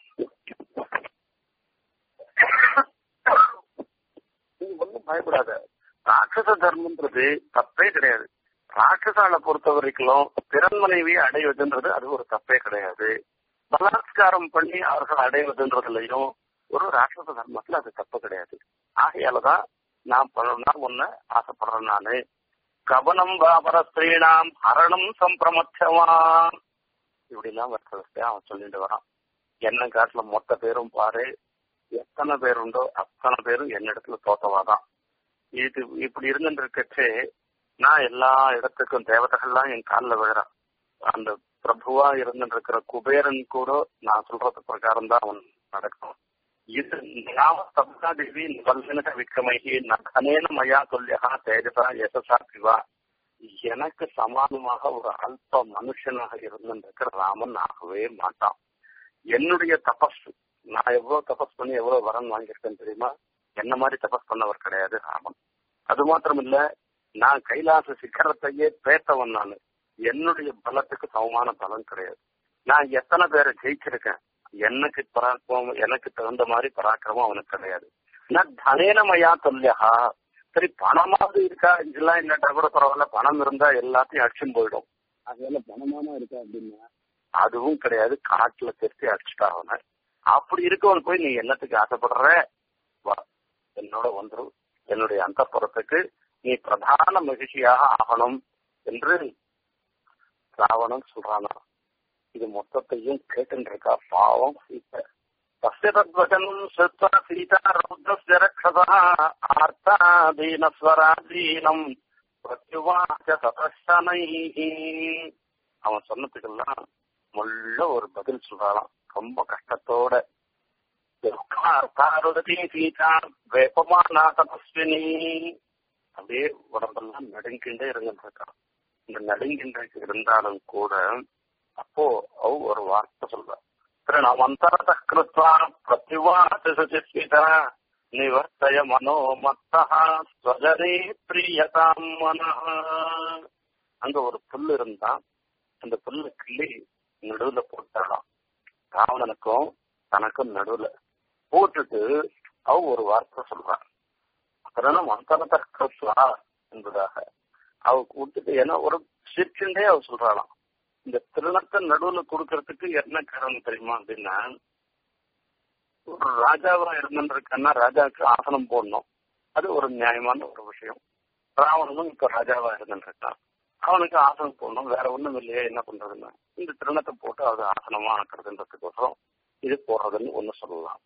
நீங்க ஒன்றும் பயப்படாத ராட்சச தர்மன்றது தப்பே கிடையாது ராட்சசால பொறுத்த வரைக்கும் பிறன் மனைவியை அடைவதுன்றது அது ஒரு தப்பே கிடையாது பலாத்காரம் பண்ணி அவர்கள் அடைவதுன்றதுலையும் ஒரு ராட்சச தர்மத்துல அது தப்பு கிடையாது ஆகையாலதான் நான் நான் ஒன்ன ஆசைப்படுறேன் நானு கவனம் பாபர ஸ்திரீனாம் ஹரணம் சம்பிரமச்சவான் இப்படி எல்லாம் வருஷத்தை அவன் சொல்லிட்டு வரான் என்ன காட்டுல மொத்த பேரும் பாரு எத்தனை பேர் உண்டோ அத்தனை பேரும் என்னிடத்துல தோத்தவாதான் இது இப்படி இருந்துட்டு இருக்கச்சே நான் எல்லா இடத்துக்கும் தேவதைகள்லாம் என் காலில் விழுறான் அந்த பிரபுவா இருந்துட்டு இருக்கிற குபேரன் கூட நான் சொல்றது பிரகாரம் தான் அவன் நடக்கும் இது நாம சப்தாதேவி வல்லனக விக்ரமைகி நகனேன மயா சொல்லியா தேஜசா யசசா சிவா எனக்கு சமானமாக ஒரு அல்ப மனுஷனாக இருந்திருக்கிற ராமன் ஆகவே மாட்டான் என்னுடைய தபஸ் நான் எவ்வளவு தபஸ் பண்ணி எவ்வளவு வரன் வாங்கியிருக்கேன் தெரியுமா என்ன மாதிரி தபஸ் பண்ணவர் கிடையாது ராமன் அது மாத்திரம் இல்ல நான் கைலாச சிகரத்தையே பேத்தவன் நான் என்னுடைய பலத்துக்கு சமமான பலன் கிடையாது நான் எத்தனை பேரை ஜெயிச்சிருக்கேன் எனக்கு பராக்கிரமம் எனக்கு தகுந்த மாதிரி பராக்கிரமம் அவனுக்கு கிடையாது நான் தனேனமயா தொல்லியா சரி பணமாவது இருக்கா இதெல்லாம் இல்லாட்டா கூட பரவாயில்ல பணம் இருந்தா எல்லாத்தையும் அடிச்சும் போயிடும் அதனால பணமானா இருக்கா அப்படின்னா அதுவும் கிடையாது காட்டுல திருத்தி அடிச்சுட்டா அவனை அப்படி இருக்கவன் போய் நீ என்னத்துக்கு ஆசைப்படுற வா என்னோட வந்துடும் என்னுடைய அந்த புறத்துக்கு நீ பிரதான மகிழ்ச்சியாக ஆகணும் என்று ராவணன் சொல்றானா இது மொத்தத்தையும் கேட்டுருக்கா பாவம் சீத்தை தஸ்ய தத்வச்சனம் ஸ்ருத்வா சீதா ரௌத்ரஸ்ய ரக்ஷசா ஆர்த்தாதீனஸ்வராதீனம் பிரத்யுவாச்ச சதசனைஹி அவன் சொன்னதுக்கெல்லாம் முள்ள ஒரு பதில் சொல்றாளாம் ரொம்ப கஷ்டத்தோட துர்கார்த்தாருததி சீதா வேப்பமானா தபஸ்வினி அப்படியே உடம்பெல்லாம் நடுங்கின்றே இருந்துட்டு இருக்கான் இந்த நடுங்கின்ற இருந்தாலும் கூட அப்போ அவ ஒரு வார்த்தை சொல்ற திருணமந்தரத கிருத்வா பிரத்யுவாச சுச்சிஸ்மிதா நிவர்த்தய மனோ மத்தா ஸ்வஜரே பிரியதாம் மனஹ அங்க ஒரு புல் இருந்தான் அந்த புல்லு கிள்ளி நடுவுல போட்டாலாம் ராவணனுக்கும் தனக்கும் நடுவுல போட்டுட்டு அவ ஒரு வார்த்தை சொல்றான் திருணம் அந்தரத கிருத்வா என்பதாக அவ கொடுத்துட்டு ஏன்னா ஒரு சிரிச்சுட்டே அவ சொல்றாளாம் இந்த திருணத்தை நடுவுல கொடுக்கறதுக்கு என்ன காரணம் தெரியுமா அப்படின்னா ஒரு ராஜாவா இருந்திருக்கன்னா ராஜாவுக்கு ஆசனம் போடணும் அது ஒரு நியாயமான ஒரு விஷயம் ராவணனும் இப்ப ராஜாவா இருந்திருக்கான் அவனுக்கு ஆசனம் போடணும் வேற ஒண்ணும் இல்லையே என்ன பண்றதுன்னா இந்த திருணத்தை போட்டு அது ஆசனமா ஆக்குறதுன்றதுக்கோசரம் இது போடுறதுன்னு ஒண்ணு சொல்லலாம்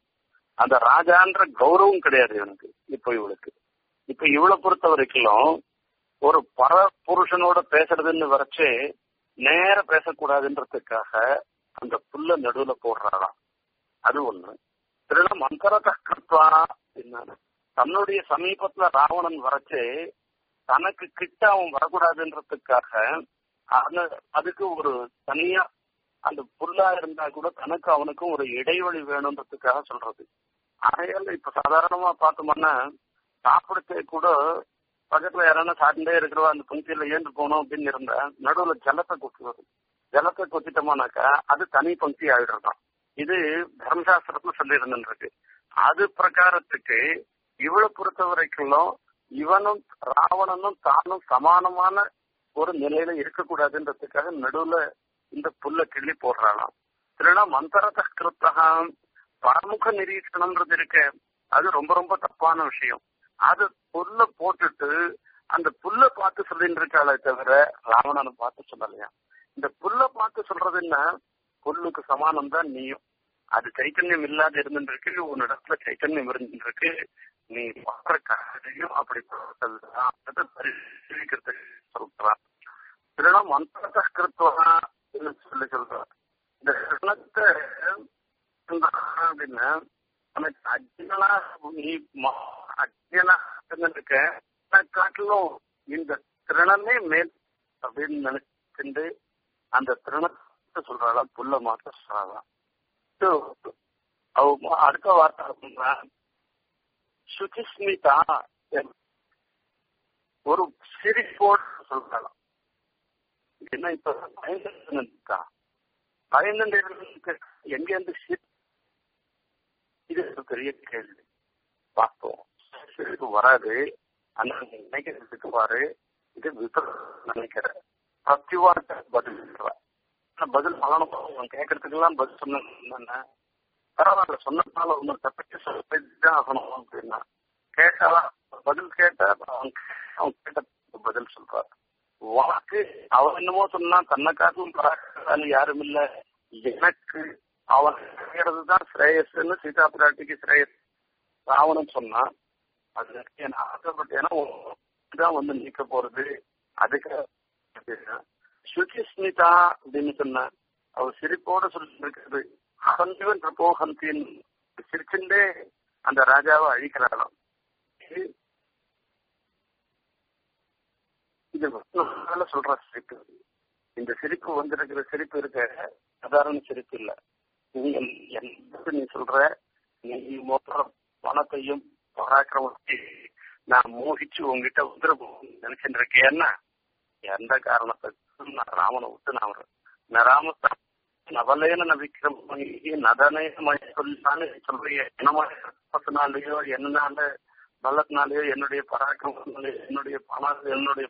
அந்த ராஜான்ற கௌரவம் கிடையாது இவனுக்கு இப்ப இவளுக்கு இப்ப இவளை பொறுத்த வரைக்கும் ஒரு பர புருஷனோட பேசுறதுன்னு வரைச்சு நேர பேசக்கூடாதுன்றதுக்காக அந்த புல்ல நடுவுல போடுறாராம் அது ஒண்ணு திருடம் மந்தரத கிருத்வா என்னன்னு தன்னுடைய சமீபத்துல ராவணன் வரைச்சு தனக்கு கிட்ட அவன் வரக்கூடாதுன்றதுக்காக அதுக்கு ஒரு தனியா அந்த புல்லா இருந்தா கூட தனக்கு அவனுக்கும் ஒரு இடைவெளி வேணுன்றதுக்காக சொல்றது அதையால இப்ப சாதாரணமா பார்த்தோம்னா சாப்பிடுறதே கூட பக்கத்துல யாரான சாப்பிட்டே இருக்கிறவா அந்த பங்கில ஏந்து போகணும் அப்படின்னு இருந்தா நடுவுல ஜலத்தை கொத்துவது ஜலத்தை கொத்திட்டோமானாக்கா அது தனி பங்கி ஆயிடுறதான் இது தர்மசாஸ்திரத்துல சொல்லி இருந்துருக்கு அது பிரகாரத்துக்கு இவளை பொறுத்த வரைக்கும் இவனும் ராவணனும் தானும் சமானமான ஒரு நிலையில இருக்கக்கூடாதுன்றதுக்காக நடுவுல இந்த புல்ல கிள்ளி போடுறாளாம் இல்லைன்னா மந்தரத கிருத்தகம் பரமுக நிரீட்சணம்ன்றது இருக்க அது ரொம்ப ரொம்ப தப்பான விஷயம் அது புல்ல போட்டுட்டு அந்த புல்ல பார்த்து சொல்லிட்டு இருக்காளே தவிர ராவணனை பார்த்து சொல்லலையா இந்த புல்ல பார்த்து சொல்றதுன்னா புல்லுக்கு சமானம் தான் நீயும் அது சைத்தன்யம் இல்லாத இருந்துருக்கு உன்னிடத்துல சைத்தன்யம் இருந்துருக்கு நீ பாக்குற காரியம் அப்படி அதை பரிசீலிக்கிறதுக்கு சொல்றான் இல்லைன்னா மந்திரத்தை கிருத்துவா சொல்லி சொல்றான் இந்த கிருணத்தை அப்படின்னா எனக்கு அஜ்ஞனா நீ அஜ்ஞனா இருக்க காட்டிலும் இந்த திறனமே மேல் அப்படின்னு நினைச்சுட்டு அந்த திறனத்தை சொல்றாளாம் புல்ல மாத்த சொல்றாளாம் அவ அடுத்த வார்த்தை அப்படின்னா சுச்சிஸ்மிதா ஒரு சிரிப்போடு சொல்றாளாம் என்ன இப்ப பயந்துருக்கா பயந்து எங்க இருந்து இது ஒரு பெரிய கேள்வி பார்ப்போம் சிரிப்பு வராது ஆனா நினைக்கிறதுக்கு பாரு இது விபரம் நினைக்கிற பிரத்யுவாட்ட பதில் பதில் சொல்லணும் அவன் கேட்கறதுக்கு எல்லாம் பதில் சொன்ன பரவாயில்ல சொன்னதுனால ஒன்னும் தப்பிச்சு சொல்லிதான் ஆகணும் அப்படின்னா கேட்டாலா பதில் கேட்டா அவன் அவன் கேட்ட பதில் சொல்றான் உனக்கு அவன் என்னமோ சொன்னா தன்னை காட்டிலும் பராக்கால யாரும் இல்ல எனக்கு அவன் செய்யறதுதான் ஸ்ரேயஸ்ன்னு சீதா பிராட்டிக்கு ஸ்ரேயஸ் ராவணன் சொன்னான் அது என்ன ஆசைப்பட்டேன்னா தான் வந்து நிக்க போறது அதுக்கு சுச்சிஸ்மிதா அப்படின்னு சொன்ன அவ சிரிப்போட சொல்லி இருக்கிறது ஹந்திவன் பிரபோஹந்தின் சிரிச்சுட்டே அந்த ராஜாவை அழிக்கிறாராம் இது சொல்ற சிரிப்பு இந்த சிரிப்பு வந்திருக்கிற சிரிப்பு இருக்க சாதாரண சிரிப்பு இல்ல நீ என்ன நீ சொல்ற நீ மொத்த பணத்தையும் பராக்கிரமத்தையும் நான் மோகிச்சு உங்ககிட்ட வந்துருப்போம் நினைச்சுட்டு இருக்கேன்னா எந்த காரணத்துக்கும் நான் ராமனை விட்டு நான் நான் ராம நவலேன நவிக்கிரமி நதனேன சொல்லான்னு சொல்றிய என்னமானாலேயோ என்னனால பலத்தினாலேயோ என்னுடைய பராக்கிரமத்தினாலேயோ என்னுடைய பணம் என்னுடைய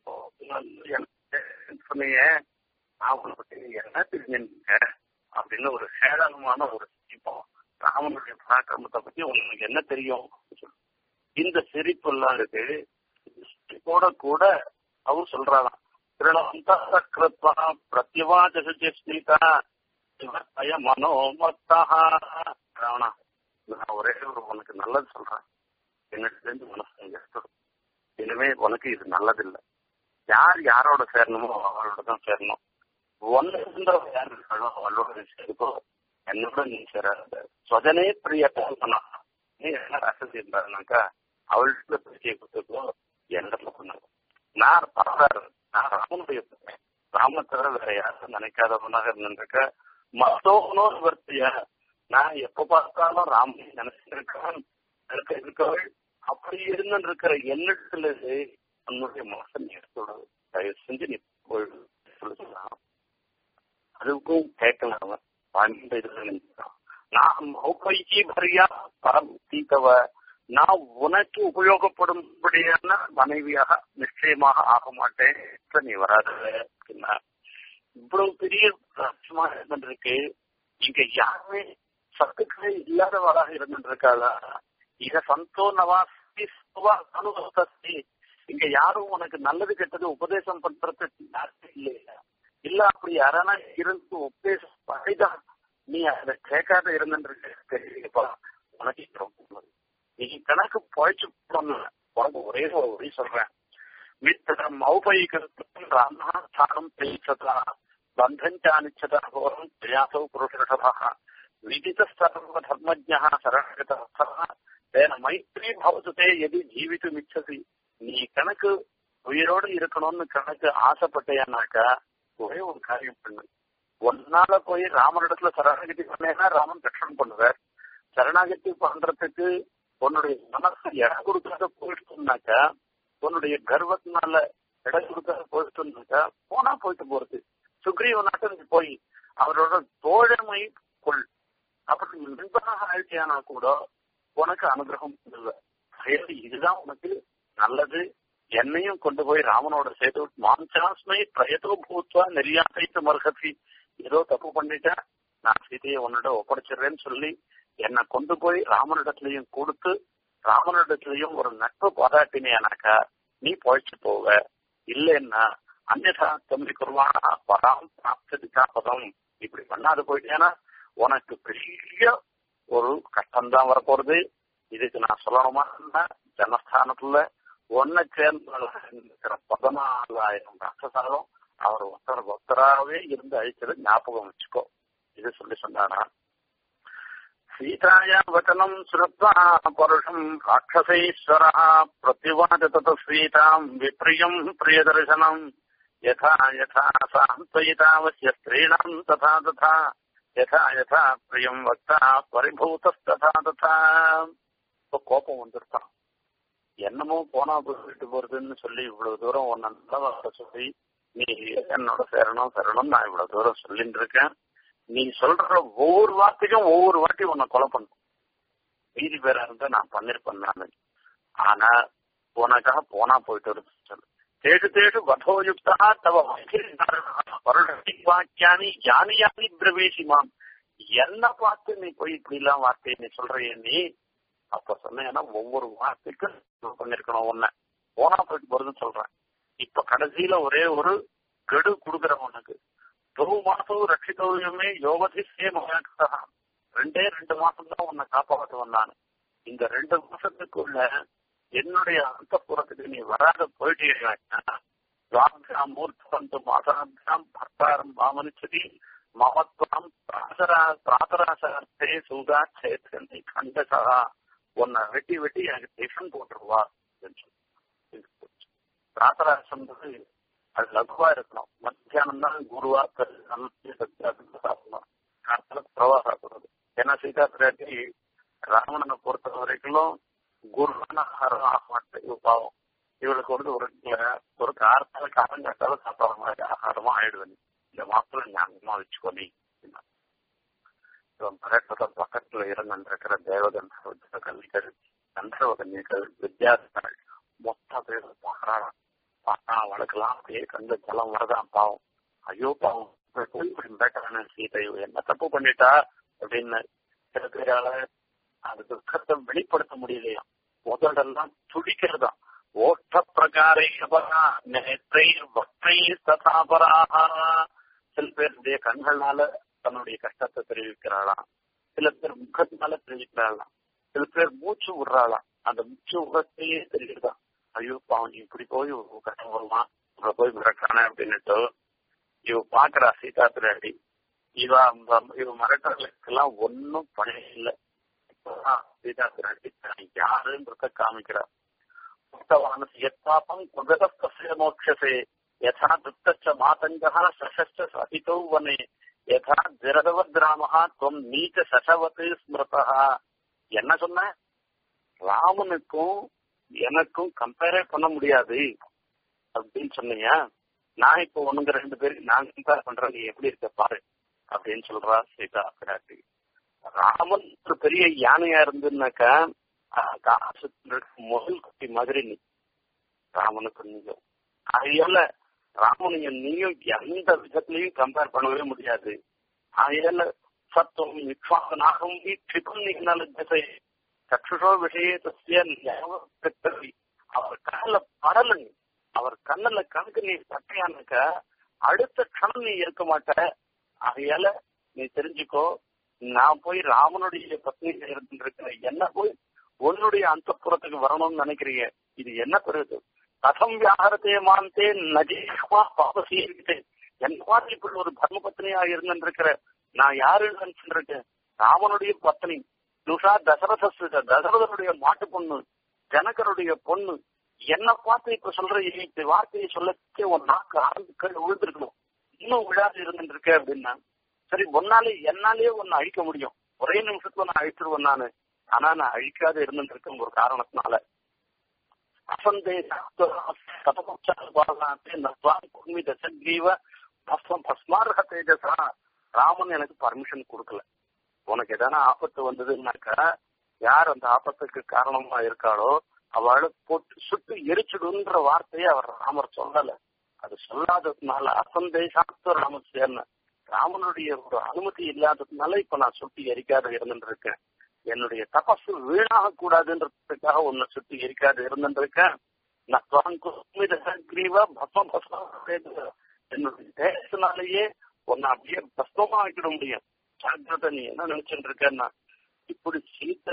சொன்னீங்க நான் உனக்கு என்ன தெரிஞ்சுங்க அப்படின்னு ஒரு சேடகமான ஒரு சிரிப்பம் ராமனுடைய பராக்கிரமத்தை பத்தி உங்களுக்கு என்ன தெரியும் இந்த சிரிப்பு எல்லாம் இருக்கு சிரிப்போட கூட அவர் சொல்றாராம் திருணந்தா பிரத்யவாச்சீதா இவர்த்தய மனோமத்தா ராவணா நான் ஒரே ஒரு உனக்கு நல்லது சொல்றேன் என்னிடத்துல மனசு எடுத்துடும் இனிமே உனக்கு இது நல்லதில்லை யார் யாரோட சேரணுமோ அவளோட தான் சேரணும் ஒன்னு இருந்தவ யார் இருக்காளோ அவளோட சேருக்கோ என்னோட நீ சேராத சொதனே பிரியட்டா நீ என்ன ரசதி இருந்தாருனாக்கா அவள்கிட்ட பேசிய கொடுத்துக்கோ என்னிடத்துல பண்ணாங்க நான் பரவாரு நான் ராமனுடைய ராம தவிர வேற யாரும் நினைக்காதவனாக இருந்திருக்க மத்தோனோ வர்த்திய நான் எப்ப பார்த்தாலும் ராமனை நினைச்சிருக்கான் இருக்கவள் அப்படி இருந்து இருக்கிற எண்ணத்துல உன்னுடைய மனசை நீ எடுத்துட தயவு செஞ்சு நீ சொல்லலாம் அதுக்கும் கேட்கலாம் அவன் வாழ்ந்த இதுல நினைக்கிறான் நான் மௌகைக்கு பரியா பரம் தீத்தவ நான் உனக்கு உபயோகப்படும்படியான மனைவியாக நிச்சயமாக ஆக மாட்டேன் நீ வராது அப்படின்னா இவ்வளவு பெரிய ரகசியமா இருந்துருக்கு இங்க யாருமே சத்துக்களே இல்லாதவராக இருந்துருக்காளா இத சந்தோ நவாசி அனுபவத்தி இங்க யாரும் உனக்கு நல்லது கெட்டது உபதேசம் பண்றதுக்கு யாருமே இல்லையா இல்ல அப்படி யாரானா இருந்து உபதேசம் பகைதான் நீ அதை கேட்காத இருந்துருக்க தெரியப்பா உனக்கு ரொம்ப நீ கணக்கு பழைச்சு போடணும் உனக்கு ஒரே ஒரு ஒரே சொல்றேன் மித்திரம் ஔபயிகம் ராமஸ்தானம் பேசதா பந்தஞ்சானிச்சதா ஹோரம் பிரயாசோ புருஷா விதித சர்வ தர்மஜ சரணகத தேன மைத்ரி பவதுதே எது ஜீவித்து மிச்சதி நீ கணக்கு உயிரோடு இருக்கணும்னு கணக்கு ஆசைப்பட்டேன்னாக்கா ஒரே ஒரு காரியம் பண்ணு ஒன்னால போய் ராமனிடத்துல சரணாகதி பண்ணேன்னா ராமன் ரட்சணம் பண்ணுவார் சரணாகதி பண்றதுக்கு உன்னுடைய மனசு இடம் கொடுக்காத போயிட்டுனாக்கா உன்னுடைய கர்வத்தினால இடம் கொடுக்காத போயிட்டுனாக்கா போனா போயிட்டு போறது சுக்ரீவனாட்டம் நீ போய் அவரோட தோழமை கொள் அப்படி நண்பனாக ஆயிட்டியானா கூட உனக்கு அனுகிரகம் இல்லை இதுதான் உனக்கு நல்லது என்னையும் கொண்டு போய் ராமனோட சேர்த்து மாஞ்சாஸ்மை பிரயத்தோ பூத்வா நெறியாசைத்து மருகத்தி ஏதோ தப்பு பண்ணிட்டேன் நான் சீதையை உன்னிட ஒப்படைச்சிடுறேன்னு சொல்லி என்னை கொண்டு போய் ராமனிடத்திலையும் கொடுத்து ராமனிடத்திலையும் ஒரு நட்பு பாராட்டினேனாக்கா நீ பொழைச்சு போவ இல்லைன்னா அந்நதா தம்பி குருவானா பராம் பிராப்ததிக்கா பதம் இப்படி பண்ணாது போயிட்டேன்னா உனக்கு பெரிய ஒரு கஷ்டம்தான் வரப்போறது இதுக்கு நான் சொல்லணுமா ஜனஸ்தானத்துல ஒன்ன சேர்ந்த பதினாலாயிரம் ராட்சசாலும் அவர் ஒருத்தர் ஒருத்தராகவே இருந்து அழிச்சது ஞாபகம் வச்சுக்கோ இது சொல்லி சொன்னாரா சீதாயா வச்சனம் ஸ்ருத்வா பருஷம் ராட்சசைஸ்வரா பிரத்யுவாச்ச தத சீதாம் விப்ரியம் பிரியதர்சனம் யதா யதா சாந்த்வயிதாவசிய ஸ்திரீணாம் ததா ததா யதா யதா பிரியம் வக்தா பரிபூதஸ்ததா ததா இப்போ கோபம் வந்துருக்கான் என்னமோ போனா போயிட்டு போறதுன்னு சொல்லி இவ்வளவு தூரம் உன்னை நல்ல வார்த்தை சொல்லி நீ என்னோட சேரணும் சேரணும் நான் இவ்வளவு தூரம் சொல்லிட்டு இருக்கேன் நீ சொல்ற ஒவ்வொரு வார்த்தைக்கும் ஒவ்வொரு வாட்டி உன்னை கொலை பண்ணும் மீதி பேரா இருந்தா நான் பண்ணிருப்பேன் நானு ஆனா உனக்காக போனா போயிட்டு வருது சொல்லு தேடு தேடு வதோயுக்தா தவ வாக்கியானி யானி யானி பிரவேசிமாம் என்ன பார்த்து நீ போய் இப்படி எல்லாம் வார்த்தையை நீ சொல்றிய நீ அப்ப சொன்னேன்னா ஒவ்வொரு வார்த்தைக்கும் பண்ணிருக்கணும் உன்ன போனா போயிட்டு போறதுன்னு சொல்றேன் இப்ப கடைசியில ஒரே ஒரு கெடு கொடுக்குறேன் உனக்கு ஒரு மாசம் ரட்சித்தோரியமே யோகதிசே மகாக்கா ரெண்டே ரெண்டு மாசம் தான் உன்னை காப்பாற்ற வந்தானு இந்த ரெண்டு மாசத்துக்குள்ள என்னுடைய அந்த புறத்துக்கு நீ வராத போயிட்டீங்கன்னா மூர்த்தந்து மாதாபியாம் பர்த்தாரம் பாமனிச்சதி மமத்வம் பிராசரா பிராத்தராசே சூதா சேத்தந்தி கண்டசா உன்னை வெட்டி வெட்டி எனக்கு டிஃபன் போட்டுருவா பிராத்தராசம் அது லகுவா இருக்கணும் மத்தியானம் தான் குருவா சாப்பிடணும் காலத்துல பிரவா சாப்பிடுறது ஏன்னா சீதா பிராட்டி ராவணனை பொறுத்த வரைக்கும் குருவான ஆகாரம் ஆக மாட்டேன் இவ பாவம் இவளுக்கு வந்து ஒரு ஒரு காரத்தால காரம் கட்டால சாப்பிடுற மாதிரி ஆகாரமா ஆயிடுவேன் இந்த மாசத்துல ஞாபகமா வச்சுக்கோ நீ மரக்கத பக்கத்துல இருந்திருக்கிற தேவகந்த கல்விகள் கந்தர்வ கன்னிகள் வித்யாசங்கள் மொத்த பேர் பாராளாம் பார்த்தா அவளுக்கெல்லாம் அப்படியே கண்ட ஜலம் வரதான் பாவம் ஐயோ பாவம் போய் இப்படி மிரட்டான சீதை என்ன தப்பு பண்ணிட்டா அப்படின்னு சில பேரால அந்த துக்கத்தை வெளிப்படுத்த முடியலையா முதலெல்லாம் துடிக்கிறதா ஓட்ட பிரகாரை நேற்றை வற்றை ததாபராக சில பேருடைய கண்கள்னால தன்னுடைய கஷ்டத்தை தெரிவிக்கிறாளாம் சில பேர் முகத்தினால தெரிவிக்கிறாளாம் சில பேர் மூச்சு விடுறாளாம் அந்த மூச்சு முகத்தையே தெரியுதா ஐயோ பாவம் இப்படி போய் கஷ்டம் வருமா இவ போய் மிரட்டானே அப்படின்னுட்டு இவ பாக்குறா சீதா பிராடி இவ இவ மிரட்டர்களுக்கெல்லாம் ஒன்னும் பணி இல்லை இப்பதான் சீதா பிராடி யாருன்றத காமிக்கிறா யத்பாபம் குகதஸ்தஸ்ய மோட்சசே யதா துப்தச்ச மாதங்கா சசஸ்ட சதிதௌ வனே யதா ஜரதவத் ராமஹா துவம் நீச்ச சசவத்து ஸ்மிருதா என்ன சொன்ன ராமனுக்கும் எனக்கும் கம்பேரே பண்ண முடியாது அப்படின்னு சொன்னீங்க நான் இப்போ ஒண்ணுங்க ரெண்டு பேருக்கு நான் கம்பேர் பண்றேன் நீ எப்படி இருக்க பாரு அப்படின்னு சொல்றா சீதா பிராட்டி ராமன் ஒரு பெரிய யானையா இருந்துனாக்கா முதல் குட்டி மாதிரி நீ ராமனுக்கு நீயும் அதையால ராமனையும் நீயும் எந்த விதத்திலையும் கம்பேர் பண்ணவே முடியாது அதையால சத்துவம் நிக்ஷாதனாகவும் க்ஷிபம் நீங்களால திசை சக்ஷுஷோ விஷயத்திய அவர் கண்ணுல படல நீ அவர் கண்ணுல கணக்கு நீ பட்டையானாக்க அடுத்த கணம் நீ இருக்க மாட்ட அதையால நீ தெரிஞ்சுக்கோ நான் போய் ராமனுடைய பத்னி இருந்திருக்கிறேன் என்ன போய் உன்னுடைய அந்த புறத்துக்கு வரணும்னு நினைக்கிறீங்க இது என்ன பெருது கதம் வியாகரத்தே மாந்தே நஜீகமா பாபசீர்கிட்டே என் மாதிரி இப்படி ஒரு தர்ம பத்னியா இருந்திருக்கிற நான் யாருன்னு நினைச்சுட்டு இருக்கேன் ராமனுடைய பத்னி துஷா தசரத தசரதனுடைய மாட்டு பொண்ணு ஜனகருடைய பொண்ணு என்ன பார்த்து இப்ப சொல்ற இந்த வார்த்தையை சொல்லச்சே ஒரு நாக்கு ஆரம்பி கீழ் விழுந்திருக்கணும் இன்னும் விழாது இருந்துட்டு இருக்க அப்படின்னா சரி ஒன்னாலே என்னாலேயே ஒன்னு அழிக்க முடியும் ஒரே நிமிஷத்துல நான் அழிச்சிருவேன் நானு ஆனா நான் அழிக்காத இருந்துட்டு இருக்க ஒரு காரணத்தினால பஸ்மார்க தேஜசா ராமன் எனக்கு பர்மிஷன் கொடுக்கல உனக்கு எதனா ஆபத்து வந்ததுன்னாக்கா யார் அந்த ஆபத்துக்கு காரணமா இருக்காளோ அவளை போட்டு சுட்டு எரிச்சிடுன்ற வார்த்தையை அவர் ராமர் சொல்லல அது சொல்லாததுனால அசந்தேசாத்து ராமர் சேர்ன ராமனுடைய ஒரு அனுமதி இல்லாததுனால இப்ப நான் சுட்டி எரிக்காத இருந்துட்டு இருக்கேன் என்னுடைய தபசு வீணாக கூடாதுன்றதுக்காக உன்னை சுட்டி எரிக்காத இருந்துட்டு இருக்கேன் என்னுடைய தேசத்தினாலேயே உன்னை அப்படியே பஸ்மமா ஆக்கிட முடியும் ஜாக்கிரதை நீ என்ன நினைச்சுட்டு இருக்கேன்னா இப்படி சீத்த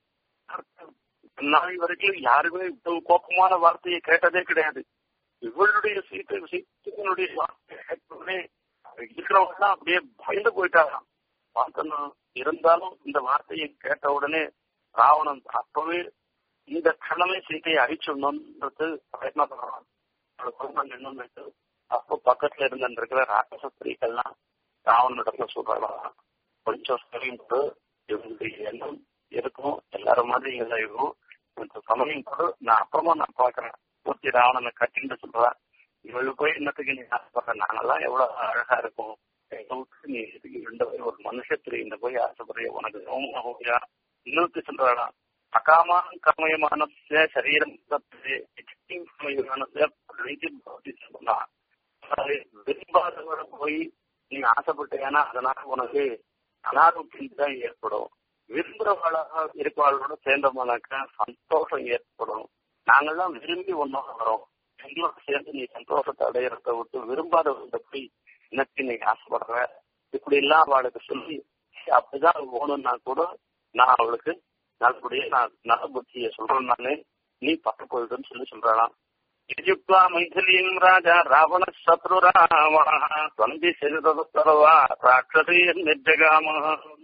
நாள் வரைக்கும் யாருமே இவ்வளவு கோபமான வார்த்தையை கேட்டதே கிடையாது இவளுடைய சீத்தை சீத்தனுடைய வார்த்தையை கேட்டவுடனே இருக்கிறவங்க எல்லாம் அப்படியே பயந்து போயிட்டாராம் பார்த்தனும் இருந்தாலும் இந்த வார்த்தையை கேட்ட உடனே ராவணன் அப்பவே இந்த கணமே சீத்தையை அழிச்சிடணும்ன்றது பிரயத்னப்படுறான் குடும்பம் நின்று அப்போ பக்கத்துல இருந்திருக்கிற ராட்சச ஸ்திரீகள்லாம் ராவணனிடத்துல சொல்றாங்க கொஞ்சம் சமயம் கூட இவங்களுடைய எண்ணம் இருக்கும் எல்லாரும் மாதிரி எல்லாம் இருக்கும் கொஞ்சம் சமயம் கூட நான் அப்புறமா நான் பாக்குறேன் பூர்த்தி ராவணனை கட்டின்னு சொல்றேன் இவளுக்கு போய் என்னத்துக்கு நீ ஆசைப்படுற நாங்கெல்லாம் எவ்வளவு அழகா இருக்கும் எங்க விட்டு நீ இதுக்கு ரெண்டு பேரும் ஒரு மனுஷத்திரி இந்த போய் ஆசைப்படுறிய உனக்கு ரோமாயா இன்னொருத்தி சொல்றாடா அகாமான கமயமான சரீரம் விரும்பாதவரை போய் நீ ஆசைப்பட்டேன்னா அதனால உனக்கு அனாரோக்கியம் தான் ஏற்படும் விரும்புறவளாக இருப்பாளோட சேர்ந்தவனாக்க சந்தோஷம் ஏற்படும் நாங்கெல்லாம் விரும்பி ஒன்றும் வரோம் எங்களோட சேர்ந்து நீ சந்தோஷத்தை அடையிறத விட்டு விரும்பாதவங்க போய் எனக்கு நீ ஆசைப்படுற இப்படி எல்லாம் அவளுக்கு சொல்லி அப்படிதான் போகணும்னா கூட நான் அவளுக்கு நல்லபடியா நான் நல்ல புத்திய சொல்றேன் நானு நீ பக்க போயிடுன்னு சொல்லி சொல்றாளாம் இஜுப்வா மைதிலியும் ராஜா ராவண சத்ரு ராவண தொந்தி செல்வா ராட்சதையர் நிர்ஜகாம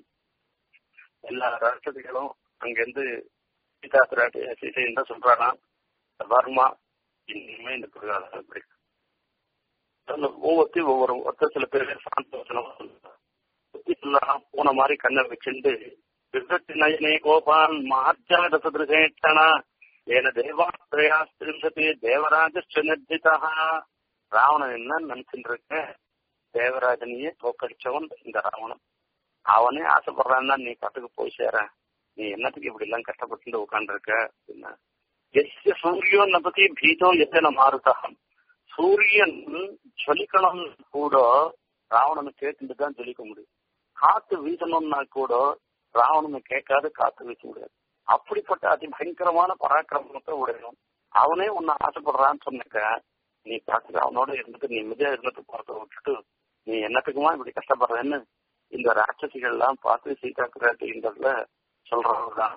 எல்லா ராட்சதிகளும் அங்கிருந்து சீதா பிராட்டி சீதைன்னு தான் சொல்றாராம் வர்மா இனிமே இந்த புரியாத இப்படி ஒவ்வொருத்தையும் ஒவ்வொரு ஒருத்தர் சில பேர் சாந்தோசனம் சொல்லலாம் பூனை மாதிரி கண்ணை வச்சுட்டு விருத்தி நயனே கோபான் மார்ஜாத சதுரசேட்டனா ஏன தேவாஸ்திரயா திரிசதி தேவராஜ நிர்ஜிதா ராவணன் என்ன நினைச்சுட்டு இருக்க தேவராஜனையே தோக்கடிச்சவன் இந்த ராவணன் அவனே ஆசைப்படுறான்னா நீ பட்டுக்கு போய் சேர நீ என்னத்துக்கு இப்படி எல்லாம் கஷ்டப்பட்டு உட்காந்துருக்க அப்படின்னா எஸ்ய சூரியோ நபதி பீதோ எத்தனை மாறுதான் சூரியன் ஜொலிக்கணும் கூட ராவணனை கேட்டுட்டு தான் ஜொலிக்க முடியும் காத்து வீசணும்னா கூட ராவணனை கேட்காது காத்து வீச முடியாது அப்படிப்பட்ட அதி பயங்கரமான பராக்கிரமத்தை உடையணும் அவனே உன்னை ஆசைப்படுறான்னு சொன்னக்க நீ பார்த்துட்டு அவனோட இருந்துட்டு நிம்மதியா இருந்துட்டு போறத விட்டுட்டு நீ என்னத்துக்குமா இப்படி கஷ்டப்படுறேன்னு இந்த ராட்சசிகள் எல்லாம் பார்த்து சீதா பிராட்டின்றதுல சொல்றவங்கதான்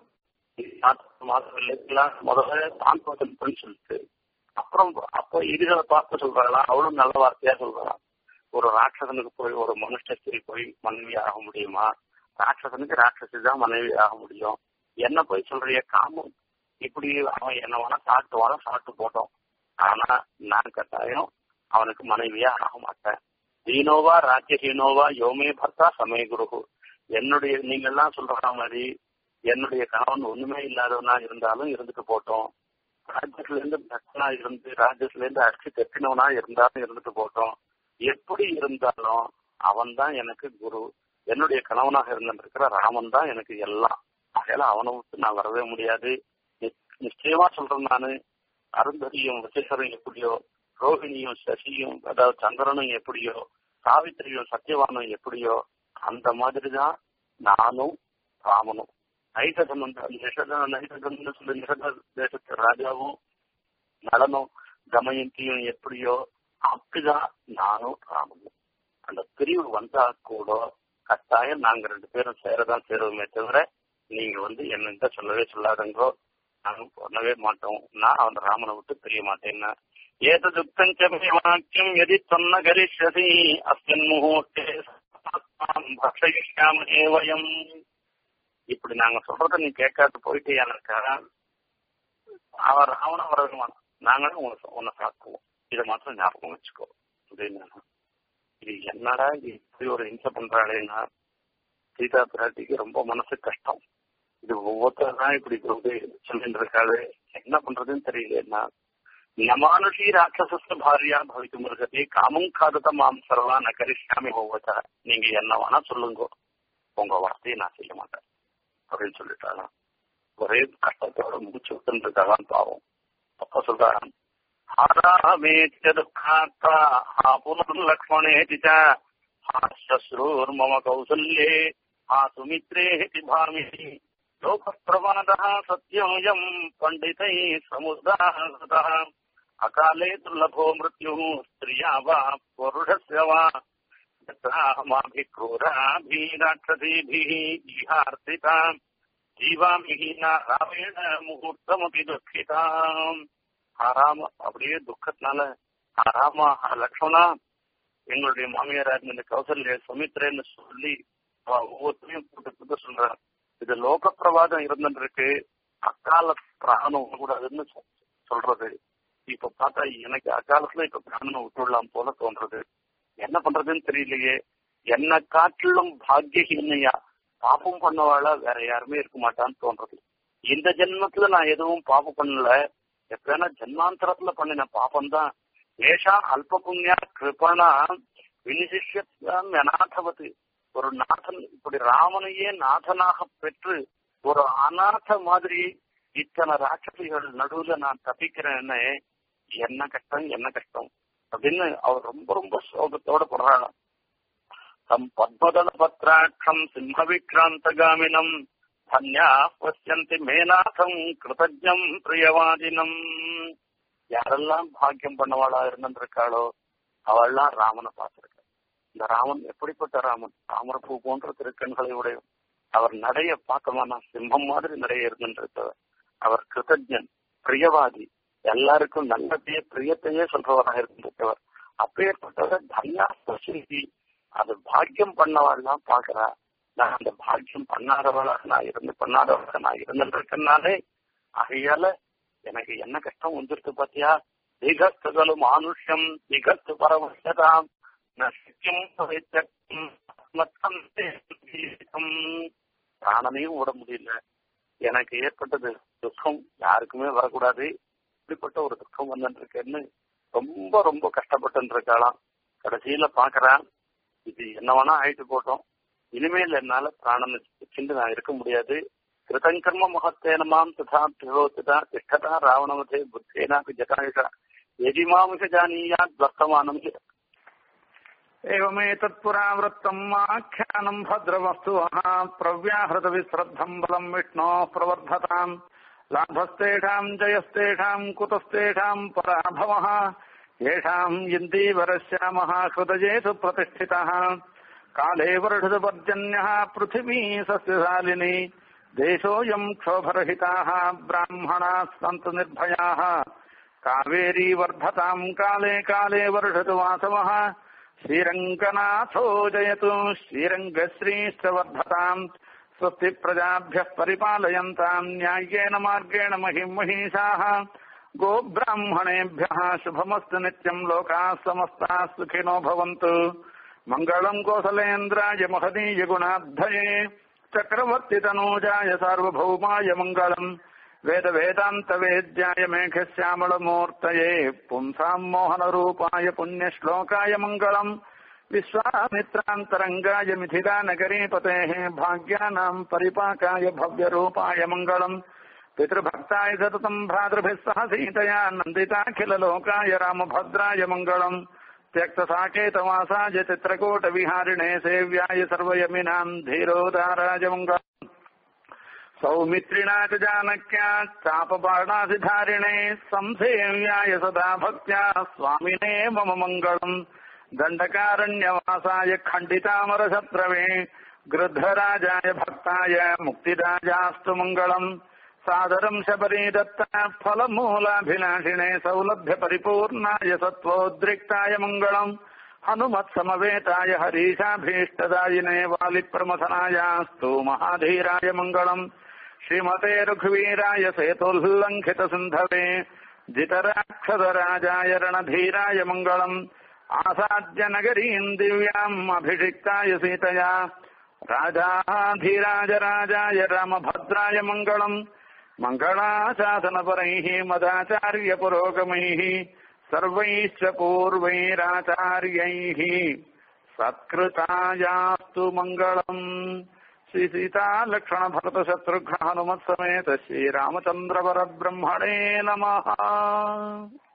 மாதம் முதல்ல தான் பண்ணி சொல்லிட்டு அப்புறம் அப்ப இதுகளை பார்த்து சொல்றாங்களா அவளும் நல்ல வார்த்தையா சொல்றான் ஒரு ராட்சசனுக்கு போய் ஒரு மனுஷஸ்திரி போய் மனைவி ஆக முடியுமா ராட்சசனுக்கு ராட்சசி தான் மனைவி ஆக முடியும் என்ன போய் சொல்றிய காமம் இப்படி அவன் என்ன வேணா சாப்பிட்டு வாழ சாப்பிட்டு போட்டோம் ஆனா நான் கட்டாயம் அவனுக்கு மனைவியா ஆக மாட்டேன் தீனோவா ராஜ்யஹீனோவா யோமே பர்த்தா சமய குரு என்னுடைய நீங்க எல்லாம் சொல்ற மாதிரி என்னுடைய கணவன் ஒண்ணுமே இல்லாதவனா இருந்தாலும் இருந்துட்டு போட்டோம் ராஜ்யத்துல இருந்து பக்தனா இருந்து ராஜ்யத்துல இருந்து அடிச்சு தெப்பினவனா இருந்தாலும் இருந்துட்டு போட்டோம் எப்படி இருந்தாலும் அவன் தான் எனக்கு குரு என்னுடைய கணவனாக இருந்திருக்கிற ராமன் தான் எனக்கு எல்லாம் அதனால அவனை விட்டு நான் வரவே முடியாது நிச்சயமா சொல்றேன் நானு அருந்ததியும் விசேஷரும் எப்படியோ ரோஹிணியும் சசியும் அதாவது சந்திரனும் எப்படியோ சாவித்திரியும் சத்தியவானும் எப்படியோ அந்த மாதிரிதான் நானும் ராமனும் நைசகன் நைசகன் சொல்லி நிஷத தேசத்து ராஜாவும் நலனும் தமயந்தியும் எப்படியோ அப்படிதான் நானும் ராமனும் அந்த பிரிவு வந்தா கூட கட்டாயம் நாங்க ரெண்டு பேரும் சேரதான் சேருவோமே தவிர நீங்க வந்து என்னகிட்ட சொல்லவே சொல்லாதங்கோ நாங்க பண்ணவே மாட்டோம் நான் அந்த ராமனை விட்டு பிரிய மாட்டேன்னா ஏததுக்தஞ்ச வாக்கியம் எதி சொன்ன கரிஷதி அஸ்மின் முகூர்த்தே பக்ஷயிஷ்யாமே வயம் இப்படி நாங்க சொல்றத நீ கேட்காது போயிட்டு எனக்கு அவர் ராவண வரதுமான நாங்களும் உன்னை உன்னை சாக்குவோம் இதை மாத்திரம் ஞாபகம் வச்சுக்கோ அப்படின்னு இது என்னடா இது இப்படி ஒரு ஹிம்சை பண்றாளேன்னா சீதா பிராட்டிக்கு ரொம்ப மனசு கஷ்டம் இது ஒவ்வொருத்தரும் இப்படி வந்து சொல்லிட்டு இருக்காது என்ன பண்றதுன்னு தெரியலன்னா நமானுஷி ராட்சசஸ்த பாரியா பவிக்கும் மிருகத்தை காமும் காதத மாம் சர்வா ந கரிஷ்யாமி ஒவ்வொருத்தர நீங்க என்ன வேணா சொல்லுங்க உங்க வார்த்தையை நான் செய்ய மாட்டேன் அப்படின்னு சொல்லிட்டாராம் ஒரே கஷ்டத்தோட முடிச்சு விட்டுருக்காதான் பாவம் அப்ப சொல்றாராம் हारामेत्य दुःखात्ता हा पुनर्लक्ष्मणेति च हा श्वश्रूर्मम कौसल्ये हा सुमित्रेति भामिः लोकप्रवादः सत्योऽयम् पण्डितैः समुदाहृतः अकाले दुर्लभो मृत्युः स्त्रिया वा पुरुषस्य वा यत्राहमाभिक्रूराभिराक्षसीभिः इहार्थिता जीवामिः न रामेण मुहूर्तमपि दुःखिताम् ஆறாம அப்படியே துக்கத்தினால ஆறாமா லக்ஷ்மணா எங்களுடைய மாமியாரா இருந்த கௌசல்ய சுமித்ரேன்னு சொல்லி ஒவ்வொருத்தரையும் கூட்டு கூட்டு சொல்றான் இது லோக பிரவாதம் இருந்துருக்கு அக்கால பிராணம் கூடாதுன்னு சொல்றது இப்ப பார்த்தா எனக்கு அக்காலத்துல இப்ப பிராணனை விட்டுடலாம் போல தோன்றது என்ன பண்றதுன்னு தெரியலையே என்ன காட்டிலும் பாக்கியஹீனையா பாப்பம் பண்ணவாளா வேற யாருமே இருக்க மாட்டான்னு தோன்றது இந்த ஜென்மத்துல நான் எதுவும் பாப்பம் பண்ணல எப்படின்னா ஜென்மாந்தரத்துல பண்ணின பாபம் தான் ஏஷா அல்ப புண்ணியா கிருபணா வினிசிஷ்யம் அநாதவத்து ஒரு நாதன் இப்படி ராமனையே நாதனாக பெற்று ஒரு அநாத மாதிரி இத்தனை ராட்சசிகள் நடுவுல நான் தப்பிக்கிறேன்னு என்ன கஷ்டம் என்ன கஷ்டம் அப்படின்னு அவர் ரொம்ப ரொம்ப சோகத்தோட போடுறாங்க தம் பத்மதள பத்ராட்சம் சிம்ம விக்ராந்தகாமினம் தன்யா பசியந்தி மேநாதம் கிருதஜம் பிரியவாதினம் யாரெல்லாம் பாக்கியம் பண்ணவாளா இருந்திருக்காளோ அவள்லாம் ராமனை பார்த்திருக்க இந்த ராமன் எப்படிப்பட்ட ராமன் தாமரப்பூ போன்ற திருக்கண்களை உடைய அவர் நடைய பார்த்தோம்னா சிம்மம் மாதிரி நடைய இருந்திருக்கவர் அவர் கிருதஜன் பிரியவாதி எல்லாருக்கும் நல்லதையே பிரியத்தையே சொல்றவராக இருந்திருக்கவர் அப்பேற்பட்டவர் தன்யா பசி அது பாக்கியம் பண்ணவாள்லாம் பாக்குறா நான் அந்த பாக்கியம் பண்ணாதவளாக நான் இருந்து பண்ணாதவளாக நான் இருந்திருக்கனாலே ஆகையால எனக்கு என்ன கஷ்டம் வந்துருக்கு பாத்தியா திகஸ்துகளும் மானுஷ்யம் திகஸ்து பரவசதாம் நசிக்கும் பிராணனையும் விட முடியல எனக்கு ஏற்பட்டது துக்கம் யாருக்குமே வரக்கூடாது இப்படிப்பட்ட ஒரு துக்கம் வந்துருக்கேன்னு ரொம்ப ரொம்ப கஷ்டப்பட்டு இருக்காளாம் கடைசியில பாக்குறான் இது என்ன வேணா ஆயிட்டு போட்டோம் இனிமேல் என்னால பிராணனை வச்சுட்டு நான் இருக்க முடியாது கிருதங்கர்ம மகத்தேன மாம் ததா திரோதிதா திஷ்டதா ராவணமதே புத்தேனாபி ஜட்டாயுஷா यदि मामुष जानीयात् वर्तमानम् एवमेतत्पुरावृत्तम् आख्यानम् भद्रवस्तुवः प्रव्याहृतविश्रद्धम् बलम् विष्णोः प्रवर्धताम् लाभस्तेषाम् जयस्तेषाम् कुतस्तेषाम् पराभवः येषाम् इन्दीवरश्यामः हृदयेषु प्रतिष्ठितः काले वर्षदपर्जन्यः पृथिवी सस्यशालिनी देशोऽयम् क्षोभरहिताः ब्राह्मणाः सन्तु निर्भयाः कावेरी वर्धताम् काले काले वर्षतु वासवः श्रीरङ्गनाथो जयतु श्रीरङ्गश्रीश्च वर्धताम् स्वस्ति प्रजाभ्यः परिपालयन्ताम् न्याय्येन मार्गेण महिम् महिषाः गोब्राह्मणेभ्यः शुभमस्तु नित्यम् लोकाः समस्ताः सुखिनो भवन्तु मङ्गलम् कोसलेन्द्राय महदीय गुणाब्धये चक्रवर्तितनूजाय सार्वभौमाय मङ्गलम् वेद वेदान्त वेद्याय मेघश्यामलमूर्तये पुंसाम् मोहनरूपाय पुण्यश्लोकाय मङ्गलम् विश्वामित्रान्तरङ्गाय मिथिलानगरीपतेः भाग्यानाम् परिपाकाय भव्यरूपाय मङ्गलम् पितृभक्ताय सततम् भ्रातृभिः सह सीतया नन्दिताखिललोकाय रामभद्राय मङ्गलम् त्यक्तसाकेतवासाय चित्रकूटविहारिणे सेव्याय सर्वयमिनाम् धीरोदाराय मङ्गलम् सौमित्रिणा च जानक्या चापबाणाधिधारिणे संसेव्याय सदा भक्त्या स्वामिने मम मङ्गलम् दण्डकारण्यवासाय खण्डितामरशत्रवे गृद्धराजाय भक्ताय मुक्तिराजास्तु मङ्गलम् सादरम् शबरी दत्ता फलमूलाभिलाषिणे सौलभ्य परिपूर्णाय सत्त्वोद्रिक्ताय मङ्गलम् हनुमत्समवेताय हरीशाभीष्टदायिने वालिप्रमथनायास्तु महाधीराय मङ्गलम् श्रीमते रघुवीराय सेतोल्लङ्घितसिन्धवे जितराक्षसराजाय रणधीराय मङ्गलम् आसाद्य नगरीम् दिव्याम् अभिषिक्ताय सीतया राजाधीराज राजाय रामभद्राय मङ्गलम् मङ्गलाशासनपरैः मदाचार्यपुरोगमैः सर्वैश्च पूर्वैराचार्यैः सत्कृतायास्तु मङ्गलम् श्रीसीतालक्ष्मणभरतशत्रुघ्न हनुमत्समेत श्रीरामचन्द्रवरब्रह्मणे नमः